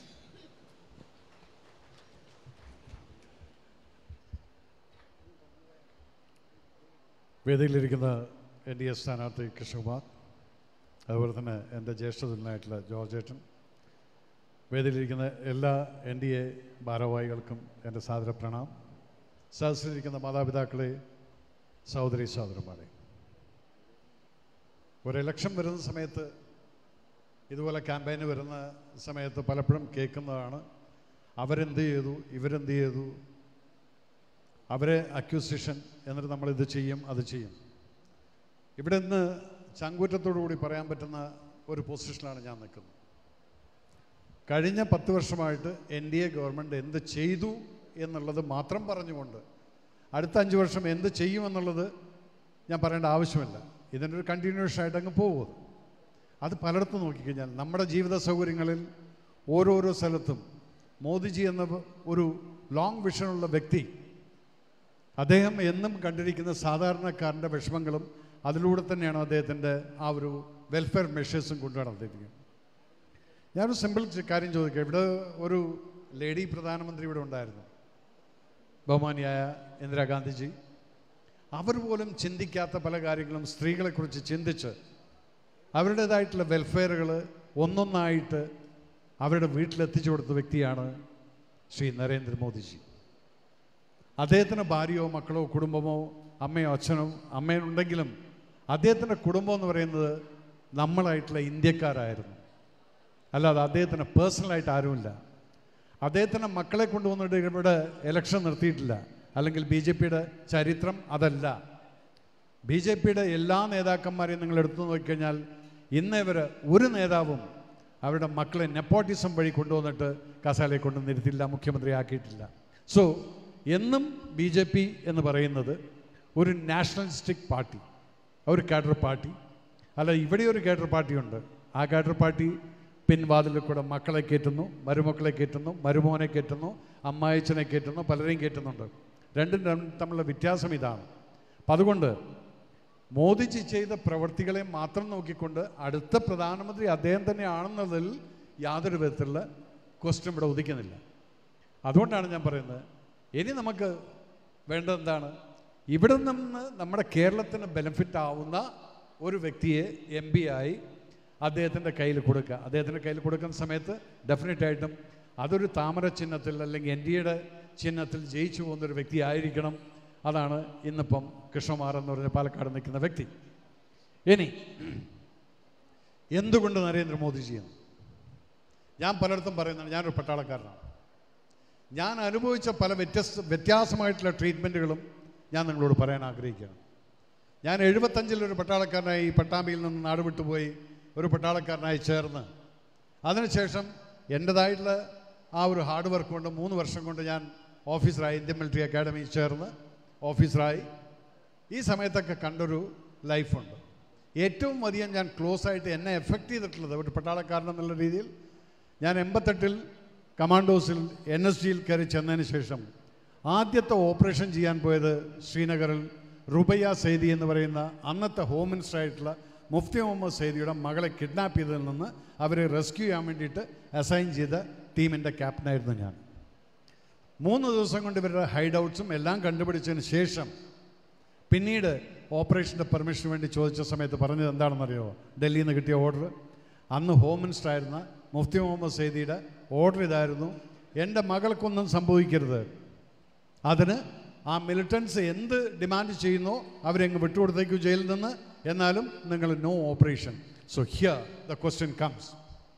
വേദിയിലിരിക്കുന്ന എൻ ഡി എ സ്ഥാനാർത്ഥി കൃഷ്ണകുമാർ അതുപോലെ തന്നെ എൻ്റെ ജ്യേഷ്ഠതുലനായിട്ടുള്ള ജോർജ് ഏട്ടൻ വേദിയിലിരിക്കുന്ന എല്ലാ എൻ ഡി എ ഭാരവാഹികൾക്കും എൻ്റെ സാദര പ്രണാം സദസ്സിലിരിക്കുന്ന മാതാപിതാക്കളെ സഹോദരി സഹോദരന്മാരെ ഒരു ഇലക്ഷൻ വരുന്ന സമയത്ത് ഇതുപോലെ ക്യാമ്പയിന് വരുന്ന സമയത്ത് പലപ്പോഴും കേൾക്കുന്നതാണ് അവരെന്ത് ചെയ്തു ഇവരെന്ത് ചെയ്തു അവരെ അക്യൂസിഷൻ എന്നിട്ട് നമ്മളിത് ചെയ്യും അത് ചെയ്യും ഇവിടെ നിന്ന് ചങ്കൂറ്റത്തോടു കൂടി പറയാൻ പറ്റുന്ന ഒരു പൊസിഷനിലാണ് ഞാൻ നിൽക്കുന്നത് കഴിഞ്ഞ പത്ത് വർഷമായിട്ട് എൻ ഡി എ ഗവൺമെൻറ് എന്ത് ചെയ്തു എന്നുള്ളത് മാത്രം പറഞ്ഞുകൊണ്ട് അടുത്ത അഞ്ച് വർഷം എന്ത് ചെയ്യുമെന്നുള്ളത് ഞാൻ പറയേണ്ട ആവശ്യമില്ല ഇതിൻ്റെ ഒരു കണ്ടിന്യൂഷൻ ആയിട്ട് അങ്ങ് പോകും അത്. അത് പലയിടത്തും നോക്കിക്കഴിഞ്ഞാൽ നമ്മുടെ ജീവിത സൗകര്യങ്ങളിൽ ഓരോരോ സ്ഥലത്തും മോദിജി എന്ന ഒരു ലോങ് വിഷനുള്ള വ്യക്തി അദ്ദേഹം എന്നും കണ്ടിരിക്കുന്ന സാധാരണക്കാരൻ്റെ വിഷമങ്ങളും അതിലൂടെ തന്നെയാണ് അദ്ദേഹത്തിൻ്റെ ആ ഒരു വെൽഫെയർ മെഷേഴ്സും കൊണ്ടു നടന്നിരിക്കുന്നത് ഞാനൊരു സിമ്പിൾ ചെ- കാര്യം ചോദിക്കാം ഇവിടെ ഒരു ലേഡി പ്രധാനമന്ത്രി ഇവിടെ ഉണ്ടായിരുന്നു ബഹുമാനിയായ ഇന്ദിരാഗാന്ധിജി അവർ പോലും ചിന്തിക്കാത്ത പല കാര്യങ്ങളും സ്ത്രീകളെക്കുറിച്ച് ചിന്തിച്ച് അവരുടേതായിട്ടുള്ള വെൽഫെയറുകൾ ഒന്നൊന്നായിട്ട് അവരുടെ വീട്ടിലെത്തിച്ചു കൊടുത്ത വ്യക്തിയാണ് ശ്രീ നരേന്ദ്രമോദിജി അദ്ദേഹത്തിന് ഭാര്യയോ മക്കളോ കുടുംബമോ അമ്മയോ അച്ഛനോ അമ്മയുണ്ടെങ്കിലും അദ്ദേഹത്തിൻ്റെ കുടുംബം എന്ന് പറയുന്നത് നമ്മളായിട്ടുള്ള ഇന്ത്യക്കാരായിരുന്നു അല്ലാതെ അദ്ദേഹത്തിന് പേഴ്സണലായിട്ട് ആരുമില്ല അദ്ദേഹത്തിൻ്റെ മക്കളെ കൊണ്ടുവന്നിട്ട് ഇവിടെ ഇലക്ഷൻ നിർത്തിയിട്ടില്ല അല്ലെങ്കിൽ ബി ജെ പിയുടെ ചരിത്രം അതല്ല ബി ജെ പിയുടെ എല്ലാ നേതാക്കന്മാരെയും നിങ്ങൾ എടുത്തു നോക്കിക്കഴിഞ്ഞാൽ ഇന്നേ വരെ ഒരു നേതാവും അവരുടെ മക്കളെ നെപ്പോട്ടിസം വഴി കൊണ്ടുവന്നിട്ട് കസാലയെ കൊണ്ട് നിർത്തിയില്ല മുഖ്യമന്ത്രി ആക്കിയിട്ടില്ല സോ എന്നും ബി ജെ പി എന്ന് പറയുന്നത് ഒരു നാഷണലിസ്റ്റിക് പാർട്ടി ഒരു കാഡർ പാർട്ടി അല്ല ഇവിടെ ഒരു കേഡർ പാർട്ടിയുണ്ട് ആ കേഡർ പാർട്ടി പിൻവാതിലിൽ കൂടെ മക്കളെ കയറ്റുന്നു മരുമക്കളെ കയറ്റുന്നു മരുമോനെ കയറ്റുന്നു അമ്മായച്ചനെ കയറ്റുന്നു പലരെയും കയറ്റുന്നുണ്ട് രണ്ടും രണ്ടും തമ്മിലുള്ള വ്യത്യാസം ഇതാണ് അപ്പം അതുകൊണ്ട് മോദിജി ചെയ്ത പ്രവർത്തികളെ മാത്രം നോക്കിക്കൊണ്ട് അടുത്ത പ്രധാനമന്ത്രി അദ്ദേഹം തന്നെയാണെന്നതിൽ യാതൊരു വിധത്തിലുള്ള ക്വസ്റ്റ്യൻ ഇവിടെ ഉദിക്കുന്നില്ല അതുകൊണ്ടാണ് ഞാൻ പറയുന്നത് ഇനി നമുക്ക് വേണ്ടത് എന്താണ് ഇവിടെ നിന്ന് നമ്മുടെ കേരളത്തിന് ബെനിഫിറ്റ് ആവുന്ന ഒരു വ്യക്തിയെ എം പി ആയി അദ്ദേഹത്തിൻ്റെ കയ്യിൽ കൊടുക്കുക അദ്ദേഹത്തിൻ്റെ കയ്യിൽ കൊടുക്കുന്ന സമയത്ത് ഡെഫിനറ്റായിട്ടും അതൊരു താമര ചിഹ്നത്തിൽ അല്ലെങ്കിൽ എൻ ഡി എയുടെ ചിഹ്നത്തിൽ ജയിച്ചു പോകുന്നൊരു വ്യക്തി ആയിരിക്കണം അതാണ് ഇന്നിപ്പം കൃഷ്ണകുമാർ എന്ന് പറഞ്ഞ പാലക്കാട് നിൽക്കുന്ന വ്യക്തി ഇനി എന്തുകൊണ്ട് നരേന്ദ്രമോദി ചെയ്യുന്നു ഞാൻ പലയിടത്തും പറയുന്നതാണ് ഞാനൊരു പട്ടാളക്കാരനാണ് ഞാൻ അനുഭവിച്ച പല വ്യത്യസ്ത വ്യത്യാസമായിട്ടുള്ള ട്രീറ്റ്മെൻറ്റുകളും ഞാൻ നിങ്ങളോട് പറയാൻ ആഗ്രഹിക്കുകയാണ് ഞാൻ എഴുപത്തഞ്ചിലൊരു പട്ടാളക്കാരനായി പട്ടാമ്പിയിൽ നിന്ന് നാട് വിട്ടുപോയി ഒരു പട്ടാളക്കാരനായി ചേർന്ന് അതിനുശേഷം എൻ്റെതായിട്ടുള്ള ആ ഒരു ഹാർഡ് വർക്ക് കൊണ്ട് മൂന്ന് വർഷം കൊണ്ട് ഞാൻ ഓഫീസറായി ഇന്ത്യൻ മിലിറ്ററി അക്കാഡമിയിൽ ചേർന്ന് ഓഫീസറായി ഈ സമയത്തൊക്കെ കണ്ടൊരു ലൈഫുണ്ട് ഏറ്റവും അധികം ഞാൻ ക്ലോസ് ആയിട്ട് എന്നെ എഫക്റ്റ് ചെയ്തിട്ടുള്ളത് ഒരു പട്ടാളക്കാരൻ എന്നുള്ള രീതിയിൽ ഞാൻ എൺപത്തെട്ടിൽ കമാൻഡോസിൽ എൻ എസ് ജിയിൽ കയറി ചെന്നതിന് ശേഷം ആദ്യത്തെ ഓപ്പറേഷൻ ചെയ്യാൻ പോയത് ശ്രീനഗറിൽ റുബയ്യ സെയ്ദി എന്ന് പറയുന്ന അന്നത്തെ ഹോം മിനിസ്റ്റർ ആയിട്ടുള്ള മുഫ്തി മുഹമ്മദ് സെയ്ദിയുടെ മകളെ കിഡ്നാപ്പ് ചെയ്തതിൽ നിന്ന് അവരെ റെസ്ക്യൂ ചെയ്യാൻ വേണ്ടിയിട്ട് അസൈൻ ചെയ്ത ടീമിൻ്റെ ക്യാപ്റ്റനായിരുന്നു ഞാൻ മൂന്ന് ദിവസം കൊണ്ട് ഇവരുടെ ഹൈഡ് ഔട്ട്സും എല്ലാം കണ്ടുപിടിച്ചതിന് ശേഷം പിന്നീട് ഓപ്പറേഷൻ്റെ പെർമിഷന് വേണ്ടി ചോദിച്ച സമയത്ത് പറഞ്ഞത് എന്താണെന്നറിയോ ഡൽഹിയിൽ നിന്ന് കിട്ടിയ ഓർഡർ അന്ന് ഹോം മിനിസ്റ്റർ ആയിരുന്ന മുഫ്തി മുഹമ്മദ് സെയ്ദിയുടെ ഓർഡർ ഇതായിരുന്നു എൻ്റെ മകൾക്കൊന്നും സംഭവിക്കരുത് അതിന് ആ മിലിറ്റൻസ് എന്ത് ഡിമാൻഡ് ചെയ്യുന്നോ അവരെങ്ങ് വിട്ടുകൊടുത്തേക്കും ജയിലിൽ നിന്ന് എന്നാലും നിങ്ങൾ no operation so here the question comes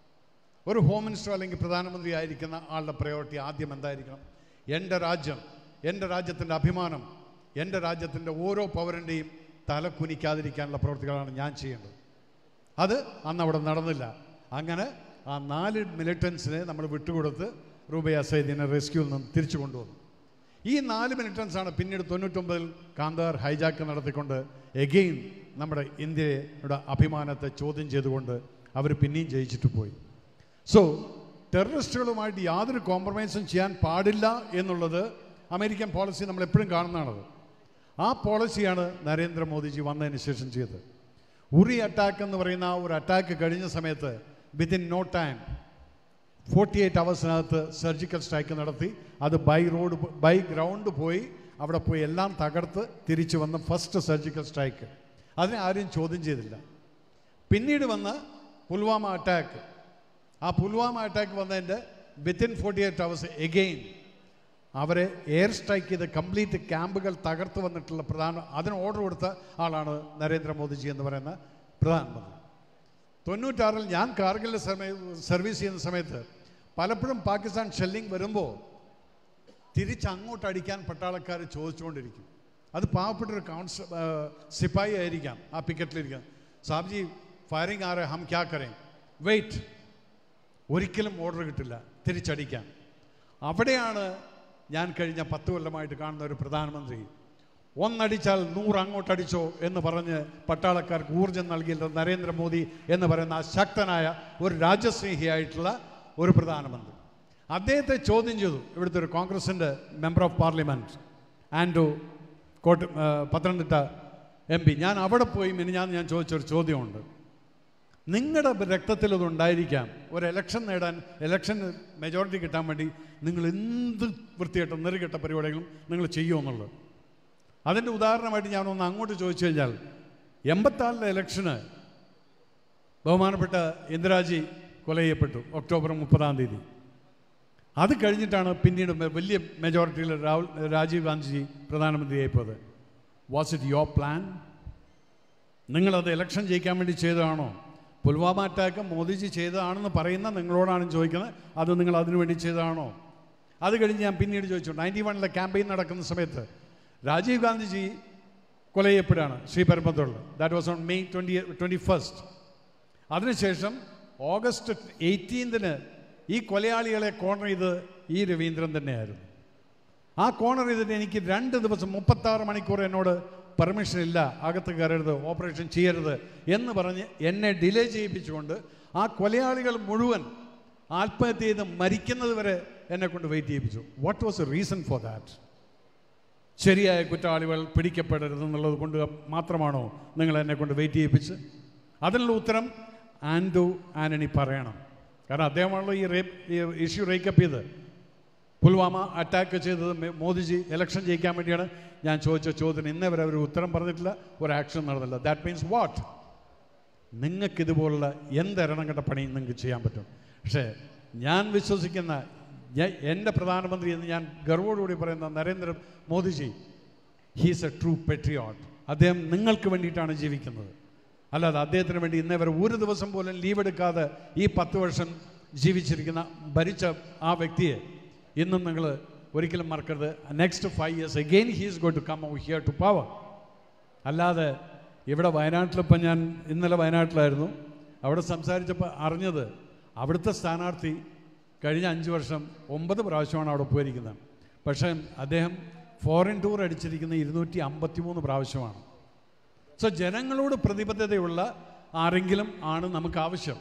ഒരു ഹോം മിനിസ്റ്റർ അല്ലെങ്കിൽ പ്രധാനമന്ത്രി ആയിരിക്കുന്ന ആളുടെ പ്രയോറിറ്റി ആദ്യം എന്തായിരിക്കണം എൻ്റെ രാജ്യം എൻ്റെ രാജ്യത്തിൻ്റെ അഭിമാനം എൻ്റെ രാജ്യത്തിൻ്റെ ഓരോ പൗരൻ്റെയും തല കുനിക്കാതിരിക്കാനുള്ള പ്രവൃത്തികളാണ് ഞാൻ ചെയ്യേണ്ടത് അത് അന്ന് അവിടെ നടന്നില്ല അങ്ങനെ ആ നാല് മിലിറ്റൻസിനെ നമ്മൾ വിട്ടുകൊടുത്ത് റൂബയ സൈദിനെ റെസ്ക്യൂവിൽ നിന്ന് തിരിച്ചു കൊണ്ടുവന്നു ഈ നാല് മിലിറ്റൻസാണ് പിന്നീട് തൊണ്ണൂറ്റൊമ്പതിൽ കാന്താർ ഹൈജാക്ക് നടത്തിക്കൊണ്ട് എഗെയിൻ നമ്മുടെ ഇന്ത്യയുടെ അഭിമാനത്തെ ചോദ്യം ചെയ്തുകൊണ്ട് അവർ പിന്നെയും ജയിച്ചിട്ട് പോയി സോ ടെററിസ്റ്റുകളുമായിട്ട് യാതൊരു കോംപ്രമൈസും ചെയ്യാൻ പാടില്ല എന്നുള്ളത് അമേരിക്കൻ പോളിസി നമ്മൾ എപ്പോഴും കാണുന്നതാണത് ആ പോളിസിയാണ് നരേന്ദ്രമോദിജി വന്നതിന് ശേഷം ചെയ്തത് ഉറി അറ്റാക്ക് എന്ന് പറയുന്ന ആ ഒരു അറ്റാക്ക് കഴിഞ്ഞ സമയത്ത് within no time forty eight അവേഴ്സിനകത്ത് സർജിക്കൽ സ്ട്രൈക്ക് നടത്തി അത് ബൈ റോഡ് ബൈ ഗ്രൗണ്ട് പോയി അവിടെ പോയി എല്ലാം തകർത്ത് തിരിച്ചു വന്ന ഫസ്റ്റ് സർജിക്കൽ സ്ട്രൈക്ക് അതിനെ ആരും ചോദ്യം ചെയ്തില്ല പിന്നീട് വന്ന പുൽവാമ അറ്റാക്ക് ആ പുൽവാമ അറ്റാക്ക് വന്നതിൻ്റെ within forty eight hours again അവരെ എയർ സ്ട്രൈക്ക് ചെയ്ത് കംപ്ലീറ്റ് ക്യാമ്പുകൾ തകർത്ത് വന്നിട്ടുള്ള പ്രധാന അതിന് ഓർഡർ കൊടുത്ത ആളാണ് നരേന്ദ്രമോദിജി എന്ന് പറയുന്ന പ്രധാനമന്ത്രി തൊണ്ണൂറ്റാറിൽ ഞാൻ കാർഗിലിൽ സമയ സർവീസ് ചെയ്യുന്ന സമയത്ത് പലപ്പോഴും പാകിസ്ഥാൻ ഷെല്ലിംഗ് വരുമ്പോൾ തിരിച്ചങ്ങോട്ട് അടിക്കാൻ പട്ടാളക്കാർ ചോദിച്ചുകൊണ്ടിരിക്കും അത് പാവപ്പെട്ടൊരു കൗൺസ് സിപ്പായി ആയിരിക്കാം ആ പിക്കറ്റിലിരിക്കാം സാബ്ജി ഫയറിംഗ് ആരെ ഹം ക്യാ കരേം വെയിറ്റ് ഒരിക്കലും ഓർഡർ കിട്ടില്ല തിരിച്ചടിക്കാൻ അവിടെയാണ് ഞാൻ കഴിഞ്ഞ പത്ത് കൊല്ലമായിട്ട് കാണുന്ന ഒരു പ്രധാനമന്ത്രി ഒന്നടിച്ചാൽ നൂറ് അങ്ങോട്ടടിച്ചോ എന്ന് പറഞ്ഞ് പട്ടാളക്കാർക്ക് ഊർജം നൽകിയ നരേന്ദ്രമോദി എന്ന് പറയുന്ന ആ ശക്തനായ ഒരു രാജ്യസ്നേഹിയായിട്ടുള്ള ഒരു പ്രധാനമന്ത്രി അദ്ദേഹത്തെ ചോദ്യം ചെയ്തു ഇവിടുത്തെ ഒരു കോൺഗ്രസിൻ്റെ മെമ്പർ ഓഫ് പാർലമെൻറ്റ് ആൻഡ്രു കോട്ട ആ, പത്തനംതിട്ട എം പി ഞാൻ അവിടെ പോയി മിനിഞ്ഞാന്ന് ഞാൻ ചോദിച്ചൊരു ചോദ്യമുണ്ട് നിങ്ങളുടെ രക്തത്തിൽ അത് ഉണ്ടായിരിക്കാം ഒരു ഇലക്ഷൻ നേടാൻ ഇലക്ഷൻ മെജോറിറ്റി കിട്ടാൻ വേണ്ടി നിങ്ങൾ എന്ത് വൃത്തികെട്ട നെറുകെട്ട പരിപാടികളും നിങ്ങൾ ചെയ്യുമെന്നുള്ളത് അതിൻ്റെ ഉദാഹരണമായിട്ട് ഞാനൊന്ന് അങ്ങോട്ട് ചോദിച്ചു കഴിഞ്ഞാൽ എൺപത്താറിലെ ഇലക്ഷന് ബഹുമാനപ്പെട്ട ഇന്ദിരാജി കൊല ചെയ്യപ്പെട്ടു ഒക്ടോബർ മുപ്പതാം തീയതി അത് കഴിഞ്ഞിട്ടാണ് പിന്നീട് മെ- വലിയ മെജോറിറ്റിയിൽ രാഹുൽ രാജീവ് ഗാന്ധിജി പ്രധാനമന്ത്രിയായിപ്പോയത് വാസ് ഇറ്റ് യുവർ പ്ലാൻ നിങ്ങളത് ഇലക്ഷൻ ജയിക്കാൻ വേണ്ടി ചെയ്തതാണോ പുൽവാമ അറ്റാക്ക് മോദിജി ചെയ്തതാണെന്ന് പറയുന്ന നിങ്ങളോടാണ് ചോദിക്കുന്നത് അത് നിങ്ങൾ അതിനു വേണ്ടി ചെയ്തതാണോ അത് കഴിഞ്ഞ് ഞാൻ പിന്നീട് ചോദിച്ചു നയൻറ്റി വണ്ണിലെ ക്യാമ്പയിൻ നടക്കുന്ന സമയത്ത് രാജീവ് ഗാന്ധിജി കൊല ചെയ്യപ്പെടുകയാണ് ശ്രീപെരുമ്പത്തൂരിൽ that was on May twenty twenty first അതിനുശേഷം ഓഗസ്റ്റ് എയ്റ്റീൻതിന് ഈ കൊലയാളികളെ കോർണർ ചെയ്ത് ഈ രവീന്ദ്രൻ തന്നെയായിരുന്നു ആ കോർണർ ചെയ്തിട്ട് എനിക്ക് രണ്ട് ദിവസം മുപ്പത്താറ് മണിക്കൂർ എന്നോട് പെർമിഷൻ ഇല്ല അകത്ത് കയറരുത് ഓപ്പറേഷൻ ചെയ്യരുത് എന്ന് പറഞ്ഞ് എന്നെ ഡിലേ ചെയ്യിപ്പിച്ചുകൊണ്ട് ആ കൊലയാളികൾ മുഴുവൻ ആത്മഹത്യ ചെയ്ത് മരിക്കുന്നത് വരെ എന്നെ കൊണ്ട് വെയിറ്റ് ചെയ്യിപ്പിച്ചു what was a reason for that ശരിയായ കുറ്റവാളികൾ പിടിക്കപ്പെടരുത് എന്നുള്ളത് കൊണ്ട് മാത്രമാണോ നിങ്ങൾ എന്നെ കൊണ്ട് വെയിറ്റ് ചെയ്യിപ്പിച്ച് അതിനുള്ള ഉത്തരം ആൻഡോ ആന്റണി പറയണം കാരണം അദ്ദേഹമാണല്ലോ ഈ റേപ്പ് ഈ ഇഷ്യൂ റേക്കപ്പ് ചെയ്ത് പുൽവാമ അറ്റാക്ക് ചെയ്തത് മെ- മോദിജി ഇലക്ഷൻ ജയിക്കാൻ വേണ്ടിയാണ് ഞാൻ ചോദിച്ച ചോദ്യത്തിന് ഇന്നേ വരെ അവർ ഉത്തരം പറഞ്ഞിട്ടില്ല ഒരു ആക്ഷൻ നടന്നില്ല ദാറ്റ് മീൻസ് വാട്ട് നിങ്ങൾക്കിതുപോലുള്ള എന്തെരണം കെട്ട പണി നിങ്ങൾക്ക് ചെയ്യാൻ പറ്റും പക്ഷേ ഞാൻ വിശ്വസിക്കുന്ന ഞാൻ- എൻ്റെ പ്രധാനമന്ത്രി എന്ന് ഞാൻ ഗർവോടുകൂടി പറയുന്ന Narendra Modiji he's a true patriot അദ്ദേഹം നിങ്ങൾക്ക് വേണ്ടിയിട്ടാണ് ജീവിക്കുന്നത് അല്ലാതെ അദ്ദേഹത്തിന് വേണ്ടി ഇന്നേ വരെ ഒരു ദിവസം പോലും ലീവ് എടുക്കാതെ ഈ പത്ത് വർഷം ജീവിച്ചിരിക്കുന്ന ഭരിച്ച ആ വ്യക്തിയെ ഇന്നും നിങ്ങൾ ഒരിക്കലും മറക്കരുത് next five years again he's going to come here to power അല്ലാതെ ഇവിടെ വയനാട്ടിലിപ്പം ഞാൻ ഇന്നലെ വയനാട്ടിലായിരുന്നു അവിടെ സംസാരിച്ചപ്പോൾ അറിഞ്ഞത് അവിടുത്തെ സ്ഥാനാർത്ഥി കഴിഞ്ഞ അഞ്ച് വർഷം ഒമ്പത് പ്രാവശ്യമാണ് അവിടെ പോയിരിക്കുന്നത് പക്ഷേ അദ്ദേഹം ഫോറിൻ ടൂർ അടിച്ചിരിക്കുന്ന ഇരുന്നൂറ്റി അമ്പത്തി മൂന്ന് പ്രാവശ്യമാണ് സോ ജനങ്ങളോട് പ്രതിബദ്ധതയുള്ള ആരെങ്കിലും ആണ് നമുക്ക് ആവശ്യം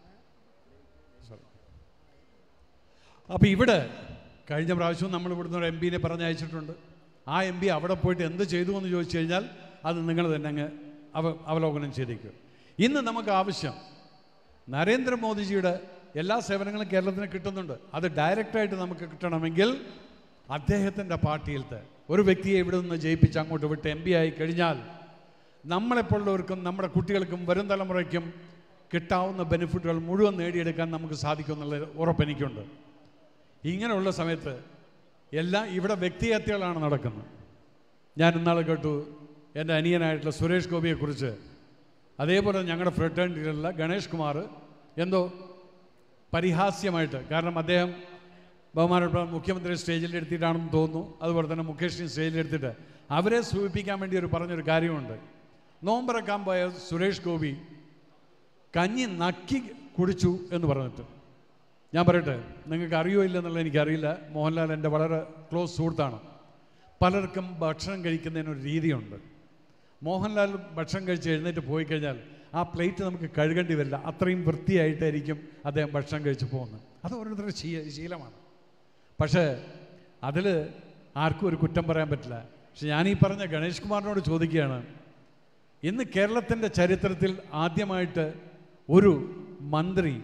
അപ്പോൾ ഇവിടെ കഴിഞ്ഞ പ്രാവശ്യവും നമ്മൾ ഇവിടുന്ന് ഒരു എം പിനെ പറഞ്ഞയച്ചിട്ടുണ്ട് ആ എം പി അവിടെ പോയിട്ട് എന്ത് ചെയ്തു എന്ന് ചോദിച്ചു കഴിഞ്ഞാൽ അത് നിങ്ങൾ തന്നെ അങ്ങ് അവ അവലോകനം ചെയ്തേക്കുക ഇന്ന് നമുക്ക് ആവശ്യം നരേന്ദ്രമോദിജിയുടെ എല്ലാ സേവനങ്ങളും കേരളത്തിന് കിട്ടുന്നുണ്ട് അത് ഡയറക്റ്റായിട്ട് നമുക്ക് കിട്ടണമെങ്കിൽ അദ്ദേഹത്തിൻ്റെ പാർട്ടിയിലത്തെ ഒരു വ്യക്തിയെ ഇവിടെ നിന്ന് ജയിപ്പിച്ച് അങ്ങോട്ട് വിട്ട് എം പി ആയി കഴിഞ്ഞാൽ നമ്മളെപ്പോലുള്ളവർക്കും നമ്മുടെ കുട്ടികൾക്കും വരും തലമുറയ്ക്കും കിട്ടാവുന്ന ബെനിഫിറ്റുകൾ മുഴുവൻ നേടിയെടുക്കാൻ നമുക്ക് സാധിക്കും എന്നുള്ള ഉറപ്പെനിക്കുണ്ട് ഇങ്ങനെയുള്ള സമയത്ത് എല്ലാം ഇവിടെ വ്യക്തിഹത്യകളാണ് നടക്കുന്നത് ഞാൻ ഇന്നാൾ കേട്ടു എൻ്റെ അനിയനായിട്ടുള്ള സുരേഷ് ഗോപിയെക്കുറിച്ച് അതേപോലെ ഞങ്ങളുടെ ഫ്രട്ടേണിറ്റിയിലുള്ള ഗണേഷ് കുമാർ എന്തോ പരിഹാസ്യമായിട്ട് കാരണം അദ്ദേഹം ബഹുമാനപ്പെട്ട മുഖ്യമന്ത്രി സ്റ്റേജിൽ എടുത്തിട്ടാണെന്ന് തോന്നുന്നു അതുപോലെ തന്നെ മുഖേഷിനെ സ്റ്റേജിൽ എടുത്തിട്ട് അവരെ സൂചിപ്പിക്കാൻ വേണ്ടി ഒരു പറഞ്ഞൊരു കാര്യമുണ്ട് നോമ്പറക്കാൻ പോയ സുരേഷ് ഗോപി കഞ്ഞി നക്കി കുടിച്ചു എന്ന് പറഞ്ഞിട്ട് ഞാൻ പറയട്ടെ നിങ്ങൾക്ക് അറിയോ ഇല്ലെന്നുള്ളത് എനിക്കറിയില്ല മോഹൻലാൽ എൻ്റെ വളരെ ക്ലോസ് സുഹൃത്താണ് പലർക്കും ഭക്ഷണം കഴിക്കുന്നതിനൊരു രീതിയുണ്ട് മോഹൻലാൽ ഭക്ഷണം കഴിച്ച് എഴുന്നേറ്റ് പോയി കഴിഞ്ഞാൽ ആ പ്ലേറ്റ് നമുക്ക് കഴുകേണ്ടി വരില്ല അത്രയും വൃത്തിയായിട്ടായിരിക്കും അദ്ദേഹം ഭക്ഷണം കഴിച്ച് പോകുന്നത് അത് ഓരോരുത്തരുടെ ശീ ശീലമാണ് പക്ഷേ അതിൽ ആർക്കും ഒരു കുറ്റം പറയാൻ പറ്റില്ല പക്ഷെ ഞാൻ ഈ പറഞ്ഞ ഗണേഷ് കുമാറിനോട് ചോദിക്കുകയാണ് ഇന്ന് കേരളത്തിൻ്റെ ചരിത്രത്തിൽ ആദ്യമായിട്ട് ഒരു മന്ത്രി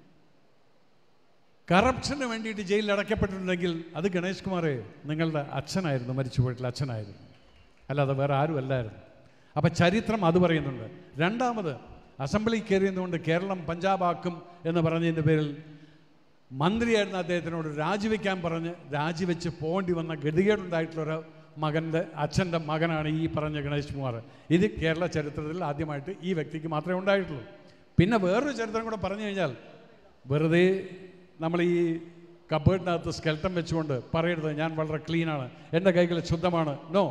കറപ്ഷന് വേണ്ടിയിട്ട് ജയിലിൽ അടയ്ക്കപ്പെട്ടിട്ടുണ്ടെങ്കിൽ അത് ഗണേഷ് കുമാറെ നിങ്ങളുടെ അച്ഛനായിരുന്നു മരിച്ചുപോയിട്ടുള്ള അച്ഛനായിരുന്നു അല്ലാതെ വേറെ ആരും അല്ലായിരുന്നു അപ്പം ചരിത്രം അത് പറയുന്നുണ്ട് രണ്ടാമത് അസംബ്ലി കയറിയതുകൊണ്ട് കേരളം പഞ്ചാബാക്കും എന്ന് പറഞ്ഞതിൻ്റെ പേരിൽ മന്ത്രിയായിരുന്ന അദ്ദേഹത്തിനോട് രാജിവെക്കാൻ പറഞ്ഞ് രാജിവെച്ച് പോകേണ്ടി വന്ന ഗതികേടുണ്ടായിട്ടുള്ളൊരു മകൻ്റെ അച്ഛൻ്റെ മകനാണ് ഈ പറഞ്ഞ ഗണേഷ് കുമാർ ഇത് കേരള ചരിത്രത്തിൽ ആദ്യമായിട്ട് ഈ വ്യക്തിക്ക് മാത്രമേ ഉണ്ടായിട്ടുള്ളൂ പിന്നെ വേറൊരു ചരിത്രം കൂടെ പറഞ്ഞു കഴിഞ്ഞാൽ വെറുതെ നമ്മൾ ഈ കബേർഡിനകത്ത് സ്കെൽട്ടം വെച്ചുകൊണ്ട് പറയരുത് ഞാൻ വളരെ ക്ലീനാണ് എൻ്റെ കൈകൾ ശുദ്ധമാണ് നോ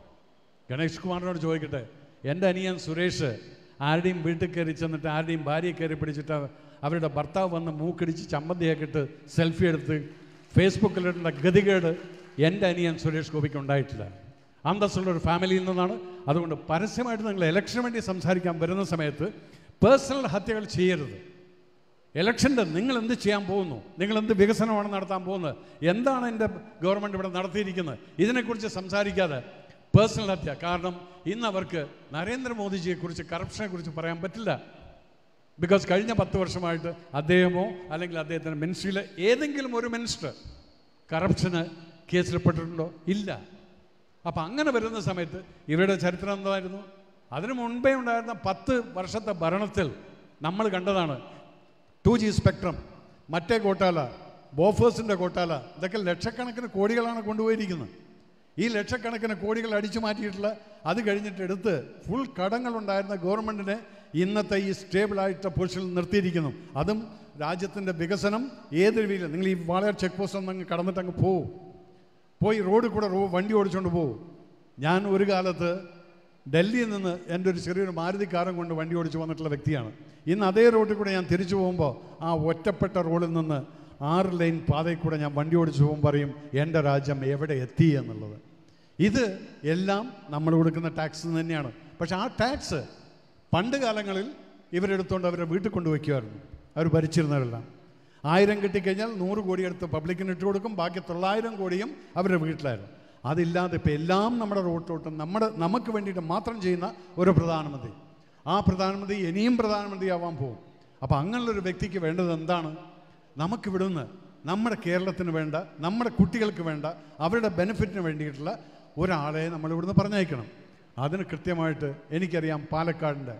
ഗണേഷ് കുമാറിനോട് ചോദിക്കട്ടെ എൻ്റെ അനിയൻ സുരേഷ് ആരുടെയും വീട്ടിൽ കയറി ചെന്നിട്ട് ആരുടെയും ഭാര്യയെ കയറി പിടിച്ചിട്ട് അവരുടെ ഭർത്താവ് വന്ന് മൂക്കടിച്ച് ചമ്മന്തിയൊക്കെ ഇട്ട് സെൽഫി എടുത്ത് ഫേസ്ബുക്കിലിടേണ്ട ഗതികേട് എൻ്റെ അനിയൻ സുരേഷ് ഗോപിക്ക് ഉണ്ടായിട്ടില്ല അന്തസ്സുള്ള ഒരു ഫാമിലിയിൽ നിന്നാണ് അതുകൊണ്ട് പരസ്യമായിട്ട് നിങ്ങൾ ഇലക്ഷന് വേണ്ടി സംസാരിക്കാൻ വരുന്ന സമയത്ത് പേഴ്സണൽ ഹത്യകൾ ചെയ്യരുത് ഇലക്ഷൻ്റെ നിങ്ങൾ എന്ത് ചെയ്യാൻ പോകുന്നു നിങ്ങൾ എന്ത് വികസനമാണ് നടത്താൻ പോകുന്നത് എന്താണ് എൻ്റെ ഗവൺമെൻറ് ഇവിടെ നടത്തിയിരിക്കുന്നത് ഇതിനെക്കുറിച്ച് സംസാരിക്കാതെ പേഴ്സണൽ ഹത്യ കാരണം ഇന്ന് അവർക്ക് നരേന്ദ്രമോദിജിയെക്കുറിച്ച് കറപ്ഷനെ കുറിച്ച് പറയാൻ പറ്റില്ല ബിക്കോസ് കഴിഞ്ഞ പത്ത് വർഷമായിട്ട് അദ്ദേഹമോ അല്ലെങ്കിൽ അദ്ദേഹത്തിൻ്റെ മിനിസ്ട്രിയിലെ ഏതെങ്കിലും ഒരു മിനിസ്റ്റർ കറപ്ഷന് കേസിൽപ്പെട്ടിട്ടുണ്ടോ ഇല്ല അപ്പം അങ്ങനെ വരുന്ന സമയത്ത് ഇവരുടെ ചരിത്രം എന്തായിരുന്നു അതിനു മുൻപേ ഉണ്ടായിരുന്ന പത്ത് വർഷത്തെ ഭരണത്തിൽ നമ്മൾ കണ്ടതാണ് ടു ജി സ്പെക്ട്രം മറ്റേ കോട്ടാല ബോഫേഴ്സിൻ്റെ കോട്ടാല ഇതൊക്കെ ലക്ഷക്കണക്കിന് കോടികളാണ് കൊണ്ടുപോയിരിക്കുന്നത് ഈ ലക്ഷക്കണക്കിന് കോടികൾ അടിച്ചു മാറ്റിയിട്ടുള്ള അത് കഴിഞ്ഞിട്ട് എടുത്ത് ഫുൾ കടങ്ങളുണ്ടായിരുന്ന ഗവൺമെൻറ്റിനെ ഇന്നത്തെ ഈ സ്റ്റേബിളായിട്ട് പൊസിഷനിൽ നിർത്തിയിരിക്കുന്നു അതും രാജ്യത്തിൻ്റെ വികസനം ഏത് രീതിയിൽ നിങ്ങൾ ഈ വാളയാർ ചെക്ക് പോസ്റ്റ് ഒന്നങ്ങ് കടന്നിട്ട് അങ്ങ് പോവും പോയി റോഡിൽ കൂടെ റോ വണ്ടി ഓടിച്ചുകൊണ്ട് പോകും ഞാൻ ഒരു കാലത്ത് ഡൽഹിയിൽ നിന്ന് എൻ്റെ ഒരു ചെറിയൊരു മാരുതി കാറും കൊണ്ട് വണ്ടി ഓടിച്ചു വന്നിട്ടുള്ള വ്യക്തിയാണ് ഇന്ന് അതേ റോഡിൽ കൂടെ ഞാൻ തിരിച്ചു പോകുമ്പോൾ ആ ഒറ്റപ്പെട്ട റോഡിൽ നിന്ന് ആറ് ലൈൻ പാതയിൽ കൂടെ ഞാൻ വണ്ടി ഓടിച്ചു പോകുമ്പോൾ പറയും എൻ്റെ രാജ്യം എവിടെ എത്തി എന്നുള്ളത് ഇത് എല്ലാം നമ്മൾ കൊടുക്കുന്ന ടാക്സ് തന്നെയാണ് പക്ഷെ ആ ടാക്സ് പണ്ട് കാലങ്ങളിൽ ഇവരെടുത്തുകൊണ്ട് അവരെ വീട്ടിൽ കൊണ്ടുവയ്ക്കുമായിരുന്നു അവർ ഭരിച്ചിരുന്നവരെല്ലാം ആയിരം കിട്ടിക്കഴിഞ്ഞാൽ നൂറ് കോടി എടുത്ത് പബ്ലിക്കിന് ഇട്ട് കൊടുക്കും ബാക്കി തൊള്ളായിരം കോടിയും അവരുടെ വീട്ടിലായിരുന്നു അതില്ലാതെ ഇപ്പം എല്ലാം നമ്മുടെ റോട്ടിലോട്ടും നമ്മുടെ നമുക്ക് വേണ്ടിയിട്ട് മാത്രം ചെയ്യുന്ന ഒരു പ്രധാനമന്ത്രി ആ പ്രധാനമന്ത്രി ഇനിയും പ്രധാനമന്ത്രിയാവാൻ പോകും അപ്പോൾ അങ്ങനെയുള്ളൊരു വ്യക്തിക്ക് വേണ്ടത് എന്താണ് നമുക്കിവിടുന്ന് നമ്മുടെ കേരളത്തിന് വേണ്ട നമ്മുടെ കുട്ടികൾക്ക് വേണ്ട അവരുടെ ബെനിഫിറ്റിന് വേണ്ടിയിട്ടുള്ള ഒരാളെ നമ്മൾ ഇവിടുന്ന് പറഞ്ഞയക്കണം അതിന് കൃത്യമായിട്ട് എനിക്കറിയാം പാലക്കാടിൻ്റെ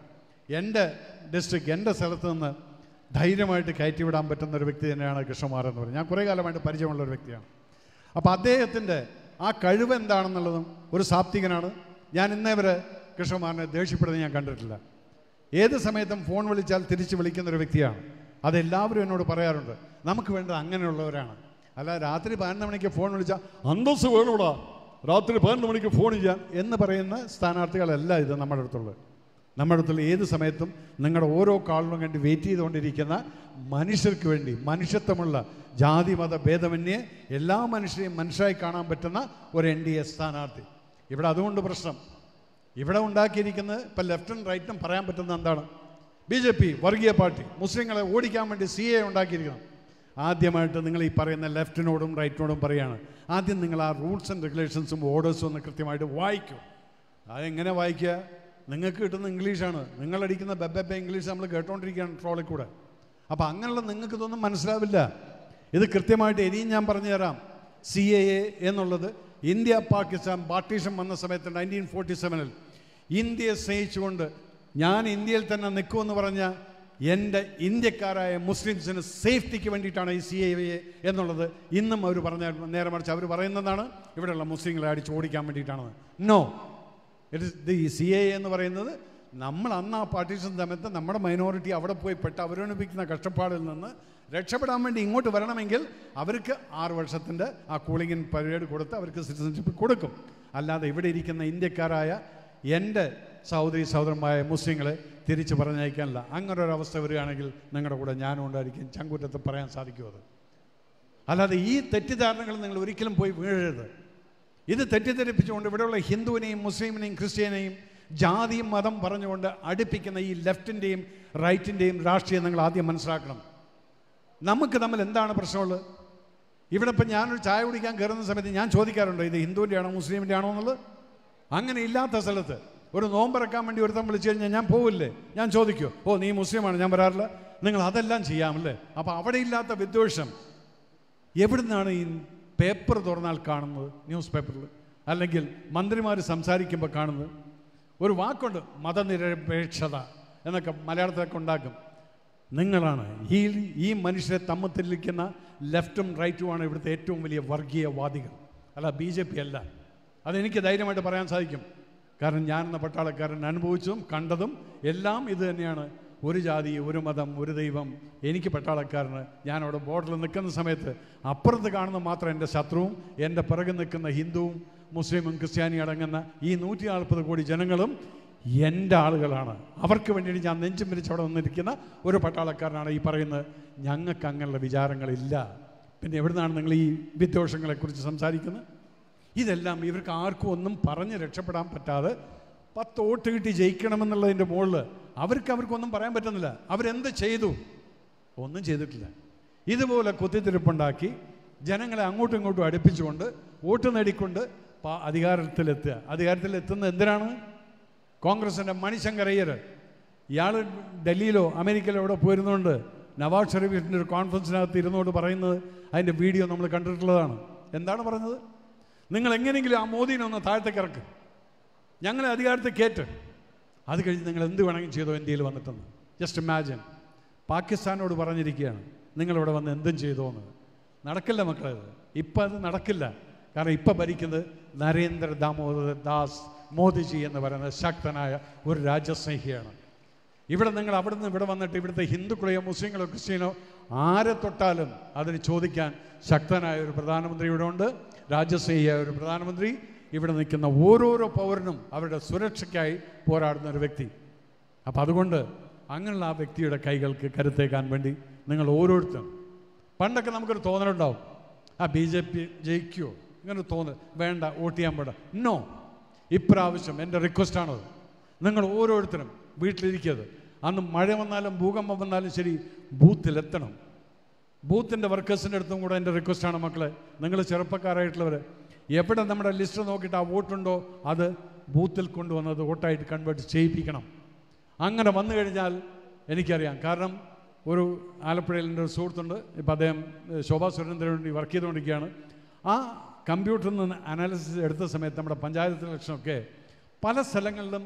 എൻ്റെ ഡിസ്ട്രിക്ട് എൻ്റെ സ്ഥലത്ത് നിന്ന് ധൈര്യമായിട്ട് കയറ്റിവിടാൻ പറ്റുന്ന ഒരു വ്യക്തി തന്നെയാണ് കൃഷ്ണകുമാർ എന്ന് പറയുന്നത് ഞാൻ കുറേ കാലമായിട്ട് പരിചയമുള്ള ഒരു വ്യക്തിയാണ് അപ്പോൾ അദ്ദേഹത്തിൻ്റെ ആ കഴിവ് എന്താണെന്നുള്ളതും ഒരു സാപ്തികനാണ് ഞാൻ ഇന്നേ വരെ കൃഷ്ണകുമാറിനെ ദേഷ്യപ്പെടുന്നത് ഞാൻ കണ്ടിട്ടില്ല ഏത് സമയത്തും ഫോൺ വിളിച്ചാൽ തിരിച്ച് വിളിക്കുന്ന ഒരു വ്യക്തിയാണ് അതെല്ലാവരും എന്നോട് പറയാറുണ്ട് നമുക്ക് വേണ്ടത് അങ്ങനെയുള്ളവരാണ് അല്ല രാത്രി പതിനൊന്ന് മണിക്ക് ഫോൺ വിളിച്ചാൽ അന്തസ് വേണൂടാ രാത്രി പതിനൊന്ന് മണിക്ക് ഫോൺ ചെയ്യാൻ എന്ന് പറയുന്ന സ്ഥാനാർത്ഥികളല്ല ഇത് നമ്മുടെ അടുത്തുള്ളത് നമ്മുടെ അടുത്തുള്ള ഏത് സമയത്തും നിങ്ങളുടെ ഓരോ കാളിനും വേണ്ടി വെയിറ്റ് ചെയ്തുകൊണ്ടിരിക്കുന്ന മനുഷ്യർക്ക് വേണ്ടി മനുഷ്യത്വമുള്ള ജാതി മത ഭേദമന്യേ എല്ലാ മനുഷ്യരെയും മനുഷ്യരായി കാണാൻ പറ്റുന്ന ഒരു എൻ ഡി എ സ്ഥാനാർത്ഥി ഇവിടെ അതുകൊണ്ട് പ്രശ്നം ഇവിടെ ഉണ്ടാക്കിയിരിക്കുന്നത് ഇപ്പം ലെഫ്റ്റും റൈറ്റും പറയാൻ പറ്റുന്ന എന്താണ് ബി ജെ പി വർഗീയ പാർട്ടി മുസ്ലിങ്ങളെ ഓടിക്കാൻ വേണ്ടി സി എ ഉണ്ടാക്കിയിരിക്കണം ആദ്യമായിട്ട് നിങ്ങൾ ഈ പറയുന്ന ലെഫ്റ്റിനോടും റൈറ്റിനോടും പറയാണ് ആദ്യം നിങ്ങൾ ആ റൂൾസ് ആൻഡ് റെഗുലേഷൻസും ഓർഡേഴ്സും ഒന്ന് കൃത്യമായിട്ട് വായിക്കും അതെങ്ങനെ വായിക്കുക നിങ്ങൾക്ക് കിട്ടുന്ന ഇംഗ്ലീഷാണ് നിങ്ങളടിക്കുന്ന ബെബെബ ഇംഗ്ലീഷ് നമ്മൾ കേട്ടോണ്ടിരിക്കുകയാണ് ട്രോളിൽ കൂടെ അപ്പോൾ അങ്ങനെയുള്ള നിങ്ങൾക്ക് ഇതൊന്നും മനസ്സിലാവില്ല ഇത് കൃത്യമായിട്ട് ഇനിയും ഞാൻ പറഞ്ഞു തരാം സി എ എ എന്നുള്ളത് ഇന്ത്യ പാകിസ്ഥാൻ പാർട്ടീഷൻ വന്ന സമയത്ത് നയൻറ്റീൻ ഫോർട്ടി സെവനിൽ ഇന്ത്യയെ സ്നേഹിച്ചുകൊണ്ട് ഞാൻ ഇന്ത്യയിൽ തന്നെ നിൽക്കുമെന്ന് പറഞ്ഞ എൻ്റെ ഇന്ത്യക്കാരായ മുസ്ലിംസിന് സേഫ്റ്റിക്ക് വേണ്ടിയിട്ടാണ് ഈ സി എ എന്നുള്ളത് ഇന്നും അവർ പറഞ്ഞ നേരെ മറിച്ച് അവർ പറയുന്നതാണ് ഇവിടെയുള്ള മുസ്ലിങ്ങളെ അടിച്ച് ഓടിക്കാൻ വേണ്ടിയിട്ടാണെന്ന് no it is the C A എന്ന് പറയുന്നത് നമ്മൾ അന്ന് ആ പാർട്ടീഷൻ സമയത്ത് നമ്മുടെ മൈനോറിറ്റി അവിടെ പോയി പെട്ട് അവരനുഭവിക്കുന്ന കഷ്ടപ്പാടിൽ നിന്ന് രക്ഷപ്പെടാൻ വേണ്ടി ഇങ്ങോട്ട് വരണമെങ്കിൽ അവർക്ക് ആറ് വർഷത്തിൻ്റെ ആ കൂളിംഗ് പീരീഡ് കൊടുത്ത് അവർക്ക് സിറ്റിസൺഷിപ്പ് കൊടുക്കും അല്ലാതെ ഇവിടെ ഇരിക്കുന്ന ഇന്ത്യക്കാരായ എൻ്റെ സഹോദരി സഹോദരന്മാരായ മുസ്ലിങ്ങളെ തിരിച്ച് പറഞ്ഞയക്കാനില്ല അങ്ങനെ ഒരു അവസ്ഥ വരികയാണെങ്കിൽ നിങ്ങളുടെ കൂടെ ഞാനും ഉണ്ടായിരിക്കും ചങ്കൂറ്റത്ത് പറയാൻ സാധിക്കുമോ അത് അല്ലാതെ ഈ തെറ്റിദ്ധാരണകൾ നിങ്ങൾ ഒരിക്കലും പോയി വീഴരുത് ഇത് തെറ്റിദ്ധരിപ്പിച്ചുകൊണ്ട് ഇവിടെയുള്ള ഹിന്ദുവിനെയും മുസ്ലിമിനെയും ക്രിസ്ത്യാനെയും ജാതിയും മതം പറഞ്ഞുകൊണ്ട് അടുപ്പിക്കുന്ന ഈ ലെഫ്റ്റിൻ്റെയും റൈറ്റിൻ്റെയും രാഷ്ട്രീയം നിങ്ങൾ ആദ്യം മനസ്സിലാക്കണം നമുക്ക് തമ്മിൽ എന്താണ് പ്രശ്നമുള്ളത് ഇവിടെ ഇപ്പം ഞാനൊരു ചായ കുടിക്കാൻ കയറുന്ന സമയത്ത് ഞാൻ ചോദിക്കാറുണ്ടോ ഇത് ഹിന്ദുവിൻ്റെ ആണോ മുസ്ലിമിൻ്റെ ആണോ എന്നുള്ളത് അങ്ങനെ ഇല്ലാത്ത സ്ഥലത്ത് ഒരു നോമ്പിറക്കാൻ വേണ്ടി ഒരുത്തം വിളിച്ചു കഴിഞ്ഞാൽ ഞാൻ പോവില്ലേ ഞാൻ ചോദിക്കുമോ ഓ നീ മുസ്ലിമാണ് ഞാൻ വരാറില്ല നിങ്ങൾ അതെല്ലാം ചെയ്യാമല്ലേ അപ്പോൾ അവിടെ ഇല്ലാത്ത വിദ്വേഷം എവിടുന്നാണ് ഈ പേപ്പർ തുറന്നാൽ കാണുന്നത് ന്യൂസ് പേപ്പറിൽ അല്ലെങ്കിൽ മന്ത്രിമാർ സംസാരിക്കുമ്പോൾ കാണുന്നത് ഒരു വാക്കുണ്ട് മതനിരപേക്ഷത എന്നൊക്കെ മലയാളത്തിലൊക്കെ ഉണ്ടാക്കും നിങ്ങളാണ് ഈ ഈ മനുഷ്യരെ തമ്മിലിരിക്കുന്ന ലെഫ്റ്റും റൈറ്റുമാണ് ഇവിടുത്തെ ഏറ്റവും വലിയ വർഗീയവാദികൾ അല്ല ബി ജെ പി അല്ല അതെനിക്ക് ധൈര്യമായിട്ട് പറയാൻ സാധിക്കും കാരണം ഞാനെന്ന പട്ടാളക്കാരൻ അനുഭവിച്ചതും കണ്ടതും എല്ലാം ഇത് തന്നെയാണ് ഒരു ജാതി ഒരു മതം ഒരു ദൈവം എനിക്ക് പട്ടാളക്കാരന് ഞാൻ അവിടെ ബോർഡറിൽ നിൽക്കുന്ന സമയത്ത് അപ്പുറത്ത് കാണുന്ന മാത്രം എൻ്റെ ശത്രുവും എൻ്റെ പിറകെ നിൽക്കുന്ന ഹിന്ദുവും മുസ്ലിമും ക്രിസ്ത്യാനിയും അടങ്ങുന്ന ഈ നൂറ്റി നാൽപ്പത് കോടി ജനങ്ങളും എൻ്റെ ആളുകളാണ് അവർക്ക് വേണ്ടിയിട്ട് ഞാൻ നെഞ്ചും വിരിച്ച് അവിടെ വന്നിരിക്കുന്ന ഒരു പട്ടാളക്കാരനാണ് ഈ പറയുന്നത് ഞങ്ങൾക്ക് അങ്ങനെയുള്ള വിചാരങ്ങളില്ല പിന്നെ എവിടുന്നാണ് നിങ്ങൾ ഈ വിദ്വേഷങ്ങളെക്കുറിച്ച് സംസാരിക്കുന്നത് ഇതെല്ലാം ഇവർക്ക് ആർക്കും ഒന്നും പറഞ്ഞ് രക്ഷപ്പെടാൻ പറ്റാതെ പത്ത് വോട്ട് കിട്ടി ജയിക്കണമെന്നുള്ളതിൻ്റെ മുകളിൽ അവർക്ക് അവർക്കൊന്നും പറയാൻ പറ്റുന്നില്ല അവരെന്ത് ചെയ്തു ഒന്നും ചെയ്തിട്ടില്ല ഇതുപോലെ കുത്തിത്തിരിപ്പുണ്ടാക്കി ജനങ്ങളെ അങ്ങോട്ടും ഇങ്ങോട്ടും അടുപ്പിച്ചുകൊണ്ട് വോട്ട് നേടിക്കൊണ്ട് പ- അധികാരത്തിലെത്തുക അധികാരത്തിലെത്തുന്നത് എന്തിനാണ് കോൺഗ്രസിൻ്റെ മണിശങ്കർ അയ്യർ ഇയാൾ ഡൽഹിയിലോ അമേരിക്കയിലോ എവിടെ പോയിരുന്നുകൊണ്ട് നവാസ് ഷെരീഫിൻ്റെ ഒരു കോൺഫറൻസിനകത്ത് ഇരുന്നുകൊണ്ട് പറയുന്നത് അതിൻ്റെ വീഡിയോ നമ്മൾ കണ്ടിട്ടുള്ളതാണ് എന്താണ് പറഞ്ഞത് നിങ്ങൾ എങ്ങനെയെങ്കിലും ആ മോദീനെ ഒന്ന് താഴത്തേക്ക് ഇറക്ക് ഞങ്ങളെ അധികാരത്തിൽ കയറ്റ് അത് കഴിഞ്ഞ് നിങ്ങൾ എന്ത് വേണമെങ്കിലും ചെയ്തോ ഇന്ത്യയിൽ വന്നിട്ടെന്ന് ജസ്റ്റ് ഇമാജിൻ പാകിസ്ഥാനോട് പറഞ്ഞിരിക്കുകയാണ് നിങ്ങളിവിടെ വന്ന് എന്തും ചെയ്തോ എന്ന് നടക്കില്ല മക്കളെ ഇത് ഇപ്പം അത് നടക്കില്ല കാരണം ഇപ്പം ഭരിക്കുന്നത് നരേന്ദ്ര ദാമോദർ ദാസ് മോദിജി എന്ന് പറയുന്ന ശക്തനായ ഒരു രാജ്യസ്നേഹിയാണ് ഇവിടെ നിങ്ങൾ അവിടെ നിന്ന് ഇവിടെ വന്നിട്ട് ഇവിടുത്തെ ഹിന്ദുക്കളെയോ മുസ്ലിങ്ങളോ ക്രിസ്ത്യനോ ആരെ തൊട്ടാലും അതിന് ചോദിക്കാൻ ശക്തനായ ഒരു പ്രധാനമന്ത്രി ഇവിടെ ഉണ്ട് രാജ്യസ്നേഹിയായ ഒരു പ്രധാനമന്ത്രി ഇവിടെ നിൽക്കുന്ന ഓരോരോ പൗരനും അവരുടെ സുരക്ഷയ്ക്കായി പോരാടുന്ന ഒരു വ്യക്തി അപ്പം അതുകൊണ്ട് അങ്ങനെയുള്ള ആ വ്യക്തിയുടെ കൈകൾക്ക് കരുത്തേക്കാൻ വേണ്ടി നിങ്ങൾ ഓരോരുത്തരും പണ്ടൊക്കെ നമുക്കൊരു തോന്നലുണ്ടാവും ആ ബി ജെ പി ജയിക്കുമോ ഇങ്ങനെ തോന്നൽ വേണ്ട വോട്ട് ചെയ്യാൻ പാടില്ല നോ ഇപ്രാവശ്യം എൻ്റെ റിക്വസ്റ്റാണത് നിങ്ങൾ ഓരോരുത്തരും വീട്ടിലിരിക്കരുത് അന്ന് മഴ വന്നാലും ഭൂകമ്പം വന്നാലും ശരി ബൂത്തിലെത്തണം ബൂത്തിൻ്റെ വർക്കേഴ്സിൻ്റെ അടുത്തും കൂടെ എൻ്റെ റിക്വസ്റ്റാണ് മക്കളെ നിങ്ങൾ ചെറുപ്പക്കാരായിട്ടുള്ളവർ എവിടെ നമ്മുടെ ലിസ്റ്റ് നോക്കിയിട്ട് ആ വോട്ടുണ്ടോ അത് ബൂത്തിൽ കൊണ്ടുവന്നത് വോട്ടായിട്ട് കൺവേർട്ട് ചെയ്യിപ്പിക്കണം അങ്ങനെ വന്നു കഴിഞ്ഞാൽ എനിക്കറിയാം കാരണം ഒരു ആലപ്പുഴയിൽ എൻ്റെ ഒരു സുഹൃത്തുണ്ട് ഇപ്പം അദ്ദേഹം ഏഹ്, ശോഭാ സുരേന്ദ്രന് വേണ്ടി വർക്ക് ചെയ്തുകൊണ്ടിരിക്കുകയാണ് ആ കമ്പ്യൂട്ടറിൽ നിന്ന് അനാലിസിസ് എടുത്ത സമയത്ത് നമ്മുടെ പഞ്ചായത്ത് ഇലക്ഷനൊക്കെ പല സ്ഥലങ്ങളിലും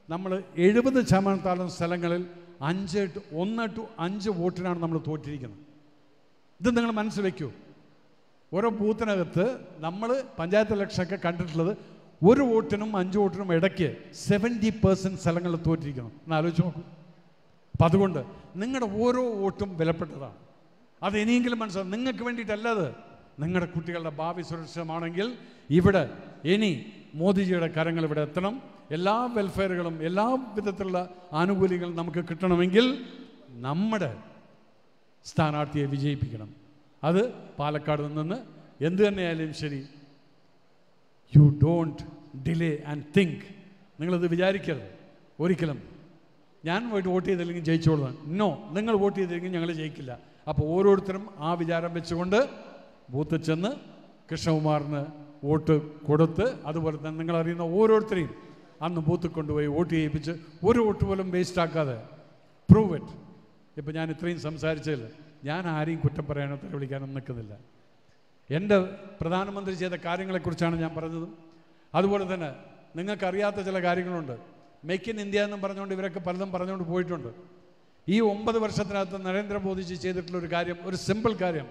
നമ്മൾ എഴുപത് ശതമാനത്തോളം സ്ഥലങ്ങളിൽ അഞ്ച് ടു ഒന്ന് ടു അഞ്ച് വോട്ടിനാണ് നമ്മൾ തോറ്റിരിക്കുന്നത് ഇത് നിങ്ങൾ മനസ്സിൽ വയ്ക്കൂ ഓരോ ബൂത്തിനകത്ത് നമ്മൾ പഞ്ചായത്ത് ഇലക്ഷനൊക്കെ കണ്ടിട്ടുള്ളത് ഒരു വോട്ടിനും അഞ്ച് വോട്ടിനും ഇടയ്ക്ക് സെവൻറ്റി പേഴ്സൻറ്റ് സ്ഥലങ്ങളിൽ തോറ്റിരിക്കണം എന്ന് ആലോചിച്ച് നോക്കൂ അപ്പം അതുകൊണ്ട് നിങ്ങളുടെ ഓരോ വോട്ടും വിലപ്പെട്ടതാണ് അത് ഇനിയെങ്കിലും മനസ്സിലാവും നിങ്ങൾക്ക് വേണ്ടിയിട്ടല്ല അത് നിങ്ങളുടെ കുട്ടികളുടെ ഭാവി സുരക്ഷിതമാണെങ്കിൽ ഇവിടെ ഇനി മോദിജിയുടെ കരങ്ങൾ ഇവിടെ എത്തണം എല്ലാ വെൽഫെയറുകളും എല്ലാ വിധത്തിലുള്ള ആനുകൂല്യങ്ങളും നമുക്ക് കിട്ടണമെങ്കിൽ നമ്മുടെ സ്ഥാനാർത്ഥിയെ വിജയിപ്പിക്കണം അത് പാലക്കാട് നിന്ന് എന്ത് തന്നെയായാലും ശരി you don't delay and think നിങ്ങളത് വിചാരിക്കരുത് ഒരിക്കലും ഞാൻ പോയിട്ട് വോട്ട് ചെയ്തില്ലെങ്കിൽ ജയിച്ചോളാം നോ നിങ്ങൾ വോട്ട് ചെയ്തില്ലെങ്കിൽ ഞങ്ങൾ ജയിക്കില്ല അപ്പോൾ ഓരോരുത്തരും ആ വിചാരം വെച്ചുകൊണ്ട് ബൂത്തിൽ ചെന്ന് കൃഷ്ണകുമാറിന് വോട്ട് കൊടുത്ത് അതുപോലെ തന്നെ നിങ്ങൾ അറിയുന്ന ഓരോരുത്തരെയും അന്ന് ബൂത്തിൽ കൊണ്ടുപോയി വോട്ട് ചെയ്യിപ്പിച്ച് ഒരു വോട്ട് പോലും വേസ്റ്റ് ആക്കാതെ പ്രൂവ് ഇറ്റ് ഇപ്പം ഞാൻ ഇത്രയും സംസാരിച്ചതിൽ ഞാൻ ആരെയും കുറ്റം പറയാനോ തെളിവിളിക്കാനോ നിൽക്കുന്നില്ല എൻ്റെ പ്രധാനമന്ത്രി ചെയ്ത കാര്യങ്ങളെക്കുറിച്ചാണ് ഞാൻ പറഞ്ഞതും അതുപോലെ തന്നെ നിങ്ങൾക്കറിയാത്ത ചില കാര്യങ്ങളുണ്ട് മേക്ക് ഇൻ ഇന്ത്യ എന്നും പറഞ്ഞുകൊണ്ട് ഇവരൊക്കെ പലതും പറഞ്ഞുകൊണ്ട് പോയിട്ടുണ്ട് ഈ ഒമ്പത് വർഷത്തിനകത്ത് നരേന്ദ്രമോദിജി ചെയ്തിട്ടുള്ള ഒരു കാര്യം ഒരു സിമ്പിൾ കാര്യം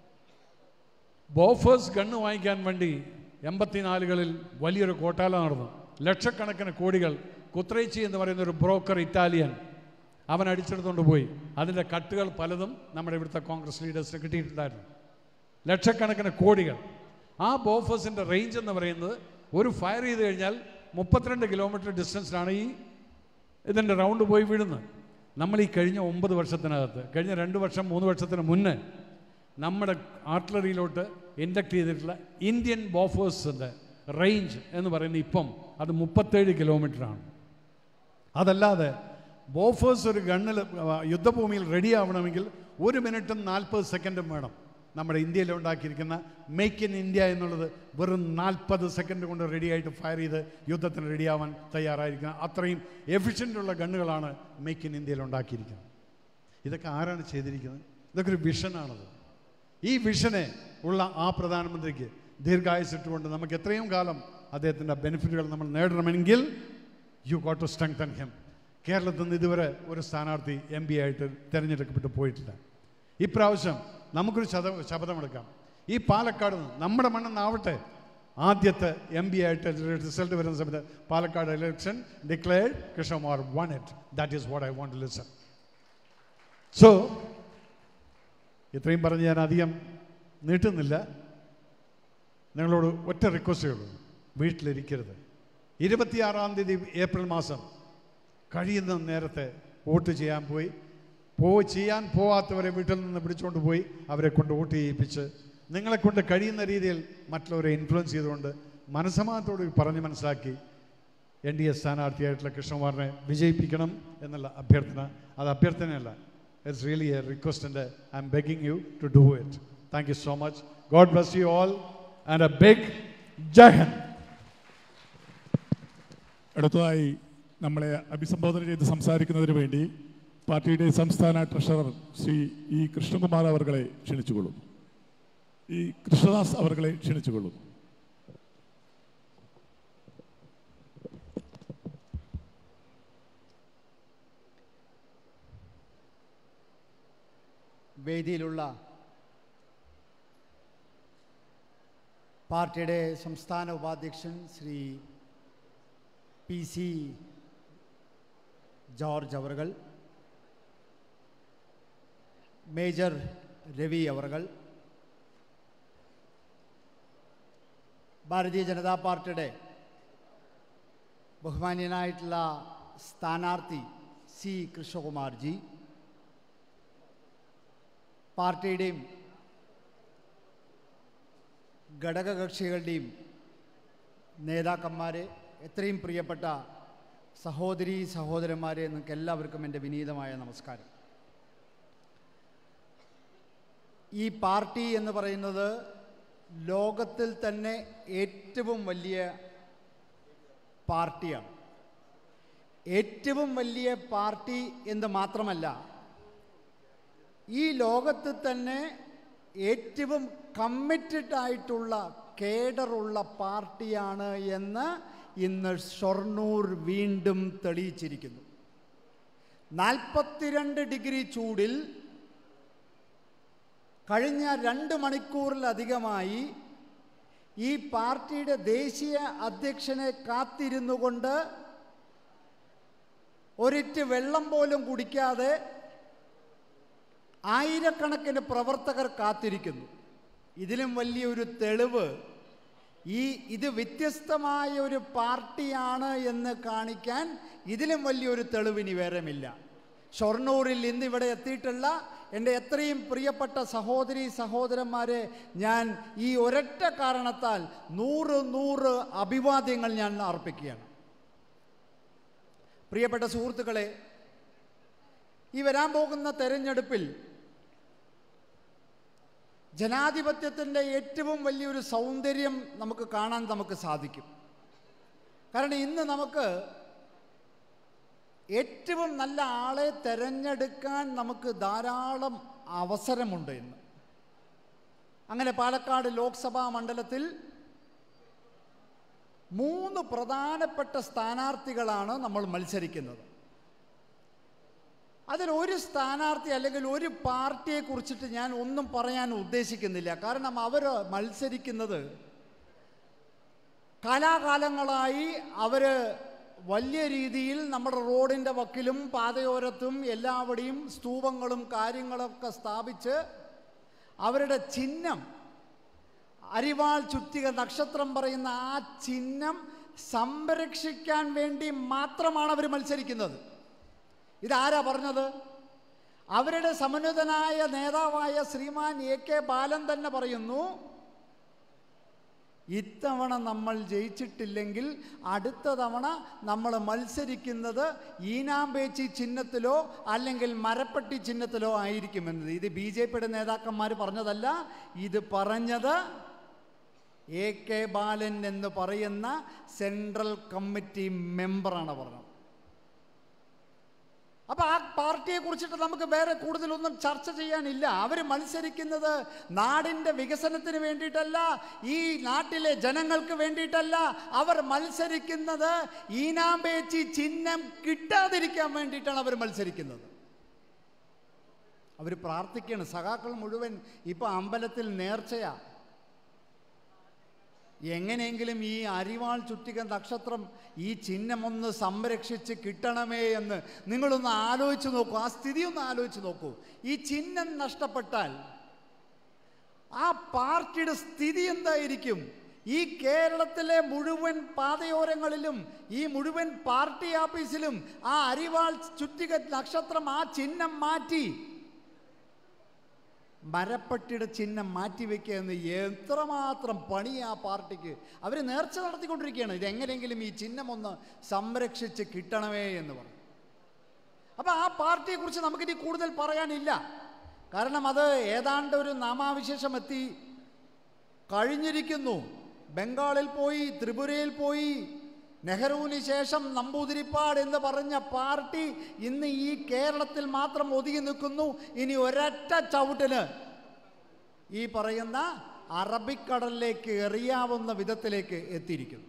ബോഫേഴ്സ് ഗണ്ണ് വാങ്ങിക്കാൻ വേണ്ടി എൺപത്തിനാലുകളിൽ വലിയൊരു കോട്ടാല നടന്നു ലക്ഷക്കണക്കിന് കോടികൾ കുത്രേച്ചി എന്ന് പറയുന്ന ഒരു ബ്രോക്കർ ഇറ്റാലിയൻ അവൻ അടിച്ചെടുത്തുകൊണ്ട് പോയി അതിൻ്റെ കട്ടുകൾ പലതും നമ്മുടെ ഇവിടുത്തെ കോൺഗ്രസ് ലീഡേഴ്സിന് കിട്ടിയിട്ടുണ്ടായിരുന്നു ലക്ഷക്കണക്കിന് കോടികൾ ആ ബോഫേഴ്സിൻ്റെ റേഞ്ച് എന്ന് പറയുന്നത് ഒരു ഫയർ ചെയ്ത് കഴിഞ്ഞാൽ മുപ്പത്തിരണ്ട് കിലോമീറ്റർ ഡിസ്റ്റൻസിലാണ് ഈ ഇതിൻ്റെ റൗണ്ട് പോയി വീഴുന്നത് നമ്മൾ ഈ കഴിഞ്ഞ ഒമ്പത് വർഷത്തിനകത്ത് കഴിഞ്ഞ രണ്ട് വർഷം മൂന്ന് വർഷത്തിന് മുന്നേ നമ്മുടെ ആർട്ടിലറിയിലോട്ട് ഇൻഡക്ട് ചെയ്തിട്ടുള്ള ഇന്ത്യൻ ബോഫേഴ്സിൻ്റെ റേഞ്ച് എന്ന് പറയുന്നത് ഇപ്പം അത് മുപ്പത്തേഴ് കിലോമീറ്ററാണ് അതല്ലാതെ ബോഫേഴ്സ് ഒരു ഗണ്ണിൽ യുദ്ധഭൂമിയിൽ റെഡി ആവണമെങ്കിൽ ഒരു മിനിറ്റും നാൽപ്പത് സെക്കൻഡും വേണം നമ്മുടെ ഇന്ത്യയിൽ ഉണ്ടാക്കിയിരിക്കുന്ന മേക്ക് ഇൻ ഇന്ത്യ എന്നുള്ളത് വെറും നാൽപ്പത് സെക്കൻഡ് കൊണ്ട് റെഡി ആയിട്ട് ഫയർ ചെയ്ത് യുദ്ധത്തിന് റെഡിയാവാൻ തയ്യാറായിരിക്കുന്ന അത്രയും എഫിഷ്യൻ്റ് ഉള്ള ഗണ്ണുകളാണ് മേക്ക് ഇൻ ഇന്ത്യയിൽ ഉണ്ടാക്കിയിരിക്കുന്നത് ഇതൊക്കെ ആരാണ് ചെയ്തിരിക്കുന്നത് ഇതൊക്കെ ഒരു വിഷനാണത് ഈ വിഷനെ ഉള്ള ആ പ്രധാനമന്ത്രിക്ക് ദീർഘായുസിട്ടുകൊണ്ട് നമുക്ക് എത്രയും കാലം അദ്ദേഹത്തിൻ്റെ ബെനിഫിറ്റുകൾ നമ്മൾ നേടണമെങ്കിൽ you got to strengthen him കേരളത്തിൽ നിന്ന് ഇതുവരെ ഒരു സ്ഥാനാർത്ഥി എം പി ആയിട്ട് തിരഞ്ഞെടുക്കപ്പെട്ട് പോയിട്ടില്ല ഇപ്രാവശ്യം നമുക്കൊരു ശത ശപഥമെടുക്കാം ഈ പാലക്കാട് നിന്ന് നമ്മുടെ മണ്ണെന്നാവട്ടെ ആദ്യത്തെ എം പി ആയിട്ട് റിസൾട്ട് വരുന്ന സമയത്ത് Palakkad election declared Krishnakumar won it that is what I want listen so ഇത്രയും പറഞ്ഞ് ഞാൻ അധികം നീട്ടുന്നില്ല നിങ്ങളോട് ഒറ്റ റിക്വസ്റ്റേ ഉള്ളൂ വീട്ടിലിരിക്കരുത് ഇരുപത്തിയാറാം തീയതി ഏപ്രിൽ മാസം കഴിയുന്ന നേരത്തെ വോട്ട് ചെയ്യാൻ പോയി പോ ചെയ്യാൻ പോവാത്തവരെ വീട്ടിൽ നിന്ന് പിടിച്ചുകൊണ്ട് പോയി അവരെ കൊണ്ട് വോട്ട് ചെയ്യിപ്പിച്ച് നിങ്ങളെ കൊണ്ട് കഴിയുന്ന രീതിയിൽ മറ്റുള്ളവരെ ഇൻഫ്ലുവൻസ് ചെയ്തുകൊണ്ട് മനസ്സമാനത്തോട് പറഞ്ഞ് മനസ്സിലാക്കി എൻ ഡി എ സ്ഥാനാർത്ഥിയായിട്ടുള്ള കൃഷ്ണകുമാറിനെ വിജയിപ്പിക്കണം എന്നുള്ള അഭ്യർത്ഥന അത് അഭ്യർത്ഥനയല്ല it's really a request and I'm begging you to do it thank you so much God bless you all and a big ജയൻ അടുത്തതായി നമ്മളെ അഭിസംബോധന ചെയ്ത് സംസാരിക്കുന്നതിന് വേണ്ടി പാർട്ടിയുടെ സംസ്ഥാന ട്രഷറർ ശ്രീ ഇ കൃഷ്ണകുമാർ അവർകളെ ക്ഷണിച്ചുകൊള്ളും ഈ കൃഷ്ണദാസ് അവർകളെ ക്ഷണിച്ചുകൊള്ളും വേദിയിലുള്ള പാർട്ടിയുടെ സംസ്ഥാന ഉപാധ്യക്ഷൻ ശ്രീ പി സി ജോർജ് അവർകൾ മേജർ രവി അവർകൾ ഭാരതീയ ജനതാ പാർട്ടിയുടെ ബഹുമാന്യനായിട്ടുള്ള സ്ഥാനാർത്ഥി സി കൃഷ്ണകുമാർ ജി പാർട്ടിയുടെയും ഘടകകക്ഷികളുടെയും നേതാക്കന്മാരെ എത്രയും പ്രിയപ്പെട്ട സഹോദരി സഹോദരന്മാരെ നിങ്ങൾക്ക് എല്ലാവർക്കും എൻ്റെ വിനീതമായ നമസ്കാരം ഈ പാർട്ടി എന്ന് പറയുന്നത് ലോകത്തിൽ തന്നെ ഏറ്റവും വലിയ പാർട്ടിയാണ് ഏറ്റവും വലിയ പാർട്ടി എന്ന് മാത്രമല്ല ഈ ലോകത്ത് തന്നെ ഏറ്റവും കമ്മിറ്റഡ് ആയിട്ടുള്ള കേഡറുള്ള പാർട്ടിയാണ് എന്ന് ഇന്ന് ഷൊർണൂർ വീണ്ടും തെളിയിച്ചിരിക്കുന്നു നാൽപ്പത്തിരണ്ട് ഡിഗ്രി ചൂടിൽ കഴിഞ്ഞ രണ്ട് മണിക്കൂറിലധികമായി ഈ പാർട്ടിയുടെ ദേശീയ അധ്യക്ഷനെ കാത്തിരുന്നു കൊണ്ട് ഒരിറ്റ് വെള്ളം പോലും കുടിക്കാതെ ആയിരക്കണക്കിന് പ്രവർത്തകർ കാത്തിരിക്കുന്നു ഇതിലും വലിയൊരു തെളിവ് ഈ ഇത് വ്യത്യസ്തമായ ഒരു പാർട്ടിയാണ് എന്ന് കാണിക്കാൻ ഇതിലും വലിയൊരു തെളിവിനി വേറെമില്ല ഷൊർണൂരിൽ ഇന്ന് ഇവിടെ എത്തിയിട്ടുള്ള എൻ്റെ എത്രയും പ്രിയപ്പെട്ട സഹോദരി സഹോദരന്മാരെ ഞാൻ ഈ ഒരൊറ്റ കാരണത്താൽ നൂറ് നൂറ് അഭിവാദ്യങ്ങൾ ഞാൻ അർപ്പിക്കുകയാണ് പ്രിയപ്പെട്ട സുഹൃത്തുക്കളെ ഈ വരാൻ പോകുന്ന തെരഞ്ഞെടുപ്പിൽ ജനാധിപത്യത്തിൻ്റെ ഏറ്റവും വലിയൊരു സൗന്ദര്യം നമുക്ക് കാണാൻ നമുക്ക് സാധിക്കും കാരണം ഇന്ന് നമുക്ക് ഏറ്റവും നല്ല ആളെ തിരഞ്ഞെടുക്കാൻ നമുക്ക് ധാരാളം അവസരമുണ്ട് ഇന്ന് അങ്ങനെ പാലക്കാട് ലോക്സഭാ മണ്ഡലത്തിൽ മൂന്ന് പ്രധാനപ്പെട്ട സ്ഥാനാർത്ഥികളാണ് നമ്മൾ മത്സരിക്കുന്നത് അതിൽ ഒരു സ്ഥാനാർത്ഥി അല്ലെങ്കിൽ ഒരു പാർട്ടിയെ കുറിച്ചിട്ട് ഞാൻ ഒന്നും പറയാൻ ഉദ്ദേശിക്കുന്നില്ല കാരണം അവർ മത്സരിക്കുന്നത് കാലാകാലങ്ങളായി അവർ വലിയ രീതിയിൽ നമ്മുടെ റോഡിൻ്റെ വക്കിലും പാതയോരത്തും എല്ലാവിടെയും സ്തൂപങ്ങളും കാര്യങ്ങളൊക്കെ സ്ഥാപിച്ച് അവരുടെ ചിഹ്നം അരിവാൾ ചുറ്റിക നക്ഷത്രം പറയുന്ന ആ ചിഹ്നം സംരക്ഷിക്കാൻ വേണ്ടി മാത്രമാണ് അവർ മത്സരിക്കുന്നത് ഇതാരാ പറഞ്ഞത് അവരുടെ സമന്വിതനായ നേതാവായ ശ്രീമാൻ എ കെ ബാലൻ തന്നെ പറയുന്നു ഇത്തവണ നമ്മൾ ജയിച്ചിട്ടില്ലെങ്കിൽ അടുത്ത തവണ നമ്മൾ മത്സരിക്കുന്നത് ഈനാമ്പേച്ചി ചിഹ്നത്തിലോ അല്ലെങ്കിൽ മരപ്പട്ടി ചിഹ്നത്തിലോ ആയിരിക്കുമെന്നത് ഇത് ബി ജെ പിയുടെ നേതാക്കന്മാർ പറഞ്ഞതല്ല ഇത് പറഞ്ഞത് എ കെ ബാലൻ എന്ന് പറയുന്ന സെൻട്രൽ കമ്മിറ്റി മെമ്പറാണ് പറഞ്ഞത് അപ്പൊ ആ പാർട്ടിയെ കുറിച്ചിട്ട് നമുക്ക് വേറെ കൂടുതലൊന്നും ചർച്ച ചെയ്യാനില്ല അവർ മത്സരിക്കുന്നത് നാടിന്റെ വികസനത്തിന് വേണ്ടിയിട്ടല്ല ഈ നാട്ടിലെ ജനങ്ങൾക്ക് വേണ്ടിയിട്ടല്ല അവർ മത്സരിക്കുന്നത് ഈനാമ്പേച്ചി ചിഹ്നം കിട്ടാതിരിക്കാൻ വേണ്ടിയിട്ടാണ് അവർ മത്സരിക്കുന്നത് അവർ പ്രാർത്ഥിക്കുകയാണ് സഖാക്കൾ മുഴുവൻ ഇപ്പൊ അമ്പലത്തിൽ നേർച്ചയാ എങ്ങനെയെങ്കിലും ഈ അരിവാൾ ചുറ്റിക നക്ഷത്രം ഈ ചിഹ്നമൊന്ന് സംരക്ഷിച്ച് കിട്ടണമേ എന്ന് നിങ്ങളൊന്ന് ആലോചിച്ച് നോക്കൂ ആ സ്ഥിതി ഒന്ന് ആലോചിച്ച് നോക്കൂ ഈ ചിഹ്നം നഷ്ടപ്പെട്ടാൽ ആ പാർട്ടിയുടെ സ്ഥിതി എന്തായിരിക്കും ഈ കേരളത്തിലെ മുഴുവൻ പാതയോരങ്ങളിലും ഈ മുഴുവൻ പാർട്ടി ഓഫീസിലും ആ അരിവാൾ ചുറ്റിക നക്ഷത്രം ആ ചിഹ്നം മാറ്റി മരപ്പട്ടിയുടെ ചിഹ്നം മാറ്റിവെക്കുക എന്ന് എത്രമാത്രം പണി ആ പാർട്ടിക്ക് അവർ നേർച്ച നടത്തിക്കൊണ്ടിരിക്കുകയാണ് ഇതെങ്ങനെയെങ്കിലും ഈ ചിഹ്നം ഒന്ന് സംരക്ഷിച്ച് കിട്ടണമേ എന്ന് പറഞ്ഞു അപ്പം ആ പാർട്ടിയെക്കുറിച്ച് നമുക്കിനി കൂടുതൽ പറയാനില്ല കാരണം അത് ഏതാണ്ട് ഒരു നാമാവിശേഷം എത്തി കഴിഞ്ഞിരിക്കുന്നു ബംഗാളിൽ പോയി ത്രിപുരയിൽ പോയി നെഹ്റുവിന് ശേഷം നമ്പൂതിരിപ്പാട് എന്ന് പറഞ്ഞ പാർട്ടി ഇന്ന് ഈ കേരളത്തിൽ മാത്രം ഒതുങ്ങി നിൽക്കുന്നു ഇനി ഒരൊറ്റ ചവിട്ടിന് ഈ പറയുന്ന അറബിക്കടലിലേക്ക് എറിയാവുന്ന വിധത്തിലേക്ക് എത്തിയിരിക്കുന്നു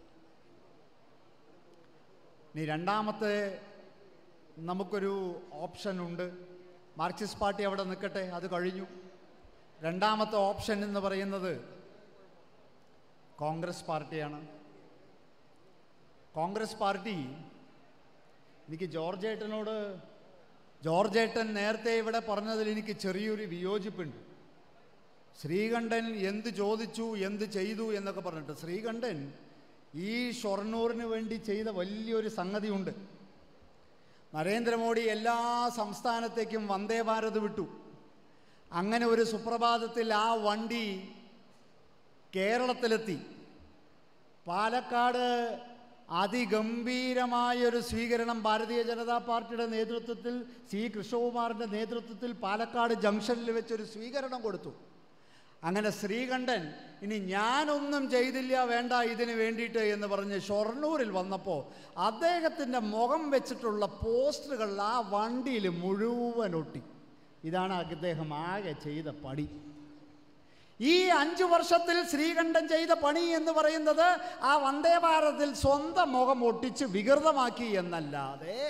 ഇനി രണ്ടാമത്തെ നമുക്കൊരു ഓപ്ഷൻ ഉണ്ട് മാർക്സിസ്റ്റ് പാർട്ടി അവിടെ നിൽക്കട്ടെ അത് കഴിഞ്ഞു രണ്ടാമത്തെ ഓപ്ഷൻ എന്ന് പറയുന്നത് കോൺഗ്രസ് പാർട്ടിയാണ് കോൺഗ്രസ് പാർട്ടി എനിക്ക് ജോർജ് ഏട്ടനോട് ജോർജ് ഏട്ടൻ നേരത്തെ ഇവിടെ പറഞ്ഞതിൽ എനിക്ക് ചെറിയൊരു വിയോജിപ്പുണ്ട് ശ്രീകണ്ഠൻ എന്ത് ചോദിച്ചു എന്ത് ചെയ്തു എന്നൊക്കെ പറഞ്ഞിട്ട് ശ്രീകണ്ഠൻ ഈ ഷൊർണൂറിന് വേണ്ടി ചെയ്ത വലിയൊരു സംഗതിയുണ്ട് നരേന്ദ്രമോദി എല്ലാ സംസ്ഥാനത്തേക്കും വന്ദേ ഭാരത് വിട്ടു അങ്ങനെ ഒരു സുപ്രഭാതത്തിൽ ആ വണ്ടി കേരളത്തിലെത്തി പാലക്കാട് അതിഗംഭീരമായൊരു സ്വീകരണം ഭാരതീയ ജനതാ പാർട്ടിയുടെ നേതൃത്വത്തിൽ സി കൃഷ്ണകുമാറിൻ്റെ നേതൃത്വത്തിൽ പാലക്കാട് ജംഗ്ഷനിൽ വെച്ചൊരു സ്വീകരണം കൊടുത്തു അങ്ങനെ ശ്രീകണ്ഠൻ ഇനി ഞാനൊന്നും ചെയ്തില്ല വേണ്ട ഇതിന് വേണ്ടിയിട്ട് എന്ന് പറഞ്ഞ് ഷൊർണൂരിൽ വന്നപ്പോൾ അദ്ദേഹത്തിൻ്റെ മുഖം വെച്ചിട്ടുള്ള പോസ്റ്ററുകൾ ആ വണ്ടിയിൽ മുഴുവൻ ഒട്ടി ഇതാണ് അദ്ദേഹം ആകെ ചെയ്ത പടി ഈ അഞ്ചു വർഷത്തിൽ ശ്രീകണ്ഠൻ ചെയ്ത പണി എന്ന് പറയുന്നത് ആ വന്ദേ ഭാരതിൽ സ്വന്തം മുഖം ഒട്ടിച്ച് വികൃതമാക്കി എന്നല്ലാതെ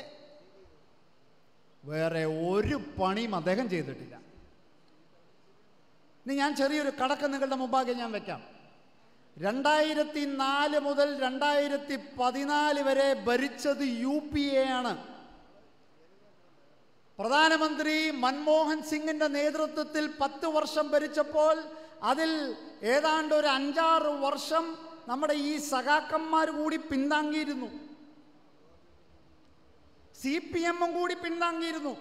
വേറെ ഒരു പണിയും അദ്ദേഹം ചെയ്തിട്ടില്ല ഇനി ഞാൻ ചെറിയൊരു കടക്ക് നിങ്ങളുടെ മുമ്പാകെ ഞാൻ വെക്കാം രണ്ടായിരത്തി നാല് മുതൽ രണ്ടായിരത്തി പതിനാല് വരെ ഭരിച്ചത് യു പി എ ആണ് പ്രധാനമന്ത്രി മൻമോഹൻ സിംഗിന്റെ നേതൃത്വത്തിൽ പത്ത് വർഷം ഭരിച്ചപ്പോൾ അതിൽ ഏതാണ്ട് ഒരു അഞ്ചാറ് വർഷം നമ്മുടെ ഈ സഖാക്കന്മാർ കൂടി പിന്താങ്ങിയിരുന്നു സി പി എമ്മും കൂടി പിന്താങ്ങിയിരുന്നു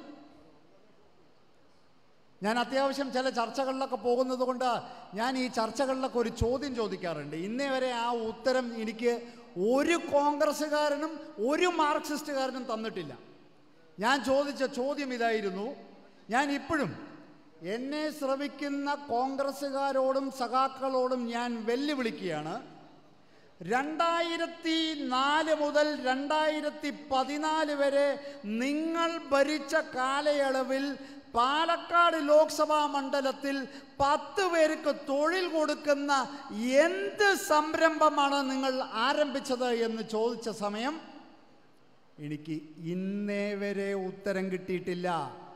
ഞാൻ അത്യാവശ്യം ചില ചർച്ചകളിലൊക്കെ പോകുന്നത് കൊണ്ട് ഞാൻ ഈ ചർച്ചകളിലൊക്കെ ഒരു ചോദ്യം ചോദിക്കാറുണ്ട് ഇന്നേ വരെ ആ ഉത്തരം എനിക്ക് ഒരു കോൺഗ്രസ്സുകാരനും ഒരു മാർക്സിസ്റ്റുകാരനും തന്നിട്ടില്ല ഞാൻ ചോദിച്ച ചോദ്യം ഇതായിരുന്നു ഞാൻ ഇപ്പോഴും എന്നെ ശ്രമിക്കുന്ന കോൺഗ്രസ്സുകാരോടും സഖാക്കളോടും ഞാൻ വെല്ലുവിളിക്കുകയാണ് രണ്ടായിരത്തി നാല് മുതൽ രണ്ടായിരത്തി പതിനാല് വരെ നിങ്ങൾ ഭരിച്ച കാലയളവിൽ പാലക്കാട് ലോക്സഭാ മണ്ഡലത്തിൽ പത്ത് പേർക്ക് തൊഴിൽ കൊടുക്കുന്ന എന്ത് സംരംഭമാണ് നിങ്ങൾ ആരംഭിച്ചത് എന്ന് ചോദിച്ച സമയം എനിക്ക് ഇന്നേ വരെ ഉത്തരം കിട്ടിയിട്ടില്ല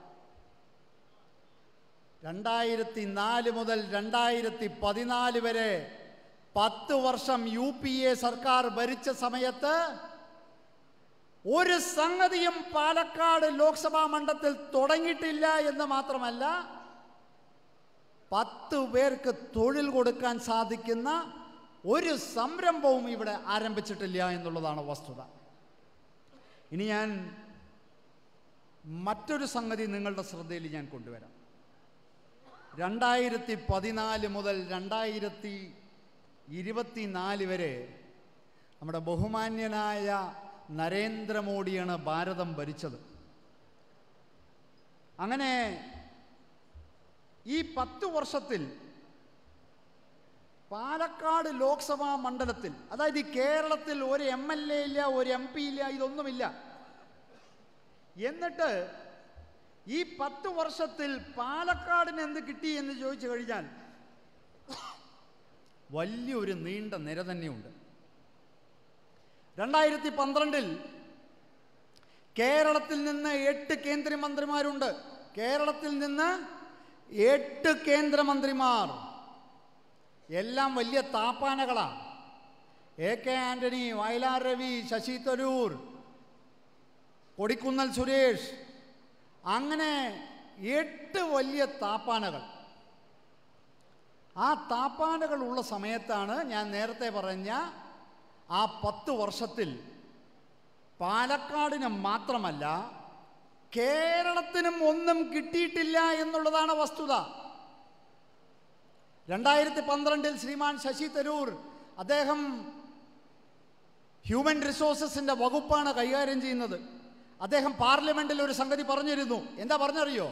രണ്ടായിരത്തി നാല് മുതൽ രണ്ടായിരത്തി പതിനാല് വരെ പത്ത് വർഷം യു പി എ സർക്കാർ ഭരിച്ച സമയത്ത് ഒരു സംഗതിയും പാലക്കാട് ലോക്സഭാ മണ്ഡലത്തിൽ തുടങ്ങിയിട്ടില്ല എന്ന് മാത്രമല്ല പത്ത് പേർക്ക് തൊഴിൽ കൊടുക്കാൻ സാധിക്കുന്ന ഒരു സംരംഭവും ഇവിടെ ആരംഭിച്ചിട്ടില്ല എന്നുള്ളതാണ് വസ്തുത ഇനി ഞാൻ മറ്റൊരു സംഗതി നിങ്ങളുടെ ശ്രദ്ധയിൽ ഞാൻ കൊണ്ടുവരാം രണ്ടായിരത്തി പതിനാല് മുതൽ രണ്ടായിരത്തി ഇരുപത്തിനാല് വരെ നമ്മുടെ ബഹുമാന്യനായ നരേന്ദ്രമോദിയാണ് ഭാരതം ഭരിച്ചത് അങ്ങനെ ഈ പത്ത് വർഷത്തിൽ പാലക്കാട് ലോക്സഭാ മണ്ഡലത്തിൽ അതായത് ഈ കേരളത്തിൽ ഒരു എം എൽ എ ഇല്ല ഒരു എം പി ഇല്ല ഇതൊന്നുമില്ല എന്നിട്ട് ഈ പത്ത് വർഷത്തിൽ പാലക്കാടിന് എന്ത് കിട്ടി എന്ന് ചോദിച്ചു കഴിഞ്ഞാൽ വലിയൊരു നീണ്ട നിര തന്നെയുണ്ട് രണ്ടായിരത്തി പന്ത്രണ്ടിൽ കേരളത്തിൽ നിന്ന് എട്ട് കേന്ദ്രമന്ത്രിമാരുണ്ട് കേരളത്തിൽ നിന്ന് എട്ട് കേന്ദ്രമന്ത്രിമാർ എല്ലാം വലിയ താപ്പാനകളാണ് എ കെ ആന്റണി വയലാർ രവി ശശി തരൂർ കൊടിക്കുന്നൽ സുരേഷ് അങ്ങനെ എട്ട് വലിയ താപ്പാനകൾ ആ താപ്പാനകൾ ഉള്ള സമയത്താണ് ഞാൻ നേരത്തെ പറഞ്ഞ ആ പത്ത് വർഷത്തിൽ പാലക്കാടിന് മാത്രമല്ല കേരളത്തിനും ഒന്നും കിട്ടിയിട്ടില്ല എന്നുള്ളതാണ് വസ്തുത രണ്ടായിരത്തി പന്ത്രണ്ടിൽ ശ്രീമാൻ ശശി തരൂർ അദ്ദേഹം ഹ്യൂമൻ റിസോഴ്സസിന്റെ വകുപ്പാണ് കൈകാര്യം ചെയ്യുന്നത് അദ്ദേഹം പാർലമെന്റിൽ ഒരു സംഗതി പറഞ്ഞിരുന്നു എന്താ പറഞ്ഞറിയോ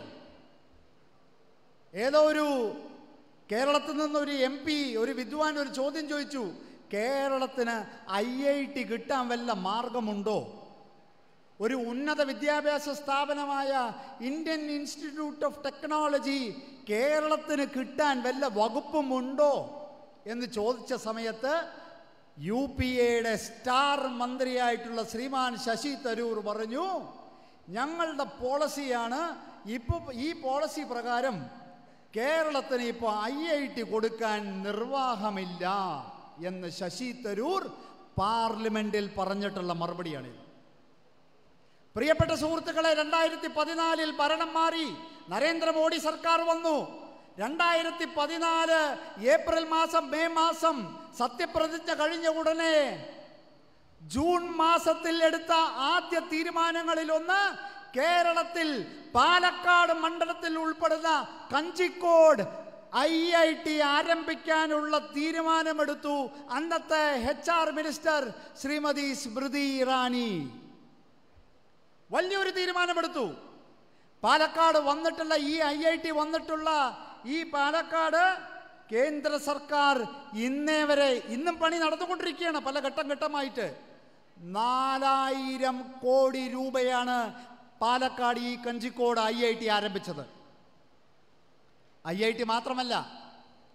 ഏതോ ഒരു കേരളത്തിൽ നിന്നൊരു എം പി ഒരു വിദ്വാൻ ഒരു ചോദ്യം ചോദിച്ചു കേരളത്തിന് ഐ ഐ ടി കിട്ടാൻ വല്ല മാർഗമുണ്ടോ ഒരു ഉന്നത വിദ്യാഭ്യാസ സ്ഥാപനമായ ഇന്ത്യൻ ഇൻസ്റ്റിറ്റ്യൂട്ട് ഓഫ് ടെക്നോളജി കേരളത്തിന് കിട്ടാൻ വല്ല വകുപ്പുമുണ്ടോ എന്ന് ചോദിച്ച സമയത്ത് യു പി എയുടെ സ്റ്റാർ മന്ത്രിയായിട്ടുള്ള ശ്രീമാൻ ശശി തരൂർ പറഞ്ഞു ഞങ്ങളുടെ പോളിസിയാണ് ഇപ്പോൾ ഈ പോളിസി പ്രകാരം കേരളത്തിന് ഇപ്പോൾ ഐ ഐ ടി കൊടുക്കാൻ നിർവാഹമില്ല എന്ന് ശശി തരൂർ പാർലമെന്റിൽ പറഞ്ഞിട്ടുള്ള മറുപടിയാണിത് പ്രിയപ്പെട്ട സുഹൃത്തുക്കളെ രണ്ടായിരത്തി പതിനാലിൽ ഭരണം മാറി നരേന്ദ്രമോദി സർക്കാർ വന്നു രണ്ടായിരത്തി പതിനാല് ഏപ്രിൽ മാസം മെയ് മാസം സത്യപ്രതിജ്ഞ കഴിഞ്ഞ ഉടനെ ജൂൺ മാസത്തിൽ എടുത്ത ആദ്യ തീരുമാനങ്ങളിൽ ഒന്ന് കേരളത്തിൽ പാലക്കാട് മണ്ഡലത്തിൽ ഉൾപ്പെടുന്ന കഞ്ചിക്കോട് ഐ ഐ ടി ആരംഭിക്കാനുള്ള തീരുമാനമെടുത്തു അന്നത്തെ H R minister Shrimati Smriti Irani വലിയൊരു തീരുമാനമെടുത്തു പാലക്കാട് വന്നിട്ടുള്ള ഈ ഐ ഐ ടി വന്നിട്ടുള്ള ഈ പാലക്കാട് കേന്ദ്ര സർക്കാർ ഇന്നേ വരെ ഇന്നും പണി നടന്നുകൊണ്ടിരിക്കുകയാണ് പല ഘട്ടം ഘട്ടമായിട്ട് നാലായിരം കോടി രൂപയാണ് പാലക്കാട് ഈ കഞ്ചിക്കോട് ഐ ഐ ടി ആരംഭിച്ചത് ഐ ഐ ടി മാത്രമല്ല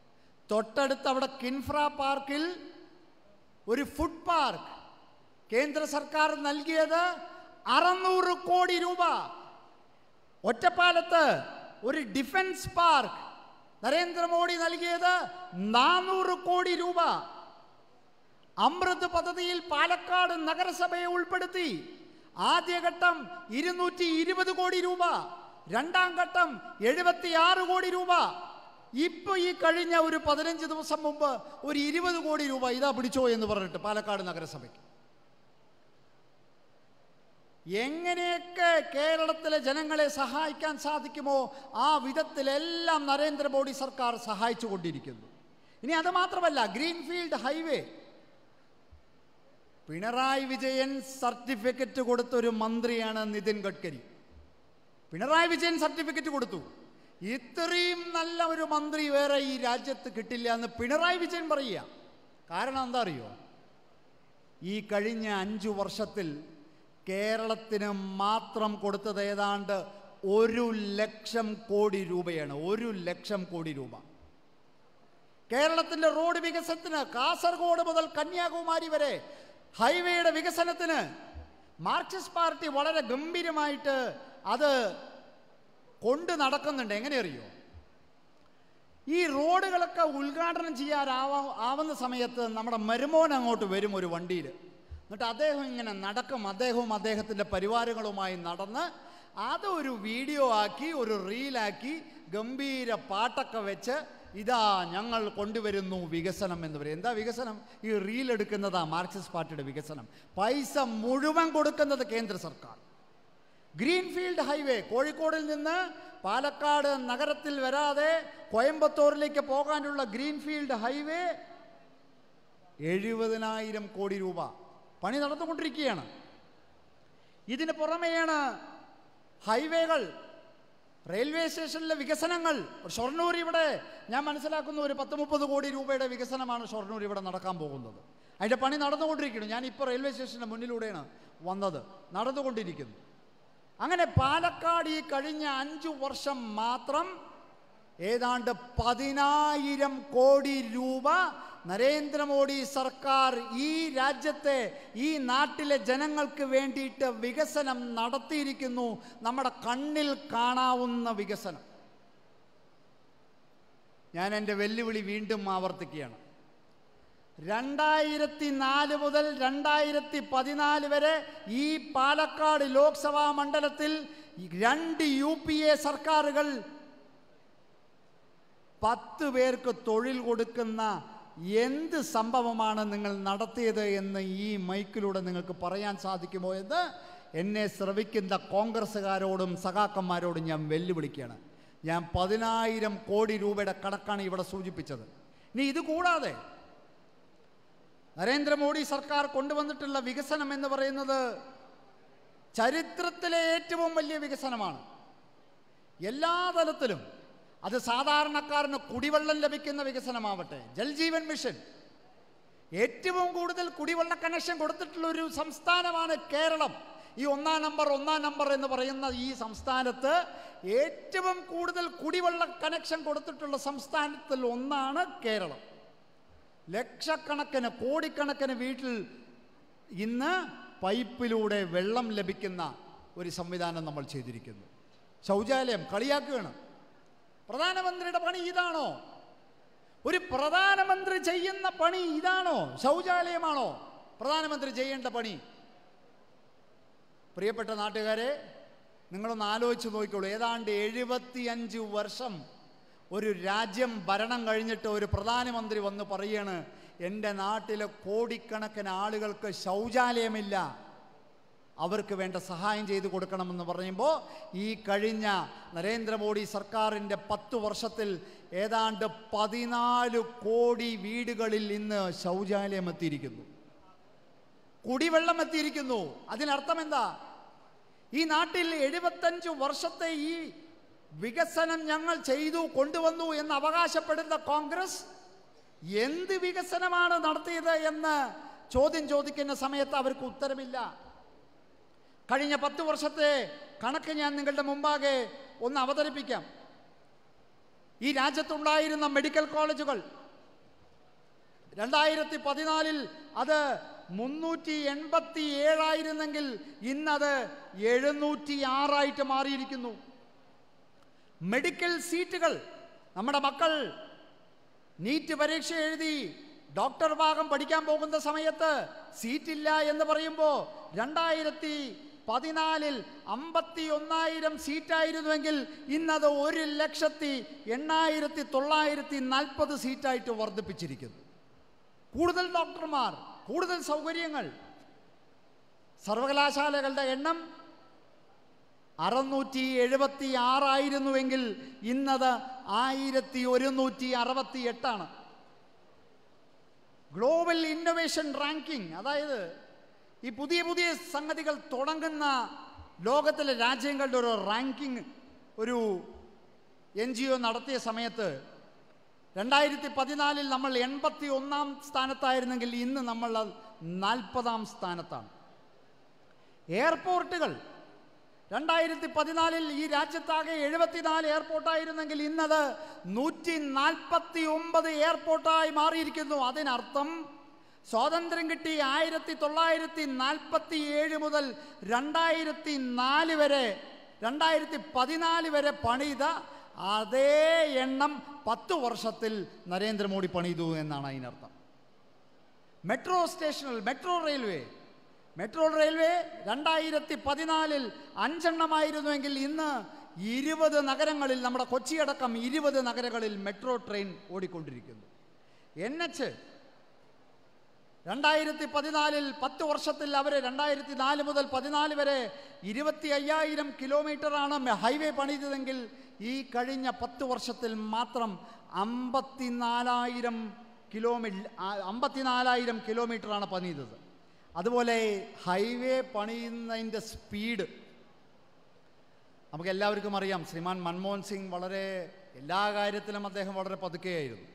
തൊട്ടടുത്ത് അവിടെ കിൻഫ്ര പാർക്കിൽ ഒരു ഫുഡ് പാർക്ക് കേന്ദ്ര സർക്കാർ നൽകിയത് അറുന്നൂറ് കോടി രൂപ ഒറ്റപ്പാലത്ത് ഒരു ഡിഫൻസ് പാർക്ക് നരേന്ദ്രമോദി നൽകിയത് നാനൂറ് കോടി രൂപ അമൃത് പദ്ധതിയിൽ പാലക്കാട് നഗരസഭയെ ഉൾപ്പെടുത്തി ആദ്യഘട്ടം ഇരുന്നൂറ്റി ഇരുപത് കോടി രൂപ രണ്ടാം ഘട്ടം എഴുപത്തിയാറ് കോടി രൂപ ഇപ്പൊ ഈ കഴിഞ്ഞ ഒരു പതിനഞ്ച് ദിവസം മുമ്പ് ഒരു ഇരുപത് കോടി രൂപ ഇതാ പിടിച്ചോ എന്ന് പറഞ്ഞിട്ട് പാലക്കാട് നഗരസഭയ്ക്ക് എങ്ങനെയൊക്കെ കേരളത്തിലെ ജനങ്ങളെ സഹായിക്കാൻ സാധിക്കുമോ ആ വിധത്തിലെല്ലാം നരേന്ദ്രമോദി സർക്കാർ സഹായിച്ചു കൊണ്ടിരിക്കുന്നു ഇനി അത് മാത്രമല്ല greenfield highway Pinarayi Vijayan certificate കൊടുത്തൊരു മന്ത്രിയാണ് നിതിൻ ഗഡ്കരി പിണറായി വിജയൻ സർട്ടിഫിക്കറ്റ് കൊടുത്തു ഇത്രയും നല്ല ഒരു മന്ത്രി വേറെ ഈ രാജ്യത്ത് കിട്ടില്ല എന്ന് പിണറായി വിജയൻ പറയുക കാരണം എന്താ അറിയോ ഈ കഴിഞ്ഞ അഞ്ചു വർഷത്തിൽ കേരളത്തിന് മാത്രം കൊടുത്തത് ഏതാണ്ട് ഒരു ലക്ഷം കോടി രൂപയാണ് ഒരു ലക്ഷം കോടി രൂപ കേരളത്തിന്റെ റോഡ് വികസനത്തിന് കാസർഗോഡ് മുതൽ കന്യാകുമാരി വരെ ഹൈവേയുടെ വികസനത്തിന് മാർക്സിസ്റ്റ് പാർട്ടി വളരെ ഗംഭീരമായിട്ട് അത് കൊണ്ട് നടക്കുന്നുണ്ട് എങ്ങനെ അറിയോ ഈ റോഡുകളൊക്കെ ഉദ്ഘാടനം ചെയ്യാനാവാ ആവുന്ന സമയത്ത് നമ്മുടെ മരുമോൻ അങ്ങോട്ട് വരും ഒരു വണ്ടിയിൽ എന്നിട്ട് അദ്ദേഹം ഇങ്ങനെ നടക്കും അദ്ദേഹവും അദ്ദേഹത്തിൻ്റെ പരിവാരങ്ങളുമായി നടന്ന് അത് ഒരു വീഡിയോ ആക്കി ഒരു റീലാക്കി ഗംഭീര പാട്ടൊക്കെ വെച്ച് ഇതാ ഞങ്ങൾ കൊണ്ടുവരുന്നു വികസനം എന്ന് പറയും എന്താ വികസനം ഈ റീൽ എടുക്കുന്നതാ മാർക്സിസ്റ്റ് പാർട്ടിയുടെ വികസനം പൈസ മുഴുവൻ കൊടുക്കുന്നത് കേന്ദ്ര സർക്കാർ ഗ്രീൻഫീൽഡ് ഹൈവേ കോഴിക്കോടിൽ നിന്ന് പാലക്കാട് നഗരത്തിൽ വരാതെ കോയമ്പത്തൂരിലേക്ക് പോകാനുള്ള ഗ്രീൻഫീൽഡ് ഹൈവേ എഴുപതിനായിരം കോടി രൂപ പണി നടന്നുകൊണ്ടിരിക്കുകയാണ് ഇതിന് പുറമെയാണ് ഹൈവേകൾ റെയിൽവേ സ്റ്റേഷനിലെ വികസനങ്ങൾ ഷൊർണൂർ ഇവിടെ ഞാൻ മനസ്സിലാക്കുന്ന ഒരു പത്ത് മുപ്പത് കോടി രൂപയുടെ വികസനമാണ് ഷൊർണൂർ ഇവിടെ നടക്കാൻ പോകുന്നത് അതിൻ്റെ പണി നടന്നുകൊണ്ടിരിക്കുന്നു ഞാൻ ഇപ്പോൾ റെയിൽവേ സ്റ്റേഷൻ്റെ മുന്നിലൂടെയാണ് വന്നത് നടന്നുകൊണ്ടിരിക്കുന്നു അങ്ങനെ പാലക്കാട് ഈ കഴിഞ്ഞ അഞ്ചു വർഷം മാത്രം ഏതാണ്ട് പതിനായിരം കോടി രൂപ നരേന്ദ്രമോദി സർക്കാർ ഈ രാജ്യത്തെ ഈ നാട്ടിലെ ജനങ്ങൾക്ക് വേണ്ടിയിട്ട് വികസനം നടത്തിയിരിക്കുന്നു നമ്മുടെ കണ്ണിൽ കാണാവുന്ന വികസനം ഞാൻ എൻ്റെ വെല്ലുവിളി വീണ്ടും ആവർത്തിക്കുകയാണ് രണ്ടായിരത്തി നാല് മുതൽ രണ്ടായിരത്തി പതിനാല് വരെ ഈ പാലക്കാട് ലോക്സഭാ മണ്ഡലത്തിൽ രണ്ട് യു പി എ സർക്കാരുകൾ പത്ത് പേർക്ക് തൊഴിൽ കൊടുക്കുന്ന എന്ത് സംഭവമാണ് നിങ്ങൾ നടത്തിയത് എന്ന് ഈ മൈക്കിലൂടെ നിങ്ങൾക്ക് പറയാൻ സാധിക്കുമോ എന്ന് എന്നെ ശ്രവിക്കുന്ന കോൺഗ്രസ്സുകാരോടും സഖാക്കന്മാരോടും ഞാൻ വെല്ലുവിളിക്കുകയാണ് ഞാൻ പതിനായിരം കോടി രൂപയുടെ കണക്കാണ് ഇവിടെ സൂചിപ്പിച്ചത് ഇനി ഇത് കൂടാതെ നരേന്ദ്രമോദി സർക്കാർ കൊണ്ടുവന്നിട്ടുള്ള വികസനം എന്ന് പറയുന്നത് ചരിത്രത്തിലെ ഏറ്റവും വലിയ വികസനമാണ് എല്ലാ തലത്തിലും അത് സാധാരണക്കാരന് കുടിവെള്ളം ലഭിക്കുന്ന വികസനമാവട്ടെ ജൽജീവൻ മിഷൻ ഏറ്റവും കൂടുതൽ കുടിവെള്ള കണക്ഷൻ കൊടുത്തിട്ടുള്ള ഒരു സംസ്ഥാനമാണ് കേരളം ഈ ഒന്നാം നമ്പർ ഒന്നാം നമ്പർ എന്ന് പറയുന്ന ഈ സംസ്ഥാനത്ത് ഏറ്റവും കൂടുതൽ കുടിവെള്ള കണക്ഷൻ കൊടുത്തിട്ടുള്ള സംസ്ഥാനത്തിൽ ഒന്നാണ് കേരളം ലക്ഷക്കണക്കിന് കോടിക്കണക്കിന് വീട്ടിൽ ഇന്ന് പൈപ്പിലൂടെ വെള്ളം ലഭിക്കുന്ന ഒരു സംവിധാനം നമ്മൾ ചെയ്തിരിക്കുന്നു ശൗചാലയം കളിയാക്കുകയാണ് പ്രധാനമന്ത്രിയുടെ പണി ഇതാണോ ഒരു പ്രധാനമന്ത്രി ചെയ്യുന്ന പണി ഇതാണോ ശൗചാലയമാണോ പ്രധാനമന്ത്രി ചെയ്യേണ്ട പണി പ്രിയപ്പെട്ട നാട്ടുകാരെ നിങ്ങളൊന്ന് ആലോചിച്ച് നോക്കിക്കോളൂ ഏതാണ്ട് എഴുപത്തിയഞ്ച് വർഷം ഒരു രാജ്യം ഭരണം കഴിഞ്ഞിട്ട് ഒരു പ്രധാനമന്ത്രി വന്ന് പറയാണ് എൻ്റെ നാട്ടിലെ കോടിക്കണക്കിന് ആളുകൾക്ക് ശൗചാലയമില്ല അവർക്ക് വേണ്ട സഹായം ചെയ്തു കൊടുക്കണമെന്ന് പറയുമ്പോൾ ഈ കഴിഞ്ഞ നരേന്ദ്രമോദി സർക്കാരിൻ്റെ പത്ത് വർഷത്തിൽ ഏതാണ്ട് പതിനാല് കോടി വീടുകളിൽ ഇന്ന് ശൗചാലയം എത്തിയിരിക്കുന്നു കുടിവെള്ളം എത്തിയിരിക്കുന്നു അതിനർത്ഥം എന്താ ഈ നാട്ടിൽ എഴുപത്തഞ്ച് വർഷത്തെ ഈ വികസനം ഞങ്ങൾ ചെയ്തു കൊണ്ടുവന്നു എന്ന് അവകാശപ്പെടുന്ന കോൺഗ്രസ് എന്ത് വികസനമാണ് നടത്തിയത് എന്ന് ചോദ്യം ചോദിക്കുന്ന സമയത്ത് അവർക്ക് ഉത്തരമില്ല കഴിഞ്ഞ പത്ത് വർഷത്തെ കണക്ക് ഞാൻ നിങ്ങളുടെ മുമ്പാകെ ഒന്ന് അവതരിപ്പിക്കാം ഈ രാജ്യത്തുണ്ടായിരുന്ന മെഡിക്കൽ കോളേജുകൾ രണ്ടായിരത്തി പതിനാലിൽ അത് മുന്നൂറ്റി എൺപത്തി ഏഴായിരുന്നെങ്കിൽ ഇന്നത് എഴുന്നൂറ്റി ആറായിട്ട് മാറിയിരിക്കുന്നു മെഡിക്കൽ സീറ്റുകൾ നമ്മുടെ മക്കൾ നീറ്റ് പരീക്ഷ എഴുതി ഡോക്ടർ ഭാഗം പഠിക്കാൻ പോകുന്ന സമയത്ത് സീറ്റില്ല എന്ന് പറയുമ്പോൾ രണ്ടായിരത്തി പതിനാലിൽ അമ്പത്തി ഒന്നായിരം സീറ്റായിരുന്നുവെങ്കിൽ ഇന്നത് ഒരു ലക്ഷത്തി എണ്ണായിരത്തി തൊള്ളായിരത്തി നാൽപ്പത് സീറ്റായിട്ട് വർദ്ധിപ്പിച്ചിരിക്കുന്നു കൂടുതൽ ഡോക്ടർമാർ കൂടുതൽ സൗകര്യങ്ങൾ സർവകലാശാലകളുടെ എണ്ണം അറുന്നൂറ്റി എഴുപത്തി ആറായിരുന്നുവെങ്കിൽ ഇന്നത് ആയിരത്തി ഒരുന്നൂറ്റി അറുപത്തി എട്ടാണ് ഗ്ലോബൽ ഇന്നൊവേഷൻ റാങ്കിങ് അതായത് ഈ പുതിയ പുതിയ സംഗതികൾ തുടങ്ങുന്ന ലോകത്തിലെ രാജ്യങ്ങളുടെ ഒരു റാങ്കിങ് ഒരു എൻ ജി ഒ നടത്തിയ സമയത്ത് രണ്ടായിരത്തി പതിനാലിൽ നമ്മൾ എൺപത്തി ഒന്നാം സ്ഥാനത്തായിരുന്നെങ്കിൽ ഇന്ന് നമ്മൾ നാൽപ്പതാം സ്ഥാനത്താണ് എയർപോർട്ടുകൾ രണ്ടായിരത്തി പതിനാലിൽ ഈ രാജ്യത്താകെ എഴുപത്തിനാല് എയർപോർട്ടായിരുന്നെങ്കിൽ ഇന്നത് നൂറ്റി നാൽപ്പത്തി ഒമ്പത് എയർപോർട്ടായി മാറിയിരിക്കുന്നു അതിനർത്ഥം സ്വാതന്ത്ര്യം കിട്ടി ആയിരത്തി തൊള്ളായിരത്തി നാൽപ്പത്തി ഏഴ് മുതൽ രണ്ടായിരത്തി നാല് വരെ രണ്ടായിരത്തി പതിനാല് വരെ പണിത അതേ എണ്ണം പത്ത് വർഷത്തിൽ നരേന്ദ്രമോദി പണിതു എന്നാണ് അതിനർത്ഥം മെട്രോ സ്റ്റേഷനുകൾ മെട്രോ റെയിൽവേ മെട്രോ റെയിൽവേ രണ്ടായിരത്തി പതിനാലിൽ അഞ്ചെണ്ണമായിരുന്നുവെങ്കിൽ ഇന്ന് ഇരുപത് നഗരങ്ങളിൽ നമ്മുടെ കൊച്ചിയടക്കം ഇരുപത് നഗരങ്ങളിൽ മെട്രോ ട്രെയിൻ ഓടിക്കൊണ്ടിരിക്കുന്നു എൻ എച്ച് രണ്ടായിരത്തി പതിനാലിൽ പത്ത് വർഷത്തിൽ അവർ രണ്ടായിരത്തി നാല് മുതൽ പതിനാല് വരെ ഇരുപത്തി അയ്യായിരം കിലോമീറ്ററാണ് മെ- ഹൈവേ പണിതതെങ്കിൽ ഈ കഴിഞ്ഞ പത്ത് വർഷത്തിൽ മാത്രം അമ്പത്തിനാലായിരം കിലോമീറ്റർ അമ്പത്തിനാലായിരം കിലോമീറ്ററാണ് പണിതത് അതുപോലെ ഹൈവേ പണിയുന്നതിൻ്റെ സ്പീഡ് നമുക്ക് എല്ലാവർക്കും അറിയാം ശ്രീമാൻ മൻമോഹൻ സിംഗ് വളരെ എല്ലാ കാര്യത്തിലും അദ്ദേഹം വളരെ പതുക്കെയായിരുന്നു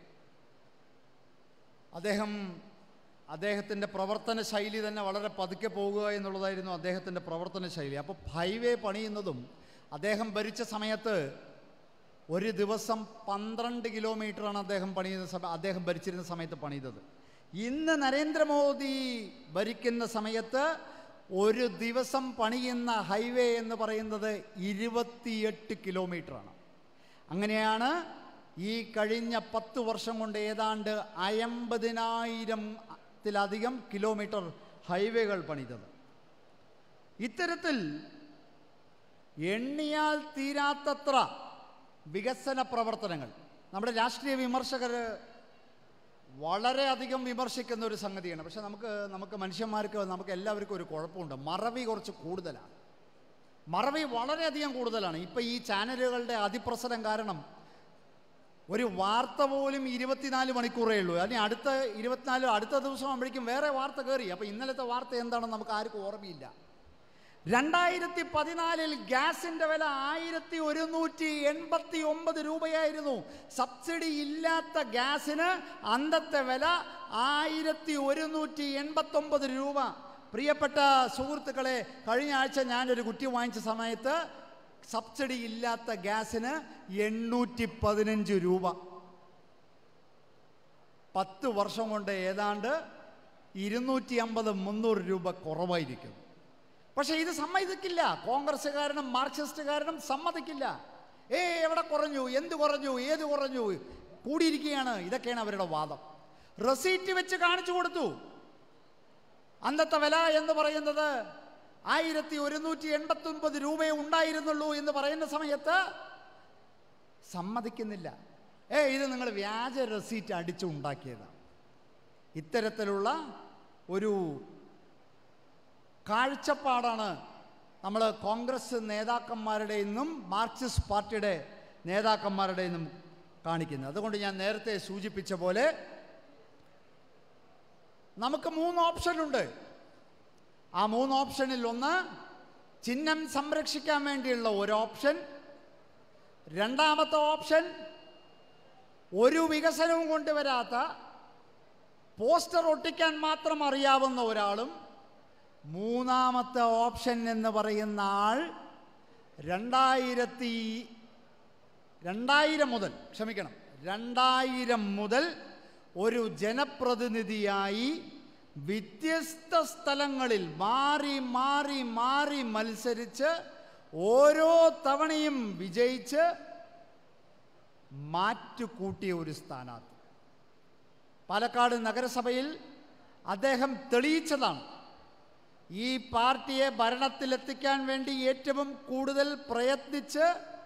അദ്ദേഹം അദ്ദേഹത്തിൻ്റെ പ്രവർത്തന ശൈലി തന്നെ വളരെ പതുക്കെ പോകുക എന്നുള്ളതായിരുന്നു അദ്ദേഹത്തിൻ്റെ പ്രവർത്തന ശൈലി അപ്പോൾ ഹൈവേ പണിയുന്നതും അദ്ദേഹം ഭരിച്ച സമയത്ത് ഒരു ദിവസം പന്ത്രണ്ട് കിലോമീറ്ററാണ് അദ്ദേഹം പണിയുന്ന സമയം അദ്ദേഹം ഭരിച്ചിരുന്ന സമയത്ത് പണിതത് ഇന്ന് നരേന്ദ്രമോദി ഭരിക്കുന്ന സമയത്ത് ഒരു ദിവസം പണിയുന്ന ഹൈവേ എന്ന് പറയുന്നത് ഇരുപത്തിയെട്ട് കിലോമീറ്ററാണ് അങ്ങനെയാണ് ഈ കഴിഞ്ഞ പത്ത് വർഷം കൊണ്ട് ഏതാണ്ട് അയമ്പതിനായിരത്തിലധികം കിലോമീറ്റർ ഹൈവേകൾ പണിതത് ഇത്തരത്തിൽ എണ്ണിയാൽ തീരാത്തത്ര വികസന പ്രവർത്തനങ്ങൾ നമ്മുടെ രാഷ്ട്രീയ വിമർശകർ വളരെയധികം വിമർശിക്കുന്ന ഒരു സംഗതിയാണ് പക്ഷെ നമുക്ക് നമുക്ക് മനുഷ്യന്മാർക്ക് നമുക്ക് എല്ലാവർക്കും ഒരു കുഴപ്പമുണ്ട് മറവി കുറച്ച് കൂടുതലാണ് മറവി വളരെയധികം കൂടുതലാണ് ഇപ്പം ഈ ചാനലുകളുടെ അതിപ്രസരം കാരണം ഒരു വാർത്ത പോലും ഇരുപത്തിനാല് മണിക്കൂറേ ഉള്ളൂ അല്ലെങ്കിൽ അടുത്ത ഇരുപത്തിനാല് അടുത്ത ദിവസം ആകുമ്പോഴേക്കും വേറെ വാർത്ത കയറി അപ്പോൾ ഇന്നലത്തെ വാർത്ത എന്താണെന്ന് നമുക്ക് ആർക്കും ഓർമ്മയില്ല രണ്ടായിരത്തി പതിനാലിൽ ഗ്യാസിന്റെ വില ആയിരത്തി ഒരുന്നൂറ്റി എൺപത്തി ഒമ്പത് രൂപയായിരുന്നു സബ്സിഡി ഇല്ലാത്ത ഗ്യാസിന് അന്നത്തെ വില ആയിരത്തി ഒരുന്നൂറ്റി എൺപത്തി ഒമ്പത് രൂപ പ്രിയപ്പെട്ട സുഹൃത്തുക്കളെ കഴിഞ്ഞ ആഴ്ച ഞാനൊരു കുറ്റി വാങ്ങിച്ച സമയത്ത് സബ്സിഡി ഇല്ലാത്ത ഗ്യാസിന് എണ്ണൂറ്റി പതിനഞ്ച് രൂപ പത്ത് വർഷം കൊണ്ട് ഏതാണ്ട് ഇരുന്നൂറ്റി അമ്പത് മുന്നൂറ് രൂപ കുറവായിരിക്കും പക്ഷെ ഇത് സമ്മതിക്കില്ല കോൺഗ്രസ്സുകാരനും മാർക്സിസ്റ്റുകാരനും സമ്മതിക്കില്ല ഏ എവിടെ കുറഞ്ഞു എന്ത് കുറഞ്ഞു ഏത് കുറഞ്ഞു കൂടിയിരിക്കുകയാണ് ഇതൊക്കെയാണ് അവരുടെ വാദം റെസീറ്റ് വെച്ച് കാണിച്ചു കൊടുത്തു അന്നത്തെ വില എന്ന് പറയുന്നത് ആയിരത്തി ഒരുന്നൂറ്റി എൺപത്തി ഒൻപത് രൂപയെ ഉണ്ടായിരുന്നുള്ളൂ എന്ന് പറയുന്ന സമയത്ത് സമ്മതിക്കുന്നില്ല ഏ ഇത് നിങ്ങൾ വ്യാജ റെസീറ്റ് അടിച്ചു ഉണ്ടാക്കിയതാണ് ഇത്തരത്തിലുള്ള ഒരു കാഴ്ചപ്പാടാണ് നമ്മൾ കോൺഗ്രസ് നേതാക്കന്മാരുടെ നിന്നും മാർക്സിസ്റ്റ് പാർട്ടിയുടെ നേതാക്കന്മാരുടെ നിന്നും കാണിക്കുന്നത് അതുകൊണ്ട് ഞാൻ നേരത്തെ സൂചിപ്പിച്ച പോലെ നമുക്ക് മൂന്ന് ഓപ്ഷനുണ്ട് ആ മൂന്ന് ഓപ്ഷനിൽ ഒന്ന് ചിഹ്നം സംരക്ഷിക്കാൻ വേണ്ടിയുള്ള ഒരു ഓപ്ഷൻ രണ്ടാമത്തെ ഓപ്ഷൻ ഒരു വികസനവും കൊണ്ടുവരാത്ത പോസ്റ്റർ ഒട്ടിക്കാൻ മാത്രം അറിയാവുന്ന ഒരാളും മൂന്നാമത്തെ ഓപ്ഷൻ എന്ന് പറയുന്ന ആൾ രണ്ടായിരത്തി രണ്ടായിരം മുതൽ ക്ഷമിക്കണം രണ്ടായിരം മുതൽ ഒരു ജനപ്രതിനിധിയായി വ്യത്യസ്ത സ്ഥലങ്ങളിൽ മാറി മാറി മാറി മത്സരിച്ച് ഓരോ തവണയും വിജയിച്ച് മാറ്റുകൂട്ടിയ ഒരു സ്ഥാനാർത്ഥി പാലക്കാട് നഗരസഭയിൽ അദ്ദേഹം തെളിയിച്ചതാണ് ഈ പാർട്ടിയെ ഭരണത്തിലെത്തിക്കാൻ വേണ്ടി ഏറ്റവും കൂടുതൽ പ്രയത്നിച്ച്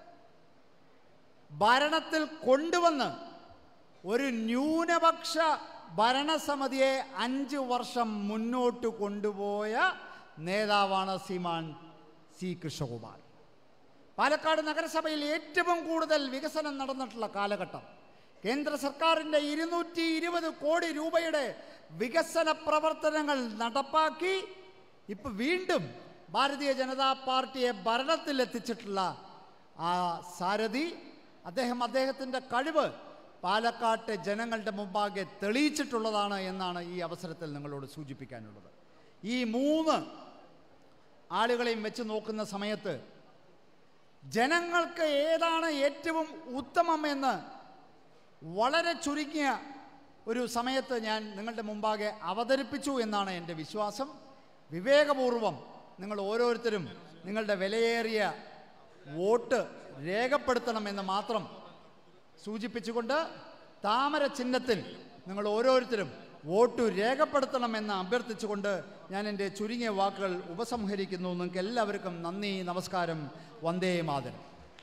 ഭരണത്തിൽ കൊണ്ടുവന്ന് ഒരു ന്യൂനപക്ഷ ഭരണസമിതിയെ അഞ്ച് വർഷം മുന്നോട്ട് കൊണ്ടുപോയ നേതാവാണ് സീമാൻ സി കൃഷ്ണകുമാർ പാലക്കാട് നഗരസഭയിൽ ഏറ്റവും കൂടുതൽ വികസനം നടന്നിട്ടുള്ള കാലഘട്ടം കേന്ദ്ര സർക്കാരിൻ്റെ ഇരുന്നൂറ്റി ഇരുപത് കോടി രൂപയുടെ വികസന പ്രവർത്തനങ്ങൾ നടപ്പാക്കി ഇപ്പം വീണ്ടും ഭാരതീയ ജനതാ പാർട്ടിയെ ഭരണത്തിലെത്തിച്ചിട്ടുള്ള ആ സാരഥി അദ്ദേഹം അദ്ദേഹത്തിൻ്റെ കഴിവ് പാലക്കാട്ടെ ജനങ്ങളുടെ മുമ്പാകെ തെളിയിച്ചിട്ടുള്ളതാണ് എന്നാണ് ഈ അവസരത്തിൽ നിങ്ങളോട് സൂചിപ്പിക്കാനുള്ളത് ഈ മൂന്ന് ആളുകളെയും വെച്ച് നോക്കുന്ന സമയത്ത് ജനങ്ങൾക്ക് ഏതാണ് ഏറ്റവും ഉത്തമം എന്ന് വളരെ ചുരുങ്ങിയ ഒരു സമയത്ത് ഞാൻ നിങ്ങളുടെ മുമ്പാകെ അവതരിപ്പിച്ചു എന്നാണ് എൻ്റെ വിശ്വാസം വിവേകപൂർവം നിങ്ങൾ ഓരോരുത്തരും നിങ്ങളുടെ വിലയേറിയ വോട്ട് രേഖപ്പെടുത്തണമെന്ന് മാത്രം സൂചിപ്പിച്ചുകൊണ്ട് താമര ചിഹ്നത്തിൽ നിങ്ങൾ ഓരോരുത്തരും വോട്ട് രേഖപ്പെടുത്തണമെന്ന് അഭ്യർത്ഥിച്ചുകൊണ്ട് ഞാൻ എൻ്റെ ചുരുങ്ങിയ വാക്കുകൾ ഉപസംഹരിക്കുന്നു നിങ്ങൾക്ക് എല്ലാവർക്കും നന്ദി നമസ്കാരം വന്ദേ മാതരം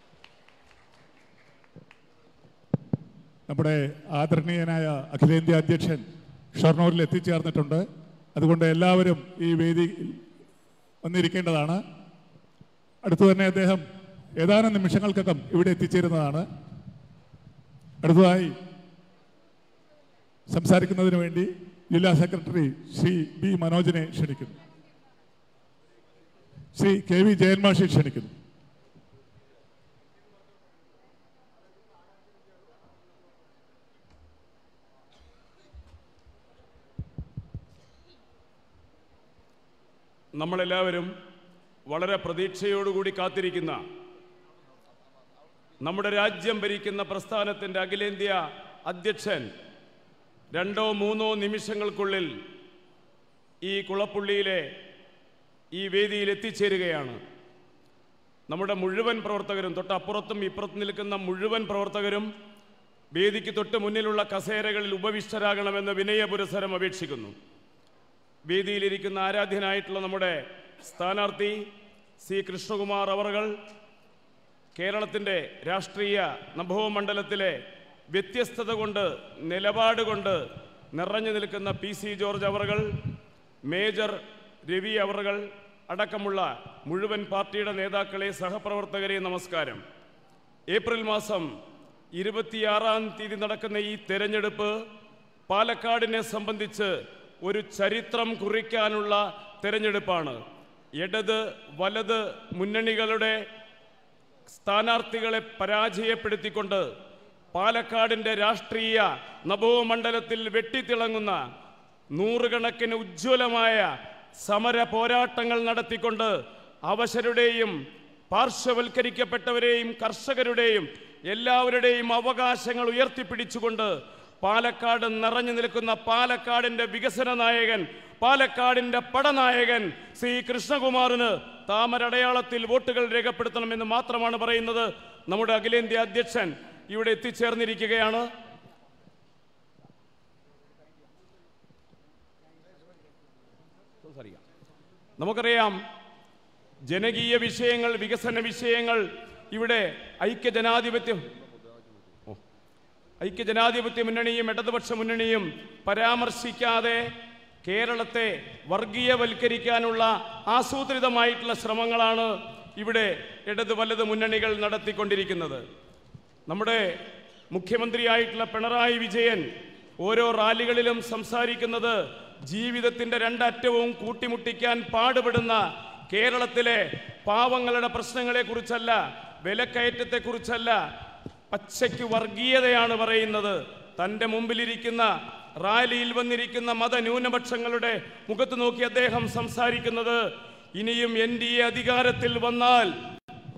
നമ്മുടെ ആദരണീയനായ അഖിലേന്ത്യാ അധ്യക്ഷൻ ഷൊർണൂരിൽ എത്തിച്ചേർന്നിട്ടുണ്ട് അതുകൊണ്ട് എല്ലാവരും ഈ വേദിയിൽ വന്നിരിക്കേണ്ടതാണ് അടുത്തു തന്നെ അദ്ദേഹം ഏതാനും നിമിഷങ്ങൾക്കകം ഇവിടെ എത്തിച്ചേരുന്നതാണ് അടുത്തതായി സംസാരിക്കുന്നതിന് വേണ്ടി ജില്ലാ സെക്രട്ടറി ശ്രീ ബി മനോജിനെ ക്ഷണിക്കുന്നു ശ്രീ കെ വി ജയൻമാഷി ക്ഷണിക്കുന്നു നമ്മളെല്ലാവരും വളരെ പ്രതീക്ഷയോടുകൂടി കാത്തിരിക്കുന്ന നമ്മുടെ രാജ്യം ഭരിക്കുന്ന പ്രസ്ഥാനത്തിൻ്റെ അഖിലേന്ത്യാ അധ്യക്ഷൻ രണ്ടോ മൂന്നോ നിമിഷങ്ങൾക്കുള്ളിൽ ഈ കുളപ്പുള്ളിയിലെ ഈ വേദിയിൽ എത്തിച്ചേരുകയാണ് നമ്മുടെ മുഴുവൻ പ്രവർത്തകരും തൊട്ടപ്പുറത്തും ഇപ്പുറത്തും നിൽക്കുന്ന മുഴുവൻ പ്രവർത്തകരും വേദിക്ക് തൊട്ട് മുന്നിലുള്ള കസേരകളിൽ ഉപവിഷ്ടരാകണമെന്ന് വിനയപുരസരം അപേക്ഷിക്കുന്നു വേദിയിലിരിക്കുന്ന ആരാധ്യനായിട്ടുള്ള നമ്മുടെ സ്ഥാനാർത്ഥി സി കൃഷ്ണകുമാർ അവറുകൾ കേരളത്തിൻ്റെ രാഷ്ട്രീയ നഭോമണ്ഡലത്തിലെ വ്യത്യസ്തത കൊണ്ട് നിലപാട് കൊണ്ട് നിറഞ്ഞു നിൽക്കുന്ന പി സി ജോർജ് അവറുകൾ മേജർ രവി അവറുകൾ അടക്കമുള്ള മുഴുവൻ പാർട്ടിയുടെ നേതാക്കളെ സഹപ്രവർത്തകരെ നമസ്കാരം ഏപ്രിൽ മാസം ഇരുപത്തിയാറാം തീയതി നടക്കുന്ന ഈ തെരഞ്ഞെടുപ്പ് പാലക്കാടിനെ സംബന്ധിച്ച് ഒരു ചരിത്രം കുറിക്കാനുള്ള തെരഞ്ഞെടുപ്പാണ് ഇടത് വലത് മുന്നണികളുടെ സ്ഥാനാർത്ഥികളെ പരാജയപ്പെടുത്തിക്കൊണ്ട് പാലക്കാടിൻ്റെ രാഷ്ട്രീയ നഭോമണ്ഡലത്തിൽ വെട്ടിത്തിളങ്ങുന്ന നൂറുകണക്കിന് ഉജ്ജ്വലമായ സമര പോരാട്ടങ്ങൾ നടത്തിക്കൊണ്ട് അവശരുടെയും പാർശ്വവൽക്കരിക്കപ്പെട്ടവരെയും കർഷകരുടെയും എല്ലാവരുടെയും അവകാശങ്ങൾ ഉയർത്തിപ്പിടിച്ചുകൊണ്ട് പാലക്കാട് നിറഞ്ഞു നിൽക്കുന്ന പാലക്കാടിന്റെ വികസന നായകൻ പാലക്കാടിന്റെ പടനായകൻ ശ്രീ കൃഷ്ണകുമാറിന് താമരടയാളത്തിൽ വോട്ടുകൾ രേഖപ്പെടുത്തണമെന്ന് മാത്രമാണ് പറയുന്നത് നമ്മുടെ അഖിലേന്ത്യാ അധ്യക്ഷൻ ഇവിടെ എത്തിച്ചേർന്നിരിക്കുകയാണ് സംസാരിക്കാം നമുക്കറിയാം ജനകീയ വിഷയങ്ങൾ വികസന വിഷയങ്ങൾ ഇവിടെ ഐക്യജനാധിപത്യം ഓ. ഐക്യജനാധിപത്യ മുന്നണിയും ഇടതുപക്ഷ മുന്നണിയും പരാമർശിക്കാതെ കേരളത്തെ വർഗീയവൽക്കരിക്കാനുള്ള ആസൂത്രിതമായിട്ടുള്ള ശ്രമങ്ങളാണ് ഇവിടെ ഇടത് വലത് മുന്നണികൾ നടത്തിക്കൊണ്ടിരിക്കുന്നത് നമ്മുടെ മുഖ്യമന്ത്രിയായിട്ടുള്ള പിണറായി വിജയൻ ഓരോ റാലികളിലും സംസാരിക്കുന്നത് ജീവിതത്തിന്റെ രണ്ടറ്റവും കൂട്ടിമുട്ടിക്കാൻ പാടുപെടുന്ന കേരളത്തിലെ പാവങ്ങളുടെ പ്രശ്നങ്ങളെക്കുറിച്ചല്ല വിലക്കയറ്റത്തെക്കുറിച്ചല്ല പച്ചയ്ക്ക് വർഗീയതയാണ് പറയുന്നത് തൻ്റെ മുമ്പിലിരിക്കുന്ന റാലിയിൽ വന്നിരിക്കുന്ന മതന്യൂനപക്ഷങ്ങളുടെ മുഖത്ത് നോക്കി അദ്ദേഹം സംസാരിക്കുന്നത് ഇനിയും എൻ ഡി എ അധികാരത്തിൽ വന്നാൽ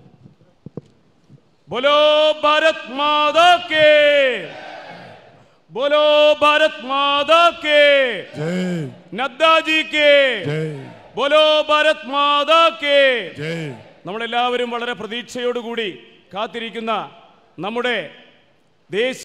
ബോലോ ഭാരത് മാതാ കേ बोलो भारत माता के ജയ് नड्डा जी के ജയ് बोलो भारत माता के ജയ് നമ്മളെല്ലാവരും വളരെ പ്രതീക്ഷയോടുകൂടി കാത്തിരിക്കുന്ന നമ്മുടെ ദേശീയ